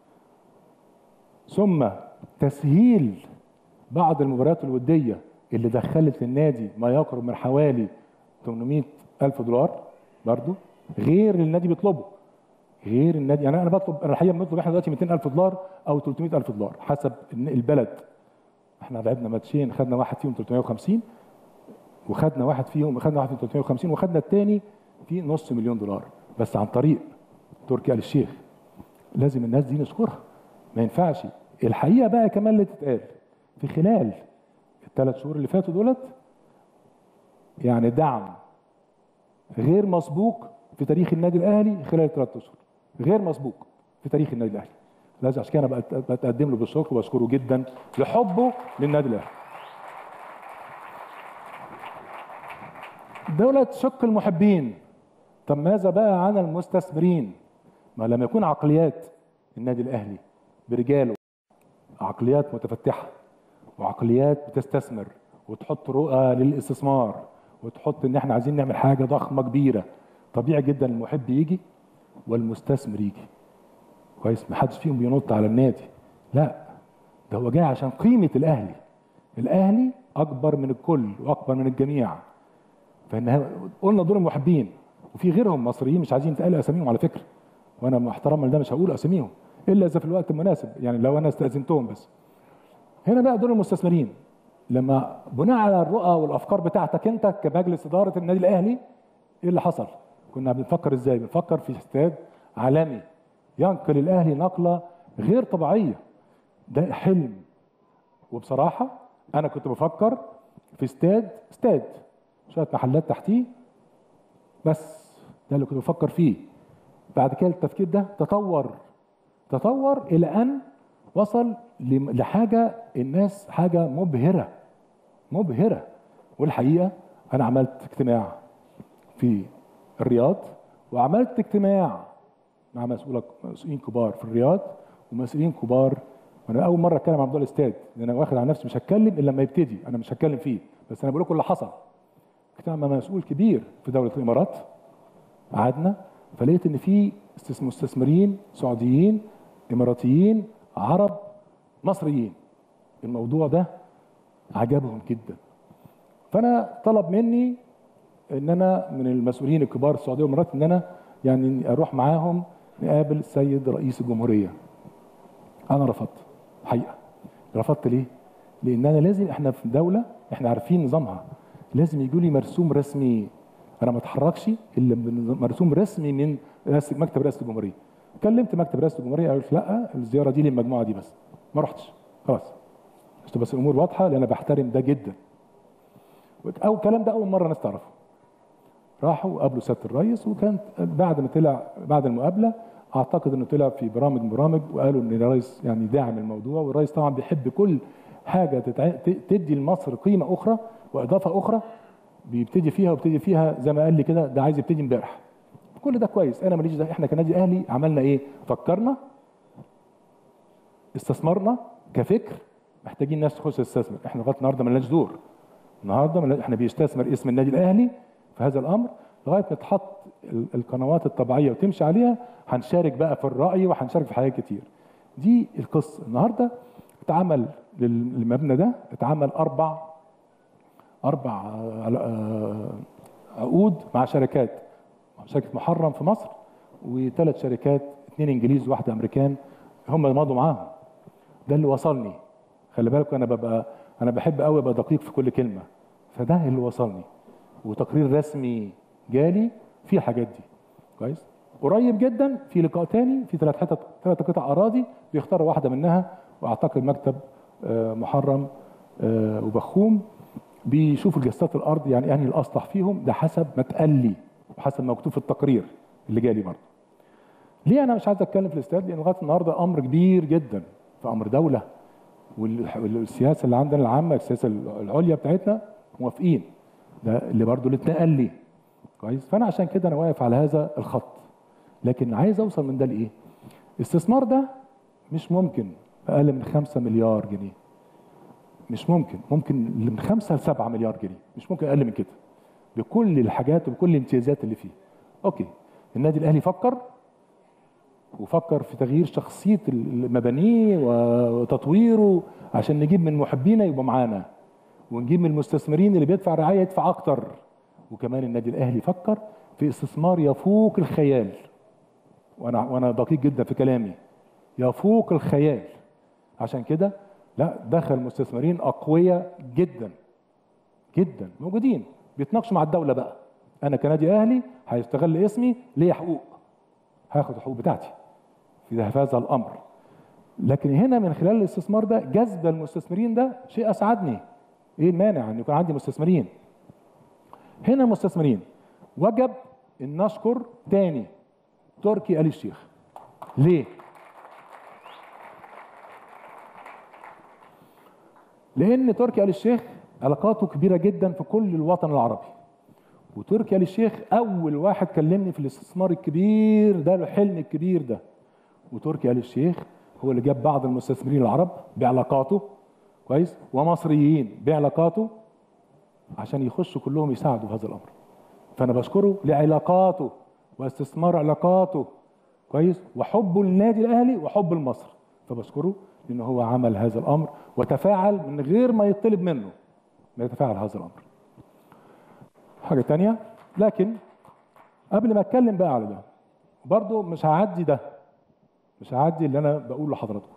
ثم تسهيل بعض المباريات الودية اللي دخلت للنادي ما يقرب من حوالي 800 ألف دولار برضو غير اللي النادي بيطلبه غير النادي يعني انا بطلب انا الحقيقه بنطلب احنا دلوقتي 200 الف دولار او 300 الف دولار حسب البلد احنا لعبنا ماتشين خدنا واحد فيهم 350 وخدنا واحد فيهم خدنا واحد فيهم 350 وخدنا الثاني في نص مليون دولار بس عن طريق تركي آل الشيخ لازم الناس دي نشكرها ما ينفعش الحقيقه بقى كمان اللي تتقال في خلال الثلاث شهور اللي فاتوا دولت يعني دعم غير مسبوق في تاريخ النادي الاهلي خلال ثلاث اشهر غير مسبوق في تاريخ النادي الاهلي لازم عشان كده انا بقت- بتقدم له بالشكر وبشكره جدا لحبه للنادي الاهلي دولة شق المحبين طب ماذا بقى عن المستثمرين ما لم يكن عقليات النادي الاهلي برجاله عقليات متفتحه وعقليات بتستثمر وتحط رؤى للاستثمار وتحط ان احنا عايزين نعمل حاجه ضخمه كبيره طبيعي جدا المحب يجي والمستثمر يجي كويس ما حدش فيهم بينط على النادي لا ده هو جاي عشان قيمه الاهلي الاهلي اكبر من الكل واكبر من الجميع فان قلنا دول المحبين وفي غيرهم مصريين مش عايزين يتقال اساميهم على فكره وانا مع احتراما لده مش هقول اساميهم الا اذا في الوقت المناسب يعني لو انا استاذنتهم بس هنا بقى دول المستثمرين لما بناء على الرؤى والافكار بتاعتك انت كمجلس اداره النادي الاهلي ايه اللي حصل؟ كنا بنفكر ازاي؟ بنفكر في استاد عالمي ينقل الاهلي نقله غير طبيعيه ده حلم وبصراحه انا كنت بفكر في استاد استاد شويه محلات تحتيه بس ده اللي كنت بفكر فيه بعد كده التفكير ده تطور تطور الى ان وصل لم- لحاجه الناس حاجه مبهره مبهره والحقيقه انا عملت اجتماع في الرياض وعملت اجتماع مع مسؤولة مسؤولين كبار في الرياض ومسؤولين كبار وانا اول مره اتكلم عن موضوع الاستاد لان انا واخد على نفسي مش هتكلم الا لما يبتدي انا مش هتكلم فيه بس انا بقول لكم اللي حصل اجتماع مع مسؤول كبير في دوله الامارات قعدنا فلقيت ان في استث- مستثمرين سعوديين اماراتيين عرب مصريين الموضوع ده عجبهم جدا فانا طلب مني ان انا من المسؤولين الكبار السعوديه والامارات ان انا يعني اروح معاهم نقابل السيد رئيس الجمهوريه انا رفضت حقيقه رفضت ليه لان انا لازم احنا في دوله احنا عارفين نظامها لازم يجوا لي مرسوم رسمي انا ما اتحركش الا مرسوم رسمي من رئاسة مكتب رئاسه الجمهوريه كلمت مكتب رئاسه الجمهوريه قالت لا الزياره دي للمجموعه دي بس ما رحتش خلاص عشان بس الامور واضحه لان انا بحترم ده جدا او الكلام ده اول مره الناس تعرفه راحوا قابلوا سياده الرئيس وكانت بعد ما طلع بعد المقابله اعتقد انه طلع في برامج من برامج وقالوا ان الرئيس يعني داعم الموضوع والرئيس طبعا بيحب كل حاجه تتع... ت- تدي لمصر قيمه اخرى واضافه اخرى بيبتدي فيها وبيبتدي فيها زي ما قال لي كده ده عايز يبتدي امبارح كل ده كويس انا ماليش ده احنا كنادي اهلي عملنا ايه فكرنا استثمرنا كفكر محتاجين ناس تخش تستثمر احنا لغايه النهارده مالناش دور النهارده ملنا- احنا بيستثمر اسم النادي الاهلي في هذا الامر لغايه ما تحط ال- القنوات الطبيعيه وتمشي عليها هنشارك بقى في الراي وهنشارك في حاجات كتير دي القصه النهارده اتعمل لل- للمبنى ده اتعمل اربع اربع آه، آه، عقود مع شركات مع شركه محرم في مصر وثلاث شركات اثنين انجليز وواحده امريكان هم اللي مضوا معاهم ده اللي وصلني خلي بالكم انا ببقى انا بحب قوي ابقى دقيق في كل كلمه فده اللي وصلني وتقرير رسمي جالي فيه الحاجات دي كويس قريب جدا في لقاء تاني في ثلاث حتت ثلاث قطع اراضي بيختاروا واحده منها واعتقد مكتب آه، محرم آه، وبخوم بيشوفوا جسات الارض يعني انهي الاصلح فيهم ده حسب ما اتقال لي وحسب ما مكتوب في التقرير اللي جالي برضه ليه انا مش عايز اتكلم في الاستاد لان لغايه النهارده امر كبير جدا في امر دوله وال- والسياسه اللي عندنا العامه السياسه العليا بتاعتنا موافقين ده اللي برضه اللي اتنقل لي كويس فانا عشان كده انا واقف على هذا الخط لكن عايز اوصل من ده لايه الاستثمار ده مش ممكن اقل من 5 مليار جنيه مش ممكن ممكن من 5 ل 7 مليار جنيه مش ممكن اقل من كده بكل الحاجات وبكل الامتيازات اللي فيه اوكي النادي الاهلي فكر وفكر في تغيير شخصيه مبانيه وتطويره عشان نجيب من محبينا يبقوا معانا ونجيب من المستثمرين اللي بيدفع رعايه يدفع اكتر وكمان النادي الاهلي فكر في استثمار يفوق الخيال وانا وانا دقيق جدا في كلامي يفوق الخيال عشان كده لا دخل مستثمرين اقوياء جدا جدا موجودين بيتناقشوا مع الدوله بقى انا كنادي اهلي هيستغل اسمي ليا حقوق هاخد الحقوق بتاعتي في هذا الامر لكن هنا من خلال الاستثمار ده جذب المستثمرين ده شيء اسعدني ايه المانع ان يكون عندي مستثمرين هنا المستثمرين وجب ان نشكر تاني تركي آل الشيخ ليه لان تركي آل الشيخ علاقاته كبيره جدا في كل الوطن العربي وتركي آل الشيخ اول واحد كلمني في الاستثمار الكبير ده الحلم الكبير ده وتركي آل الشيخ هو اللي جاب بعض المستثمرين العرب بعلاقاته كويس ومصريين بعلاقاته عشان يخشوا كلهم يساعدوا في هذا الامر فانا بشكره لعلاقاته واستثمار علاقاته كويس وحبه للنادي الاهلي وحب لمصر فبشكره لان هو عمل هذا الامر وتفاعل من غير ما يطلب منه ما يتفاعل هذا الامر حاجه تانية لكن قبل ما اتكلم بقى على ده برضو مش هعدي ده مش هعدي اللي انا بقوله لحضراتكم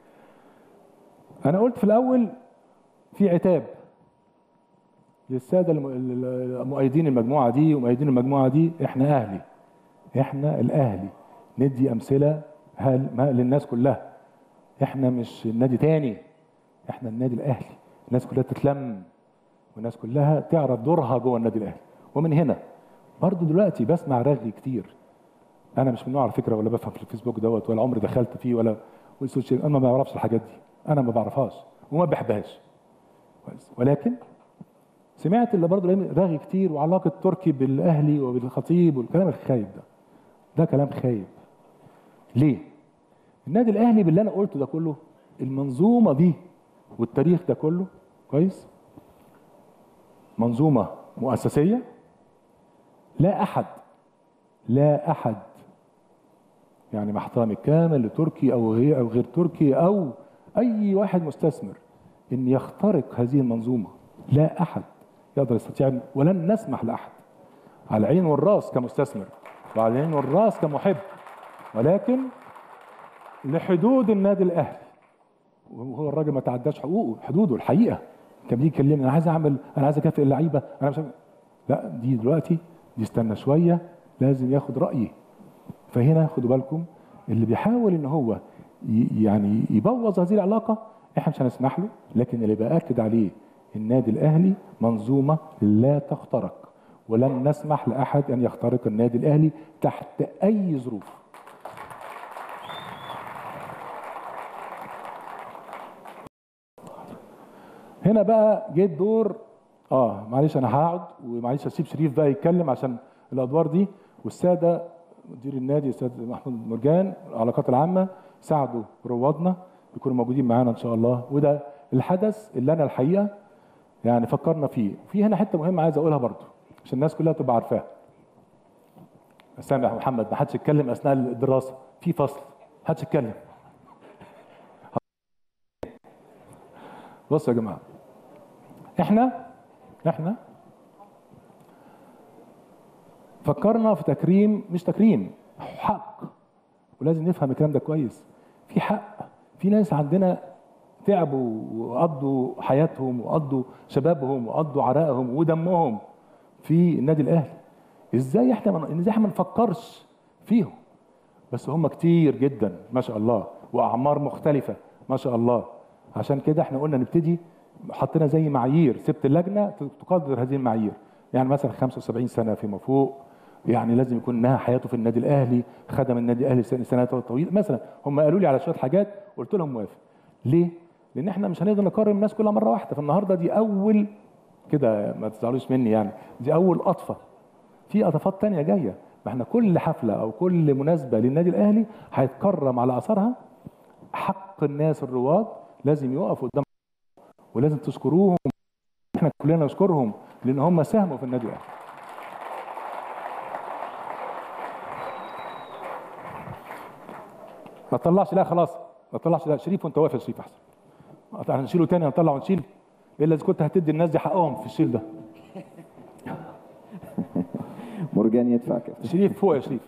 انا قلت في الاول في عتاب للساده الم- ال- مؤيدين المجموعه دي ومؤيدين المجموعه دي احنا اهلي احنا الاهلي ندي امثله هل ما للناس كلها احنا مش نادي تاني احنا النادي الاهلي الناس كلها تتلم والناس كلها تعرف دورها جوه النادي الاهلي ومن هنا برضو دلوقتي بسمع رغي كتير انا مش من النوع على فكره ولا بفهم في الفيسبوك دوت ولا عمري دخلت فيه ولا والسوشيال انا ما بعرفش الحاجات دي انا ما بعرفهاش وما بحبهاش كويس ولكن سمعت اللي برضه رغي كتير وعلاقه تركي بالاهلي وبالخطيب والكلام الخايب ده ده كلام خايب ليه النادي الاهلي باللي انا قلته ده كله المنظومه دي والتاريخ ده كله كويس منظومه مؤسسيه لا احد لا احد يعني مع احترامي الكامل لتركي او غير او غير تركي او اي واحد مستثمر ان يخترق هذه المنظومه لا احد يقدر يستطيع ولن نسمح لاحد على العين والراس كمستثمر وعلى العين والراس كمحب ولكن لحدود النادي الاهلي وهو الراجل ما تعداش حقوقه حدوده الحقيقه كان بيجي يكلمني انا عايز اعمل انا عايز اكافئ اللعيبه انا مش عارف- لا دي دلوقتي دي استنى شويه لازم ياخد رايي فهنا خدوا بالكم اللي بيحاول ان هو ي- يعني يبوظ هذه العلاقه احنا مش هنسمح له لكن اللي باكد عليه النادي الاهلي منظومه لا تخترق ولن نسمح لاحد ان يخترق النادي الاهلي تحت اي ظروف هنا بقى جه الدور اه معلش انا هقعد ومعلش اسيب شريف بقى يتكلم عشان الادوار دي والساده مدير النادي الاستاذ محمود مرجان العلاقات العامه ساعدوا روادنا يكونوا موجودين معانا ان شاء الله وده الحدث اللي انا الحقيقه يعني فكرنا فيه في هنا حته مهمه عايز اقولها برضو عشان الناس كلها تبقى عارفاها سامع محمد ما حدش يتكلم اثناء الدراسه في فصل ما حدش يتكلم بصوا يا جماعه احنا احنا فكرنا في تكريم مش تكريم حق ولازم نفهم الكلام ده كويس في حق في ناس عندنا تعبوا وقضوا حياتهم وقضوا شبابهم وقضوا عرقهم ودمهم في النادي الاهلي ازاي احنا من... ازاي احنا ما نفكرش فيهم بس هم كتير جدا ما شاء الله واعمار مختلفه ما شاء الله عشان كده احنا قلنا نبتدي حطينا زي معايير سبت اللجنه تقدر هذه المعايير يعني مثلا 75 سنه فيما فوق يعني لازم يكون انها حياته في النادي الاهلي خدم النادي الاهلي سن- سنوات طويله مثلا هم قالوا لي على شويه حاجات قلت لهم موافق ليه لان احنا مش هنقدر نكرم الناس كلها مره واحده فالنهارده دي اول كده ما تزعلوش مني يعني دي اول قطفه في اضافات تانية جايه ما احنا كل حفله او كل مناسبه للنادي الاهلي هيتكرم على اثرها حق الناس الرواد لازم يقفوا قدام ولازم تشكروهم احنا كلنا نشكرهم لان هم ساهموا في النادي الاهلي ما تطلعش لا خلاص ما تطلعش لا شريف وانت واقف يا شريف احسن هنشيله تاني هنطلع ونشيل الا اذا كنت هتدي الناس دي حقهم في الشيل ده مرجان يدفع كده شريف فوق يا شريف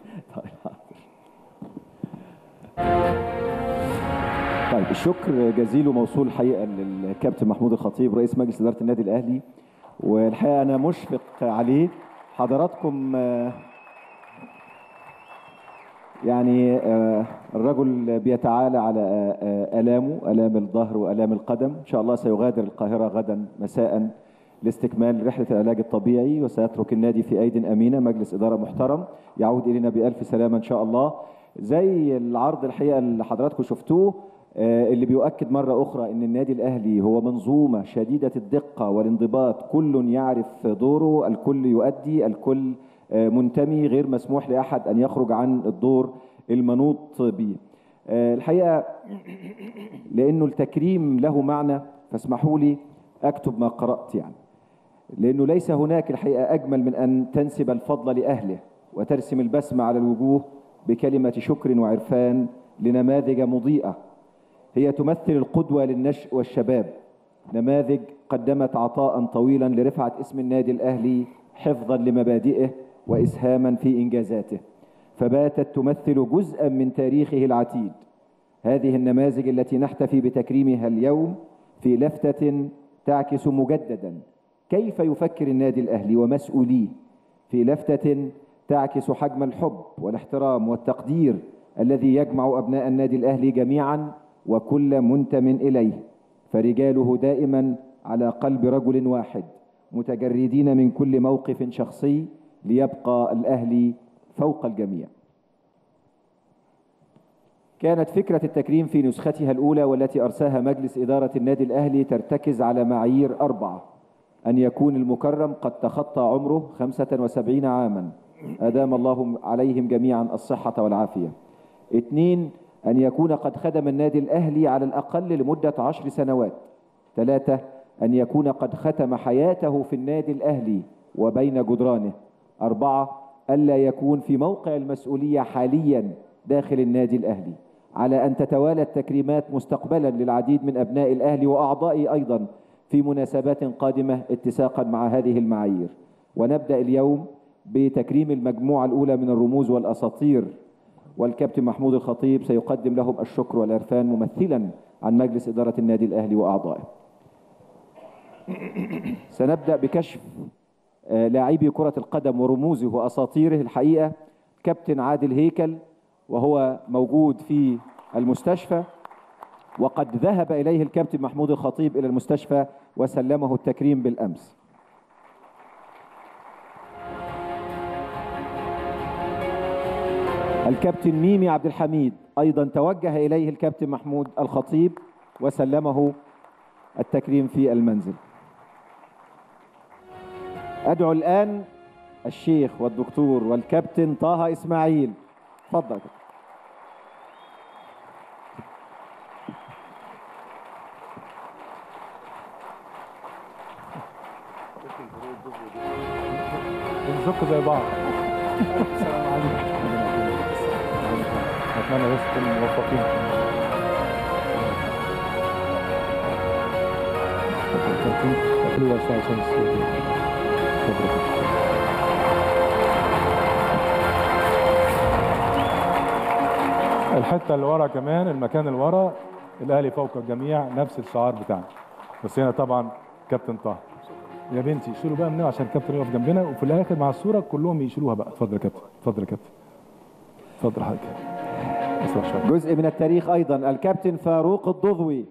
طيب الشكر جزيل وموصول الحقيقه للكابتن محمود الخطيب رئيس مجلس اداره النادي الاهلي والحقيقه انا مشفق عليه حضراتكم آه، يعني آه، الرجل بيتعالى على آه، آه، آلامه آلام الظهر وآلام القدم إن شاء الله سيغادر القاهرة غدا مساء لاستكمال رحلة العلاج الطبيعي وسيترك النادي في أيد أمينة مجلس إدارة محترم يعود إلينا بألف سلامة إن شاء الله زي العرض الحقيقة اللي حضراتكم شفتوه آه، اللي بيؤكد مرة أخرى أن النادي الأهلي هو منظومة شديدة الدقة والانضباط كل يعرف دوره الكل يؤدي الكل آه، منتمي غير مسموح لأحد أن يخرج عن الدور المنوط به آه، الحقيقة لأنه التكريم له معنى فاسمحوا لي أكتب ما قرأت يعني لأنه ليس هناك الحقيقة أجمل من أن تنسب الفضل لأهله وترسم البسمة على الوجوه بكلمة شكر وعرفان لنماذج مضيئة هي تمثل القدوة للنشء والشباب نماذج قدمت عطاء طويلا لرفعة اسم النادي الأهلي حفظا لمبادئه وإسهاما في إنجازاته فباتت تمثل جزءا من تاريخه العتيد هذه النماذج التي نحتفي بتكريمها اليوم في لفتة تعكس مجددا كيف يفكر النادي الأهلي ومسؤوليه في لفتة تعكس حجم الحب والاحترام والتقدير الذي يجمع أبناء النادي الأهلي جميعا وكل منتم إليه فرجاله دائما على قلب رجل واحد متجردين من كل موقف شخصي ليبقى الأهلي فوق الجميع كانت فكرة التكريم في نسختها الأولى والتي أرساها مجلس إدارة النادي الأهلي ترتكز على معايير أربعة أن يكون المكرم قد تخطى عمره 75 عاما أدام الله عليهم جميعا الصحة والعافية اثنين أن يكون قد خدم النادي الأهلي على الأقل لمدة عشر سنوات ثلاثة أن يكون قد ختم حياته في النادي الأهلي وبين جدرانه أربعة ألا يكون في موقع المسؤولية حاليا داخل النادي الأهلي على أن تتوالى التكريمات مستقبلا للعديد من أبناء الأهلي وأعضائي أيضا في مناسبات قادمة اتساقا مع هذه المعايير ونبدأ اليوم بتكريم المجموعة الأولى من الرموز والأساطير والكابتن محمود الخطيب سيقدم لهم الشكر والعرفان ممثلا عن مجلس إدارة النادي الأهلي وأعضائه سنبدأ بكشف آه، لاعبي كرة القدم ورموزه وأساطيره الحقيقة كابتن عادل هيكل وهو موجود في المستشفى وقد ذهب إليه الكابتن محمود الخطيب إلى المستشفى وسلمه التكريم بالأمس الكابتن ميمي عبد الحميد أيضا توجه إليه الكابتن محمود الخطيب وسلمه التكريم في المنزل أدعو الآن الشيخ والدكتور والكابتن طه إسماعيل تفضل بنزق زي بعض السلام عليكم اتمنى بس تكونوا موفقين حلوة شوية عشان الصوت اتفضل. الحته اللي ورا كمان المكان اللي ورا الاهلي فوق الجميع نفس الشعار بتاعنا بس هنا طبعا كابتن طه يا بنتي شيلوا بقى منها عشان الكابتن يقف جنبنا وفي الاخر مع الصوره كلهم يشيلوها بقى اتفضل يا كابتن اتفضل يا كابتن اتفضل حضرتك اسرع شويه جزء من التاريخ أيضا الكابتن فاروق الضضوي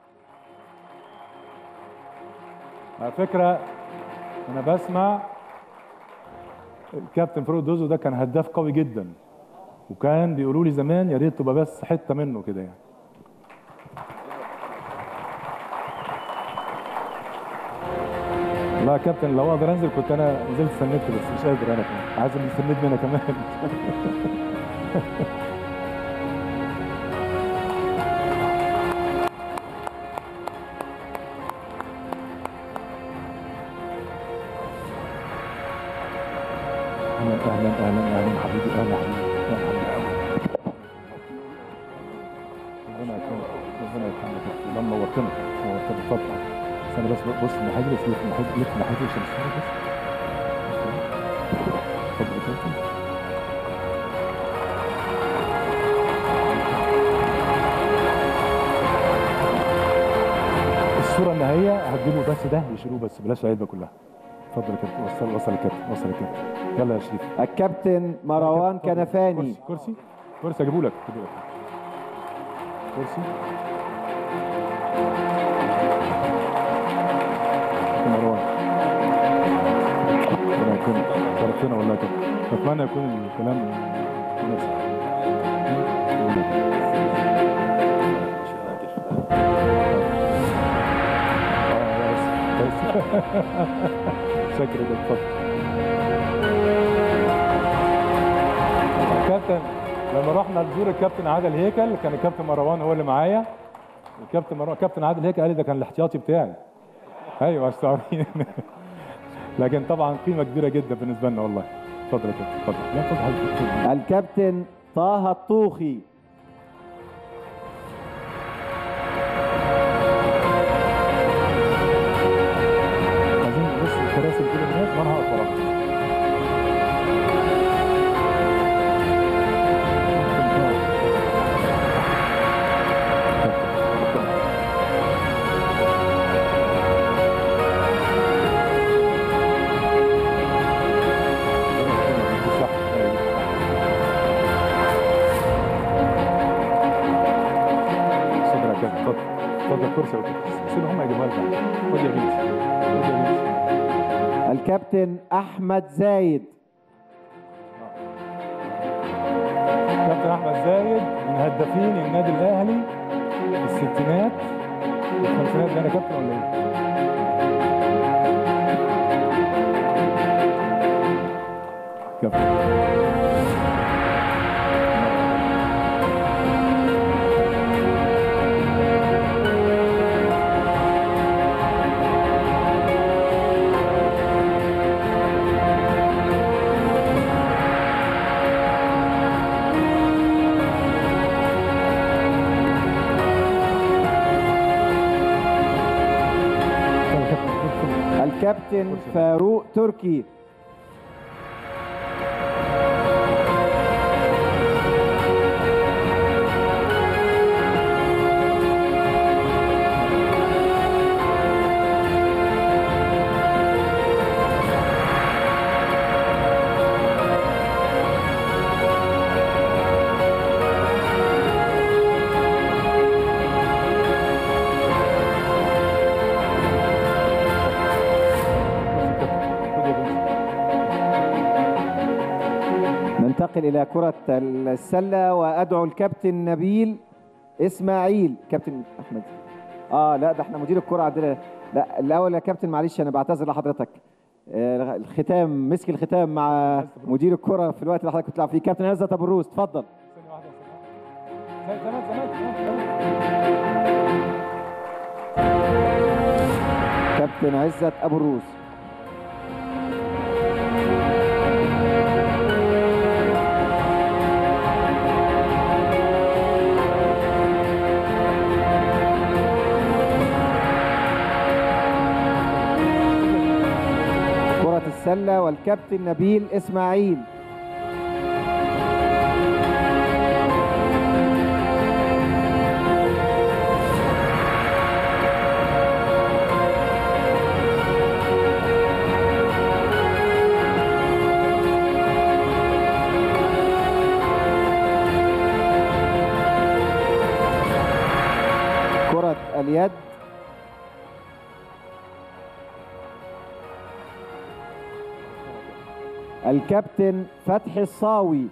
على فكره انا بسمع الكابتن فاروق دوزو ده كان هداف قوي جدا وكان بيقولوا لي زمان يا ريت تبقى بس حته منه كده يعني والله يا كابتن لو اقدر انزل كنت انا نزلت سندت بس مش قادر انا كمان عايز اللي يسندني انا كمان اهلا اهلا اهلا اهلا حبيبي اهلا حبيبي اهلا حبيبي ربنا يكرمك ربنا يكرمك لما نورتنا نورتنا اتفضل بس انا بس بص لحاجه بس لف لحاجه لف لحاجه عشان الصوره بس اتفضل يا كابتن الصوره النهائيه هتجيبوا بس ده يشيلوه بس بلاش العلبه كلها اتفضل يا كابتن وصل وصل يا كابتن وصل يا كابتن يلا يا شريف الكابتن مروان اتفضل. كنفاني كرسي كرسي كرسي اجيبه لك اجيبه لك كرسي مروان ربنا يكون شرفتنا والله كده اتمنى يكون الكلام مناسب شكرا جدا اتفضل الكابتن لما رحنا نزور الكابتن عادل هيكل كان الكابتن مروان هو اللي معايا الكابتن مروان كابتن عادل هيكل قال لي ده كان الاحتياطي بتاعي ايوه مستوعبين لكن طبعا قيمه كبيره جدا بالنسبه لنا والله اتفضل يا كابتن اتفضل لا اتفضل حضرتك. الكابتن طه الطوخي عايزين بس الكراسي لكل الناس وانا هقف وراك شكرا يا كابتن اتفضل اتفضل كرسي سيبهم هم يجيبوها لك خد يا بنتي خد يا بنتي الكابتن احمد زايد كابتن احمد زايد من هدافين النادي الاهلي في الستينات الخمسينات ده انا كابتن ولا ايه؟ كابتن الكابتن فاروق تركي خد يا بنتي ننتقل إلى كرة السلة وأدعو الكابتن نبيل إسماعيل كابتن أحمد آه لا ده احنا مدير الكرة عندنا لا الأول يا كابتن معلش أنا بعتذر لحضرتك آه، الختام مسك الختام مع مدير الكرة في الوقت اللي حضرتك كنت بتلعب فيه كابتن عزت أبو الروس اتفضل ثانية واحدة يا سلام. زمان زمان زمان كابتن عزت أبو الروس كرة السلة والكابتن نبيل إسماعيل كرة اليد الكابتن فتحي الصاوي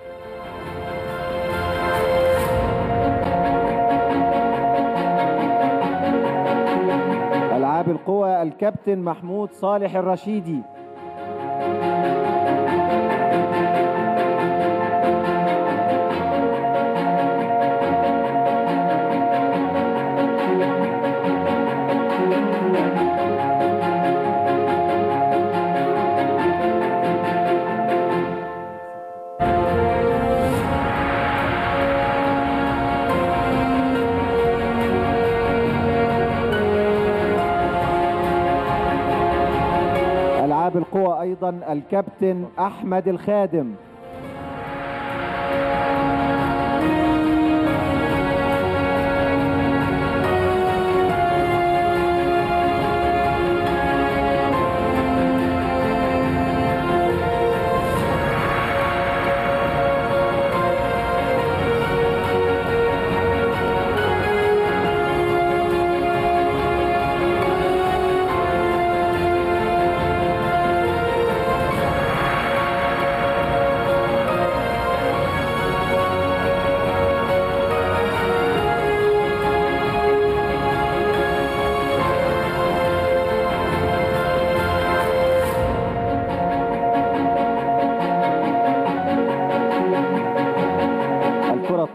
ألعاب القوى الكابتن محمود صالح الرشيدي ألعاب القوى أيضا الكابتن أحمد الخادم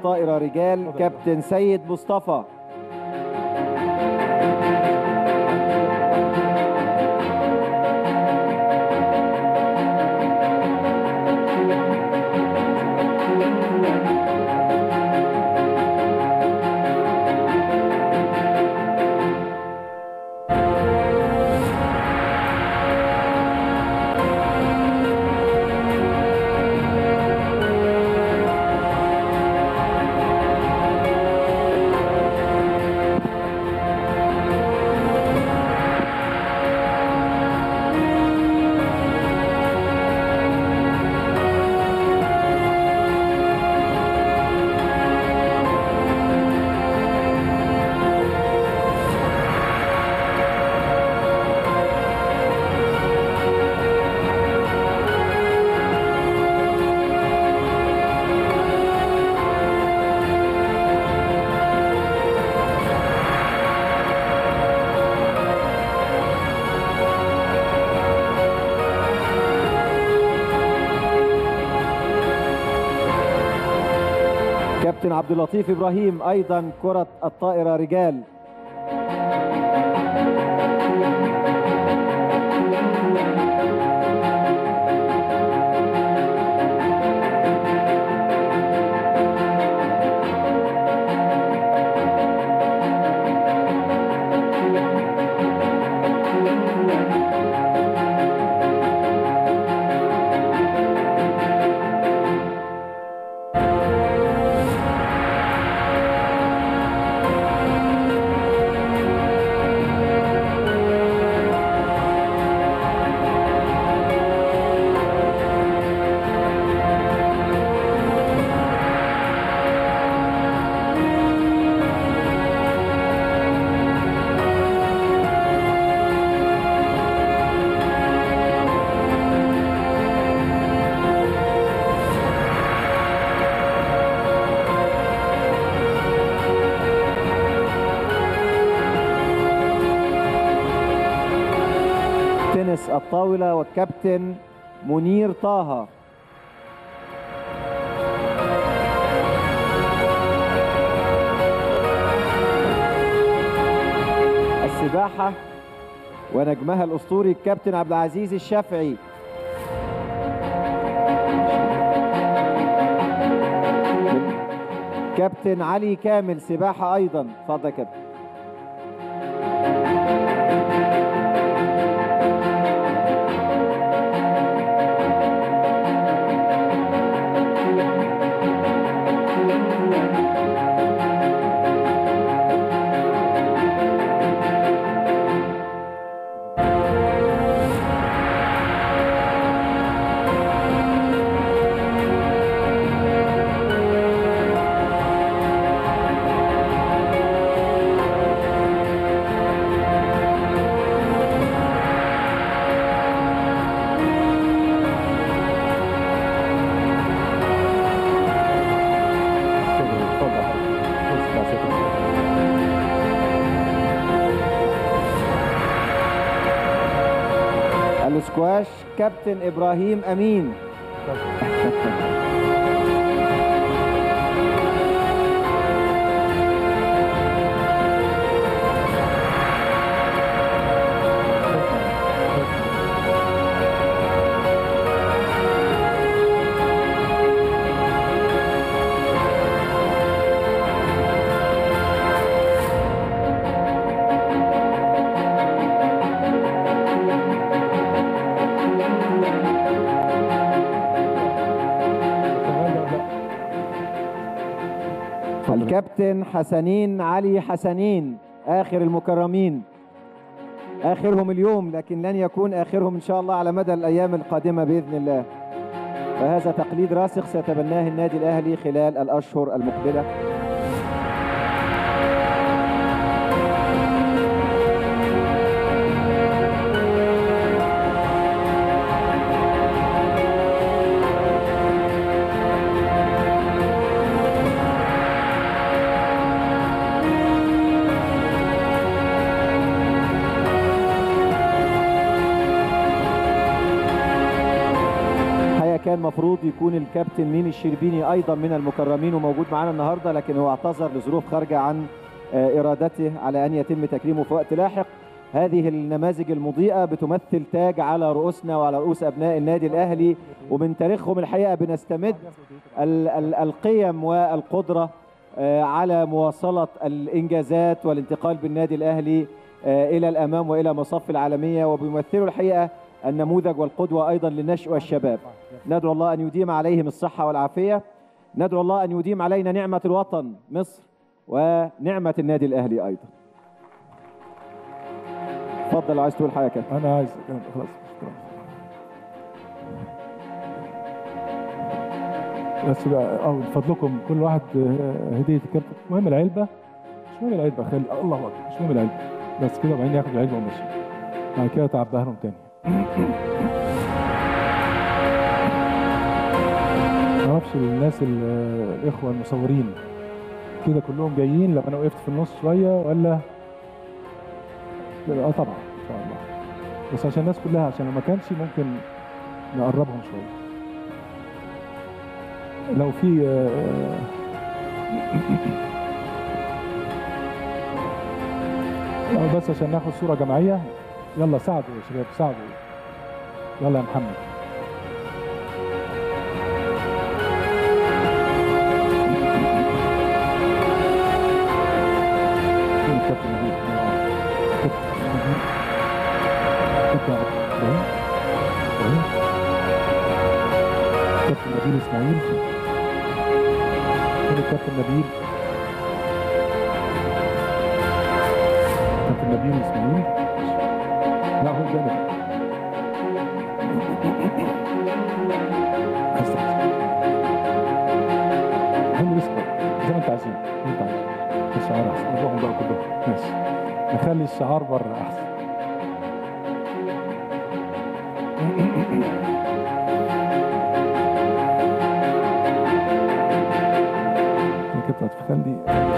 الطائرة رجال كابتن سيد مصطفى كابتن عبد اللطيف ابراهيم ايضا كرة الطائرة رجال تنس الطاولة والكابتن منير طه السباحة ونجمها الأسطوري الكابتن عبد العزيز الشافعي كابتن علي كامل سباحة أيضا اتفضل يا كابتن الاسكواش كابتن ابراهيم امين الكابتن حسنين علي حسنين آخر المكرمين آخرهم اليوم لكن لن يكون آخرهم إن شاء الله على مدى الأيام القادمة بإذن الله فهذا تقليد راسخ سيتبناه النادي الأهلي خلال الأشهر المقبلة كان مفروض يكون الكابتن ميمي الشربيني ايضا من المكرمين وموجود معانا النهارده لكن هو اعتذر لظروف خارجه عن آه، ارادته على ان يتم تكريمه في وقت لاحق هذه النماذج المضيئه بتمثل تاج على رؤوسنا وعلى رؤوس ابناء النادي الاهلي ومن تاريخهم الحقيقه بنستمد ال- ال- القيم والقدره آه، على مواصله الانجازات والانتقال بالنادي الاهلي آه، الى الامام والى مصاف العالميه وبيمثلوا الحقيقه النموذج والقدوه ايضا للنشء والشباب. ندعو الله ان يديم عليهم الصحه والعافيه. ندعو الله ان يديم علينا نعمه الوطن مصر ونعمه النادي الاهلي ايضا. اتفضل لو عايز تقول حاجه كده. انا عايز خلاص خلاص. بس بقى اه من فضلكم كل واحد آه، هديه الكابتن المهم العلبه مش مهم العلبه خلي الله اكبر مش مهم العلبه بس كده وبعدين ياخد العلبه ومشي بعد كده تعبها لهم تاني ما اعرفش الناس ال- الاخوه المصورين كده كلهم جايين لما انا وقفت في النص شويه ولا اه طبعا ان شاء الله بس عشان الناس كلها عشان لو ما كانش ممكن نقربهم شويه لو في آه، آه، بس عشان ناخد صوره جماعيه يلا ساعدوا يا شباب ساعدوا يلا يا محمد فين الكابتن نبيل؟ آه، كابتن نبيل. كابتن إبراهيم. إبراهيم. كابتن نبيل اسماعيل فين الكابتن نبيل كابتن نبيل اسماعيل لا هو الجانب هم اسمه زي ما انت عايزين زي ما انت عايزين الشعار احسن نروحهم بقى كلهم ماشي نخلي الشعار بره احسن يا كابتن هتخلي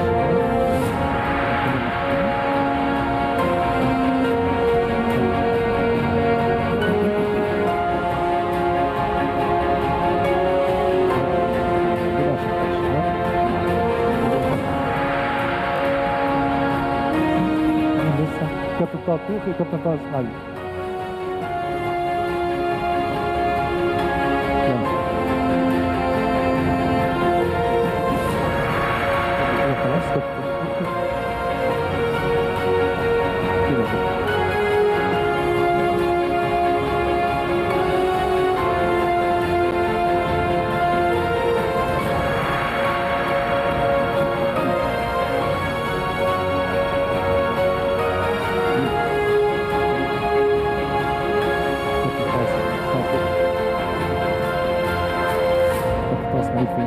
لسه كابتن طه الطوخي وكابتن طه اسماعيل يلا. كده خلاص كابتن الطوخي. كده كده كابتن طه اسماعيل. كابتن طه اسماعيل فين؟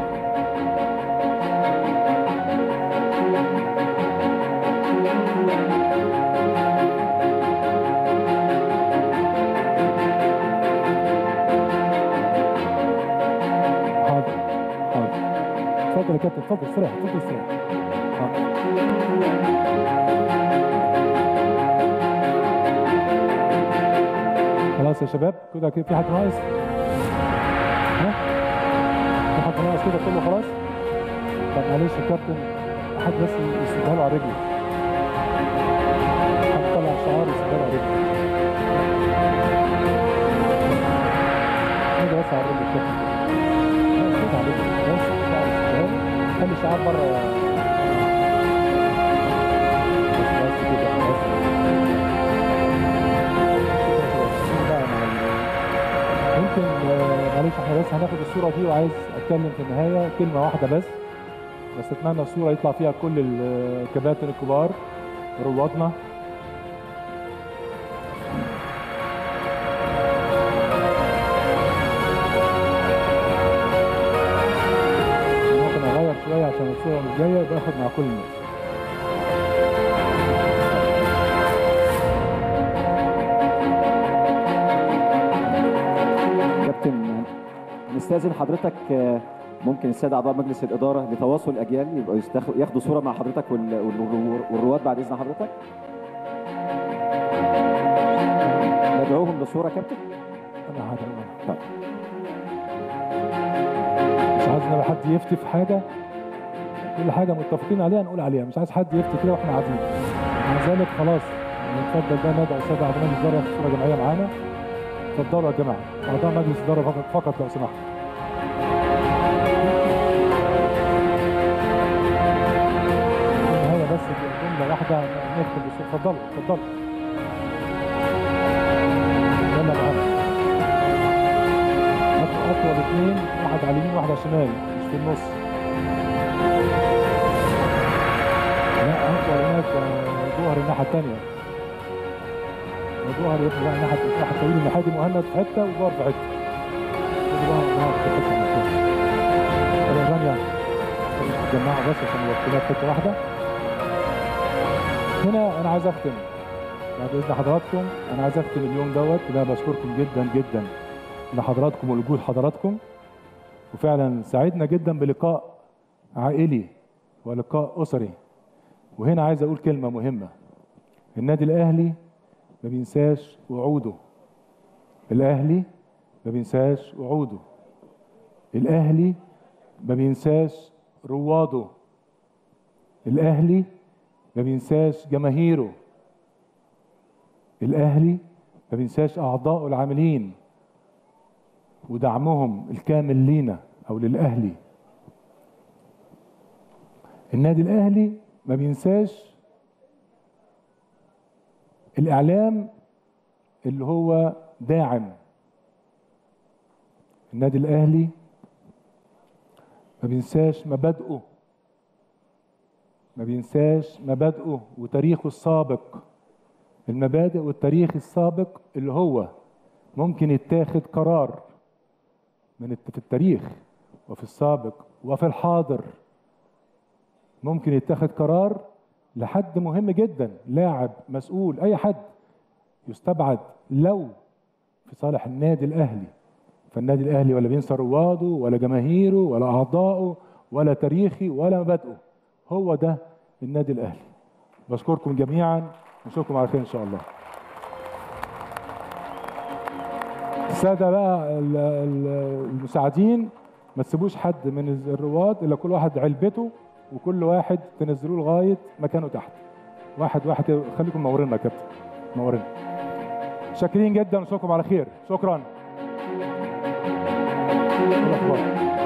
حاضر حاضر اتفضل يا كابتن اتفضل استريح اتفضل استريح حاضر خلاص يا شباب كده كده في حد ناقص ها في حد ناقص كده كله خلاص طب معلش يا كابتن حد بس يسيبها له على رجله حد طلع شعار يسيبها له على رجله حاجه بس على رجله الكابتن بس كده على رجله بس كده على الشعار. خلي الشعار بره بس بس كده بس ممكن آه، معلش احنا بس هناخد الصورة دي وعايز اتكلم في النهاية كلمة واحدة بس بس اتمنى الصورة يطلع فيها كل الكباتن الكبار روادنا ممكن اغير شوية عشان الصورة مش جاية يبقى اخد مع كل الناس كابتن نستاذن حضرتك آه، ممكن الساده اعضاء مجلس الاداره لتواصل الاجيال يبقوا يستخ- ياخدوا صوره مع حضرتك وال- وال- والرواد بعد اذن حضرتك ندعوهم لصوره كابتن انا هذا طيب. حد يفتي في حاجه كل حاجه متفقين عليها نقول عليها مش عايز حد يفتي كده واحنا قاعدين مع ذلك خلاص نتفضل بقى ندعو الساده اعضاء مجلس الاداره في صوره جماعيه معانا اتفضلوا يا جماعه اعضاء مجلس الاداره فقط فقط لو سمحت النهايه بس جمله واحده نختم بس اتفضلوا اتفضلوا يلا معانا أط- اطول اثنين واحد على اليمين واحد على الشمال مش في النص لا اطول هناك آه، جوهر الناحيه الثانيه جوهر يطلع بقى ناحيه واحد طويل الناحيه دي مهند في حته وجوهر في حته خدوا بقى مهند في حته من الكورة. يلا يا رانيا تجمعوا بس عشان الوكيلات حته واحده هنا انا عايز اختم بعد اذن حضراتكم انا عايز اختم اليوم دوت انا بشكركم جدا جدا لحضراتكم ولوجود حضراتكم وفعلا سعدنا جدا بلقاء عائلي ولقاء اسري وهنا عايز اقول كلمه مهمه النادي الاهلي ما بينساش وعوده الاهلي ما بينساش وعوده الاهلي ما بينساش رواده الاهلي ما بينساش جماهيره الاهلي ما بينساش اعضائه العاملين ودعمهم الكامل لينا او للاهلي النادي الاهلي ما بينساش الاعلام اللي هو داعم النادي الاهلي ما بينساش مبادئه ما بينساش مبادئه وتاريخه السابق المبادئ والتاريخ السابق اللي هو ممكن يتاخد قرار من الت- في التاريخ وفي السابق وفي الحاضر ممكن يتاخد قرار لحد مهم جدا لاعب مسؤول اي حد يستبعد لو في صالح النادي الاهلي فالنادي الاهلي ولا بينسى رواده ولا جماهيره ولا اعضائه ولا تاريخي ولا مبادئه هو ده النادي الاهلي بشكركم جميعا ونشوفكم على خير ان شاء الله الساده بقى ال- ال- المساعدين ما تسيبوش حد من الرواد الا كل واحد علبته وكل واحد تنزلوه لغايه مكانه تحت واحد واحد كده. خليكم منورين يا كابتن منورين شاكرين جدا ونشوفكم على خير شكرا الأخبار.